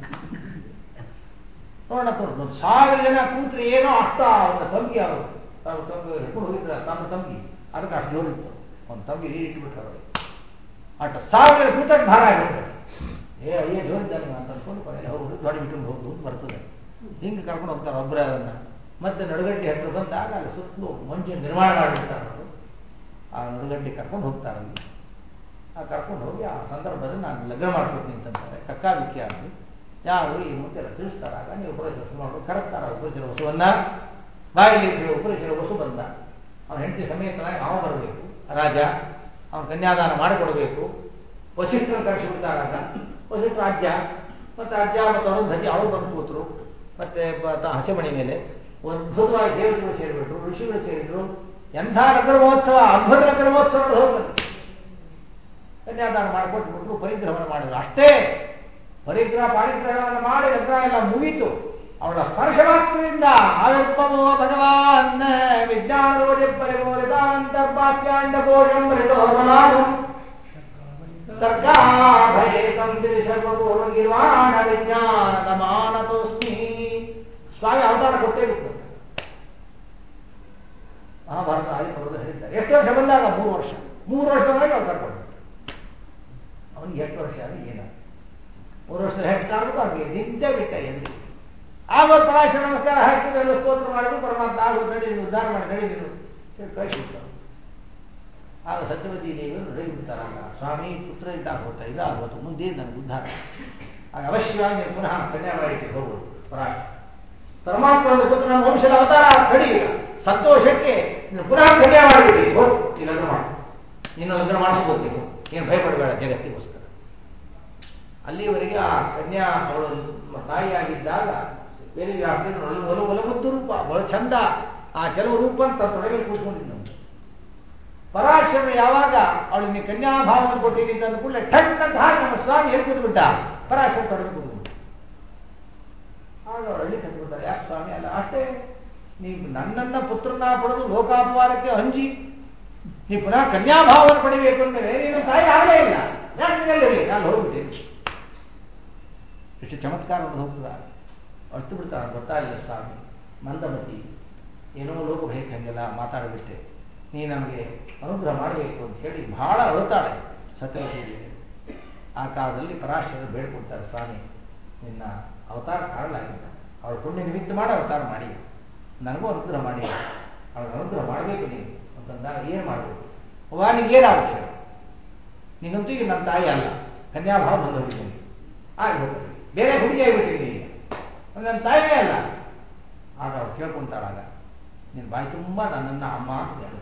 S1: ನೋಡೋಣ ಒಂದು ಸಾವಿರ ಜನ ಕೂತ್ರೆ ಏನೋ ಅಷ್ಟ ಅವನ ತಂಗಿ ಅವರು ತಾವು ತಂಗಿ ಹಿಡ್ಕೊಂಡು ಹೋಗಿದ್ರ ತಮ್ಮ ತಂಗಿ ಅದಕ್ಕೆ ಅಷ್ಟು ಜೋರಿತ್ತು ಒಂದು ತಂಗಿ ನೀರು ಇಟ್ಬಿಟ್ರು ಅವರು ಅಷ್ಟ ಸಾವಿರ ಜನ ಕೂತಕ್ಕೆ ಭಾರ ಆಗಿಬಿಡ್ತಾರೆ ಏ ಅಯ್ಯೇ ಜೋರಿದ್ದಾನೆ ಅಂತ ಅನ್ಕೊಂಡು ಕೊನೆಯಲ್ಲಿ ಹೋಗುದು ದೊಡ್ಡ ಬಿಟ್ಕೊಂಡು ಹೋಗುದು ಬರ್ತದೆ ಹಿಂಗೆ ಕರ್ಕೊಂಡು ಹೋಗ್ತಾರೆ ಒಬ್ಬರೇ ಅದನ್ನ ಮತ್ತೆ ನಡುಗಡ್ಡೆ ಹತ್ರ ಬಂದಾಗ ಅಲ್ಲಿ ಸುತ್ತಲೂ ಮಂಜು ನಿರ್ಮಾಣ ಮಾಡಿರ್ತಾರೆ ಅವರು ಆ ನಡುಗಡ್ಡೆ ಕರ್ಕೊಂಡು ಹೋಗ್ತಾರೆ ಅಲ್ಲಿ ಆ ಕರ್ಕೊಂಡು ಹೋಗಿ ಆ ಸಂದರ್ಭದಲ್ಲಿ ನಾನು ಲಗ್ನ ಮಾಡ್ಕೊತೀನಿ ಅಂತಂತಾರೆ ಕಕ್ಕಾಬಿಕ್ಕಿ ಆಗಲಿ ಯಾರು ಏನು ಅಂತೆಲ್ಲ ತಿಳಿಸ್ತಾರಾಗ ನೀವು ಉಪರೇಚನ ಮಾಡ್ಕೊಂಡು ಕರೆಸ್ತಾರ ಉಪರೇಚನ ವಸುವನ್ನ ಬಾಯಿಲಿ ಉಪರೇಚನ ವಸು ಬಂದ ಅವನ ಹೆಂಡತಿ ಸಮೇತನಾಗಿ ಅವ ಬರಬೇಕು ರಾಜ ಅವನ ಕನ್ಯಾದಾನ ಮಾಡಿಕೊಡ್ಬೇಕು ವಸಿಷ್ಠರು ಕರೆಸಿ ಬಿಡ್ತಾರಾಗ ವಸಿಷ್ಠ ರಾಜ್ಯ ಮತ್ತೆ ಅಜ್ಜ ಮತ್ತು ಅರುಂಧತಿ ಅವರು ಬಂದು ಕೂತರು ಮತ್ತೆ ಹಸೆಮಣಿ ಮೇಲೆ ಅದ್ಭುತವಾಗಿ ದೇವತೆಗಳು ಸೇರಿಬಿಟ್ರು ಋಷಿಗಳು ಸೇರಿದ್ರು ಎಂಥ ನಗರ ಮಹೋತ್ಸವ ಅದ್ಭುತ ನಗರ ಮಹೋತ್ಸವ ಹೋಗ್ತಾರೆ ಕನ್ಯಾದಾನ ಮಾಡಿಕೊಟ್ಟು ಬಿಟ್ರು ಪರಿಗ್ರಹವನ್ನು ಮಾಡಿದ್ರು ಅಷ್ಟೇ ಪರಿಗ್ರಹ ಪಾಣಿಗ್ರಹವನ್ನು ಮಾಡಿ ಲಗ್ನ ಎಲ್ಲ ಮುಗೀತು ಅವಳ ಸ್ಪರ್ಶ ಮಾತ್ರದಿಂದ ಆವಿರ್ಭವೋ ಭಗವಾನ್ ವಿಜ್ಞಾನರೋಜ ಪರಿಮೋಲಿತಾಂತರ್ಭಾಷ್ಯಾಂಡ ಕೋಶಂ ಮೃತೋಪಲಾನು ಸರ್ಗಾಭಯೇಕಂ ಸರ್ವಪೂರ್ವ ಗಿರ್ವಾಣ ವಿಜ್ಞಾನದ ಮಾನತೋಸ್ಮಿ ಸ್ವಾಮಿ ಅವತಾರ ಕೊಟ್ಟೇ ಬಿಟ್ಟು ಮಹಾಭಾರತ ಆದಿ ಪರ್ವದ ಹೇಳಿದ್ದಾರೆ ಎಷ್ಟು ವರ್ಷ ಬಂದಾಗ ಮೂರು ವರ್ಷ ಮೂರು ವರ್ಷದೊಳಗೆ ಅವತಾರ ಕೊಟ್ಟರು ಅವನಿಗೆ ಎಷ್ಟು ವರ್ಷ ಅದು ಏನ ಮೂರು ವರ್ಷದ ಹೆಟ್ಟು ಕಾಣಬೇಕು ಅವನಿಗೆ ನಿದ್ದೆ ಬಿಟ್ಟ ಎಲ್ಲಿ ಆಗ ಪರಾಶರ ನಮಸ್ಕಾರ ಹಾಕಿದ್ರೆ ಸ್ತೋತ್ರ ಮಾಡಿದ್ರು ಪರಮಾತ್ಮ ಆಗೋ ನಡಿ ನೀನು ಉದ್ಧಾರ ಮಾಡಿ ನಡಿ ನೀನು ಕಳಿಸಿಬಿಡ್ತಾರೆ ಆಗ ಸತ್ಯವತಿ ದೇವಿಯರು ನಡುಗಿ ಬಿಡ್ತಾರಲ್ಲ ಸ್ವಾಮಿ ಪುತ್ರ ಇದ್ದಾಗ ಹೋಗ್ತಾ ಇದಾಗೋದು ಮುಂದೆ ನನಗೆ ಉದ್ಧಾರ ಆಗ ಅವಶ್ಯವಾಗಿ ನೀನು ಪುನಃ ಕನ್ಯಾವಾಡಿಗೆ ಹೋಗುವುದು ಪರಾಶ ಪರಮಾತ್ಮ ಪುತ್ರ ನನ್ನ ವಂಶದ ಅವತಾರ ಕಡಿ ಸಂತೋಷಕ್ಕೆ ನೀನು ಪುನಃ ಕನ್ಯಾ ಮಾಡಿಬಿಡಿ ಹೋಗು ನೀನು ಲಗ್ನ ಮಾಡು ನೀನು ಲಗ್ನ ಮಾಡಿಸ್ಬೋದು ನೀನು ಏನು ಭಯಪಡಬೇಡ ಜಗತ್ತಿಗೋಸ್ಕರ ಅಲ್ಲಿವರೆಗೆ ಆ ಕನ್ಯಾ ಅವಳು ತಾಯಿಯಾಗಿದ್ದಾಗ ಬೇರೆ ಒಲ ಒಲಮದ್ದು ರೂಪ ಬಹಳ ಚಂದ ಆ ಕೆಲವು ರೂಪ ಅಂತ ತೊಡಗಲ್ಲಿ ಕೂತ್ಕೊಂಡಿದ್ದು ನಮ್ಗೆ ಪರಾಶರ ಯಾವಾಗ ಅವಳಿಗೆ ಕನ್ಯಾಭಾವವನ್ನು ಕೊಟ್ಟಿದ್ದೀನಿ ಅಂತ ಅಂದ ಕೂಡಲೇ ಠಟ್ ಅಂತ ಹಾಕಿ ನಮ್ಮ ಸ್ವಾಮಿ ಎಲ್ಲಿ ಕೂತ್ಬಿಟ್ಟ ಪರಾಶರ ತೊಡಗಿ ಕೂತ್ಬಿಟ್ಟ ಆಗ ಅವಳು ಹಳ್ಳಿ ಕತ್ಬಿಡ್ತಾರೆ ಯಾಕೆ ಸ್ವಾಮಿ ಅಲ್ಲ ಅಷ್ಟೇ ನೀವು ನನ್ನನ್ನ ಪುತ್ರನ ಪಡೆದು ಲೋಕಾಪವಾರಕ್ಕೆ ಹಂಚಿ ನೀವು ಪುನಃ ಕನ್ಯಾಭಾವವನ್ನು ಪಡಿಬೇಕು ಅಂದ್ರೆ ನೀನು ತಾಯಿ ಆಗಲೇ ಇಲ್ಲ ಯಾಕೆ ನಿಲ್ಲಲಿ ನಾನು ಹೋಗ್ಬಿಟ್ಟೇನೆ ಎಷ್ಟು ಚಮತ್ಕಾರ ಹೋಗ್ತದ ಅರ್ತು ಬಿಡ್ತಾನೆ ಗೊತ್ತಾಗಲಿಲ್ಲ ಸ್ವಾಮಿ ಮಂದಮತಿ ಏನೋ ಲೋಕ ಭಯಕ್ಕಂಗೆಲ್ಲ ಮಾತಾಡಿಬಿಟ್ಟೆ ನೀ ನಮಗೆ ಅನುಗ್ರಹ ಮಾಡಬೇಕು ಅಂತ ಹೇಳಿ ಬಹಳ ಅಳುತ್ತಾಳೆ ಸತ್ಯವತಿ ದೇವಿ ಆ ಕಾಲದಲ್ಲಿ ಪರಾಶರರು ಬೇಡ್ಕೊಡ್ತಾರೆ ಸ್ವಾಮಿ ನಿನ್ನ ಅವತಾರ ಕಾರಲಾಗಿಲ್ಲ ಅವಳು ಪುಣ್ಯ ನಿಮಿತ್ತ ಮಾಡಿ ಅವತಾರ ಮಾಡಿ ನನಗೂ ಅನುಗ್ರಹ ಮಾಡಿ ಅವಳು ಅನುಗ್ರಹ ಮಾಡಬೇಕು ನೀನು ಅಂತಂದಾಗ ಏನು ಮಾಡಬೇಕು ವಾನಿಗೆ ಏನಾಗುತ್ತೆ ನೀನಂತೂ ಈಗ ನನ್ನ ತಾಯಿ ಅಲ್ಲ ಕನ್ಯಾಭಾವ ಬಂದು ಹೋಗಿದ್ದೀನಿ ಆಗ್ಬೋದು ಬೇರೆ ಹುಡುಗಿ ಆಗಿಬಿಟ್ಟಿದ್ದೀನಿ ಈಗ ನನ್ನ ತಾಯಿಯೇ ಅಲ್ಲ ಆಗ ಅವ್ರು ಕೇಳ್ಕೊಂತಾಳಾಗ ನೀನು ಬಾಯಿ ತುಂಬ ನನ್ನನ್ನ ಅಮ್ಮ ಅಂತ ಹೇಳಬೇಕು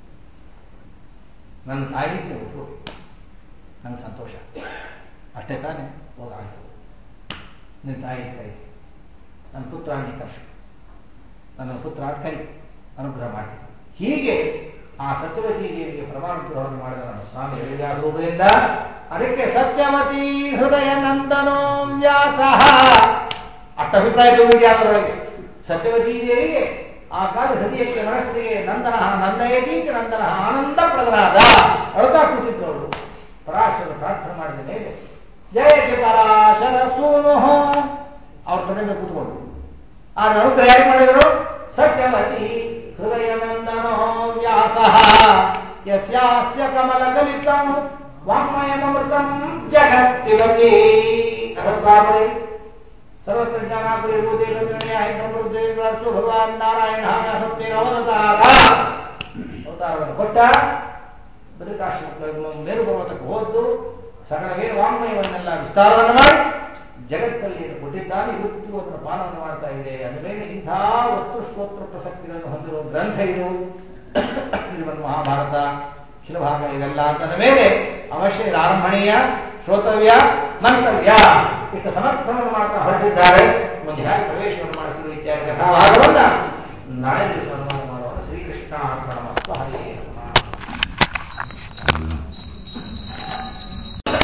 S1: ನನ್ನ ತಾಯಿ ನೀವು ಒಪ್ಕೋಬೇಕು ನಂಗೆ ಸಂತೋಷ ಅಷ್ಟೇ ತಾನೇ ಹೋಗಾಯ್ತು ನಿನ್ನ ತಾಯಿ ಕೈ ನನ್ನ ಪುತ್ರ ನೀ ಕರ್ಷ ನನ್ನ ಪುತ್ರ ಕೈ ಅನುಗ್ರಹ ಮಾಡ್ತೀನಿ ಹೀಗೆ ಆ ಸತ್ಯವತಿ ದೇವಿಗೆ ಪ್ರಮಾಣಗ್ರಹವನ್ನು ಮಾಡಿದ ನಮ್ಮ ಸ್ವಾಮಿ ಹೇಳಿದ ರೂಪದಿಂದ ಅದಕ್ಕೆ ಸತ್ಯವತಿ ಹೃದಯ ನಂದನೋ ವ್ಯಾಸ ಅಷ್ಟ ಅಭಿಪ್ರಾಯ ಅದರೊಳಗೆ ಸತ್ಯವತಿ ದೇವಿಗೆ ಆ ಕಾಲ ಹೃದಯಕ್ಕೆ ಮನಸ್ಸಿಗೆ ನಂದನ ನಂದಯತಿ ನಂದನ ಆನಂದ ಪ್ರದನಾದ ಅಳ್ತಾ ಕೂತಿದ್ರು ಅವರು ಪರಾಶರ ಪ್ರಾರ್ಥನೆ ಮಾಡಿದ ಮೇಲೆ ಜಯತಿ ಪರಾಶರ ಸೂನು ಅವ್ರ ತೊಡೆ ಮೇಲೆ ಕೂತ್ಕೊಂಡು ಆ ಅನುಗ್ರಹ ಯಾರು ಮಾಡಿದರು ಸತ್ಯವತಿ ಹೃದಯ ನಂದನೋ ವ್ಯಾಸ ಯಸ್ಯಾಸ್ಯ ಕಮಲ ಗಲಿತಂ ವಾಂಗ್ಮಯಮೃತಂ ಜಗತ್ತಿವತಿ ಅಸತ್ವಾಪರಿ ಸರ್ವತ್ರ ಜ್ಞಾನಾಪರಿಭೂತೆ ತದ್ರಣ್ಯಾಯ ಸಮೃದ್ಧೇಂದ್ರಾರ್ಚೋ ಭಗವಾನ್ ನಾರಾಯಣ ಸತ್ಯೇರವತಾರ ಅವತಾರವನ್ನು ಕೊಟ್ಟ ಬದುಕಾಶ್ರಮ ಮೇರು ಪರ್ವತಕ್ಕೆ ಹೋದ್ದು ಸಕಲ ವೇದ ವಾಂಗ್ಮಯವನ್ನೆಲ್ಲ ವಿಸ್ತಾರವನ್ನು ಮಾಡಿ ಜಗತ್ತಲ್ಲಿ ಏನು ಕೊಟ್ಟಿದ್ದಾನೆ ಇವತ್ತಿಗೂ ಅದನ್ನು ಪಾಲನೆ ಮಾಡ್ತಾ ಇದೆ ಅಂದ ಮೇಲೆ ಇಂಥ ವಸ್ತು ಸ್ತೋತ್ರ ಪ್ರಸಕ್ತಿಗಳನ್ನು ಹೊಂದಿರುವ ಗ್ರಂಥ ಇದು ಶ್ರೀಮದ್ ಮಹಾಭಾರತ ಶಿಲಭಾಗ ಇವೆಲ್ಲ ಅಂತಂದ ಮೇಲೆ ಅವಶ್ಯ ಇದು ಆರಂಭಣೀಯ ಶ್ರೋತವ್ಯ ಮಂತವ್ಯ ಇಷ್ಟು ಸಮರ್ಥವನ್ನು ಮಾತ್ರ ಹೊರಟಿದ್ದಾರೆ ಮುಂದೆ ಹೇಗೆ ಪ್ರವೇಶವನ್ನು ಮಾಡಿಸಿದ್ರು ಇತ್ಯಾದಿ ಕಥಾಭಾಗವನ್ನ ನಾಳೆ ದಿವಸ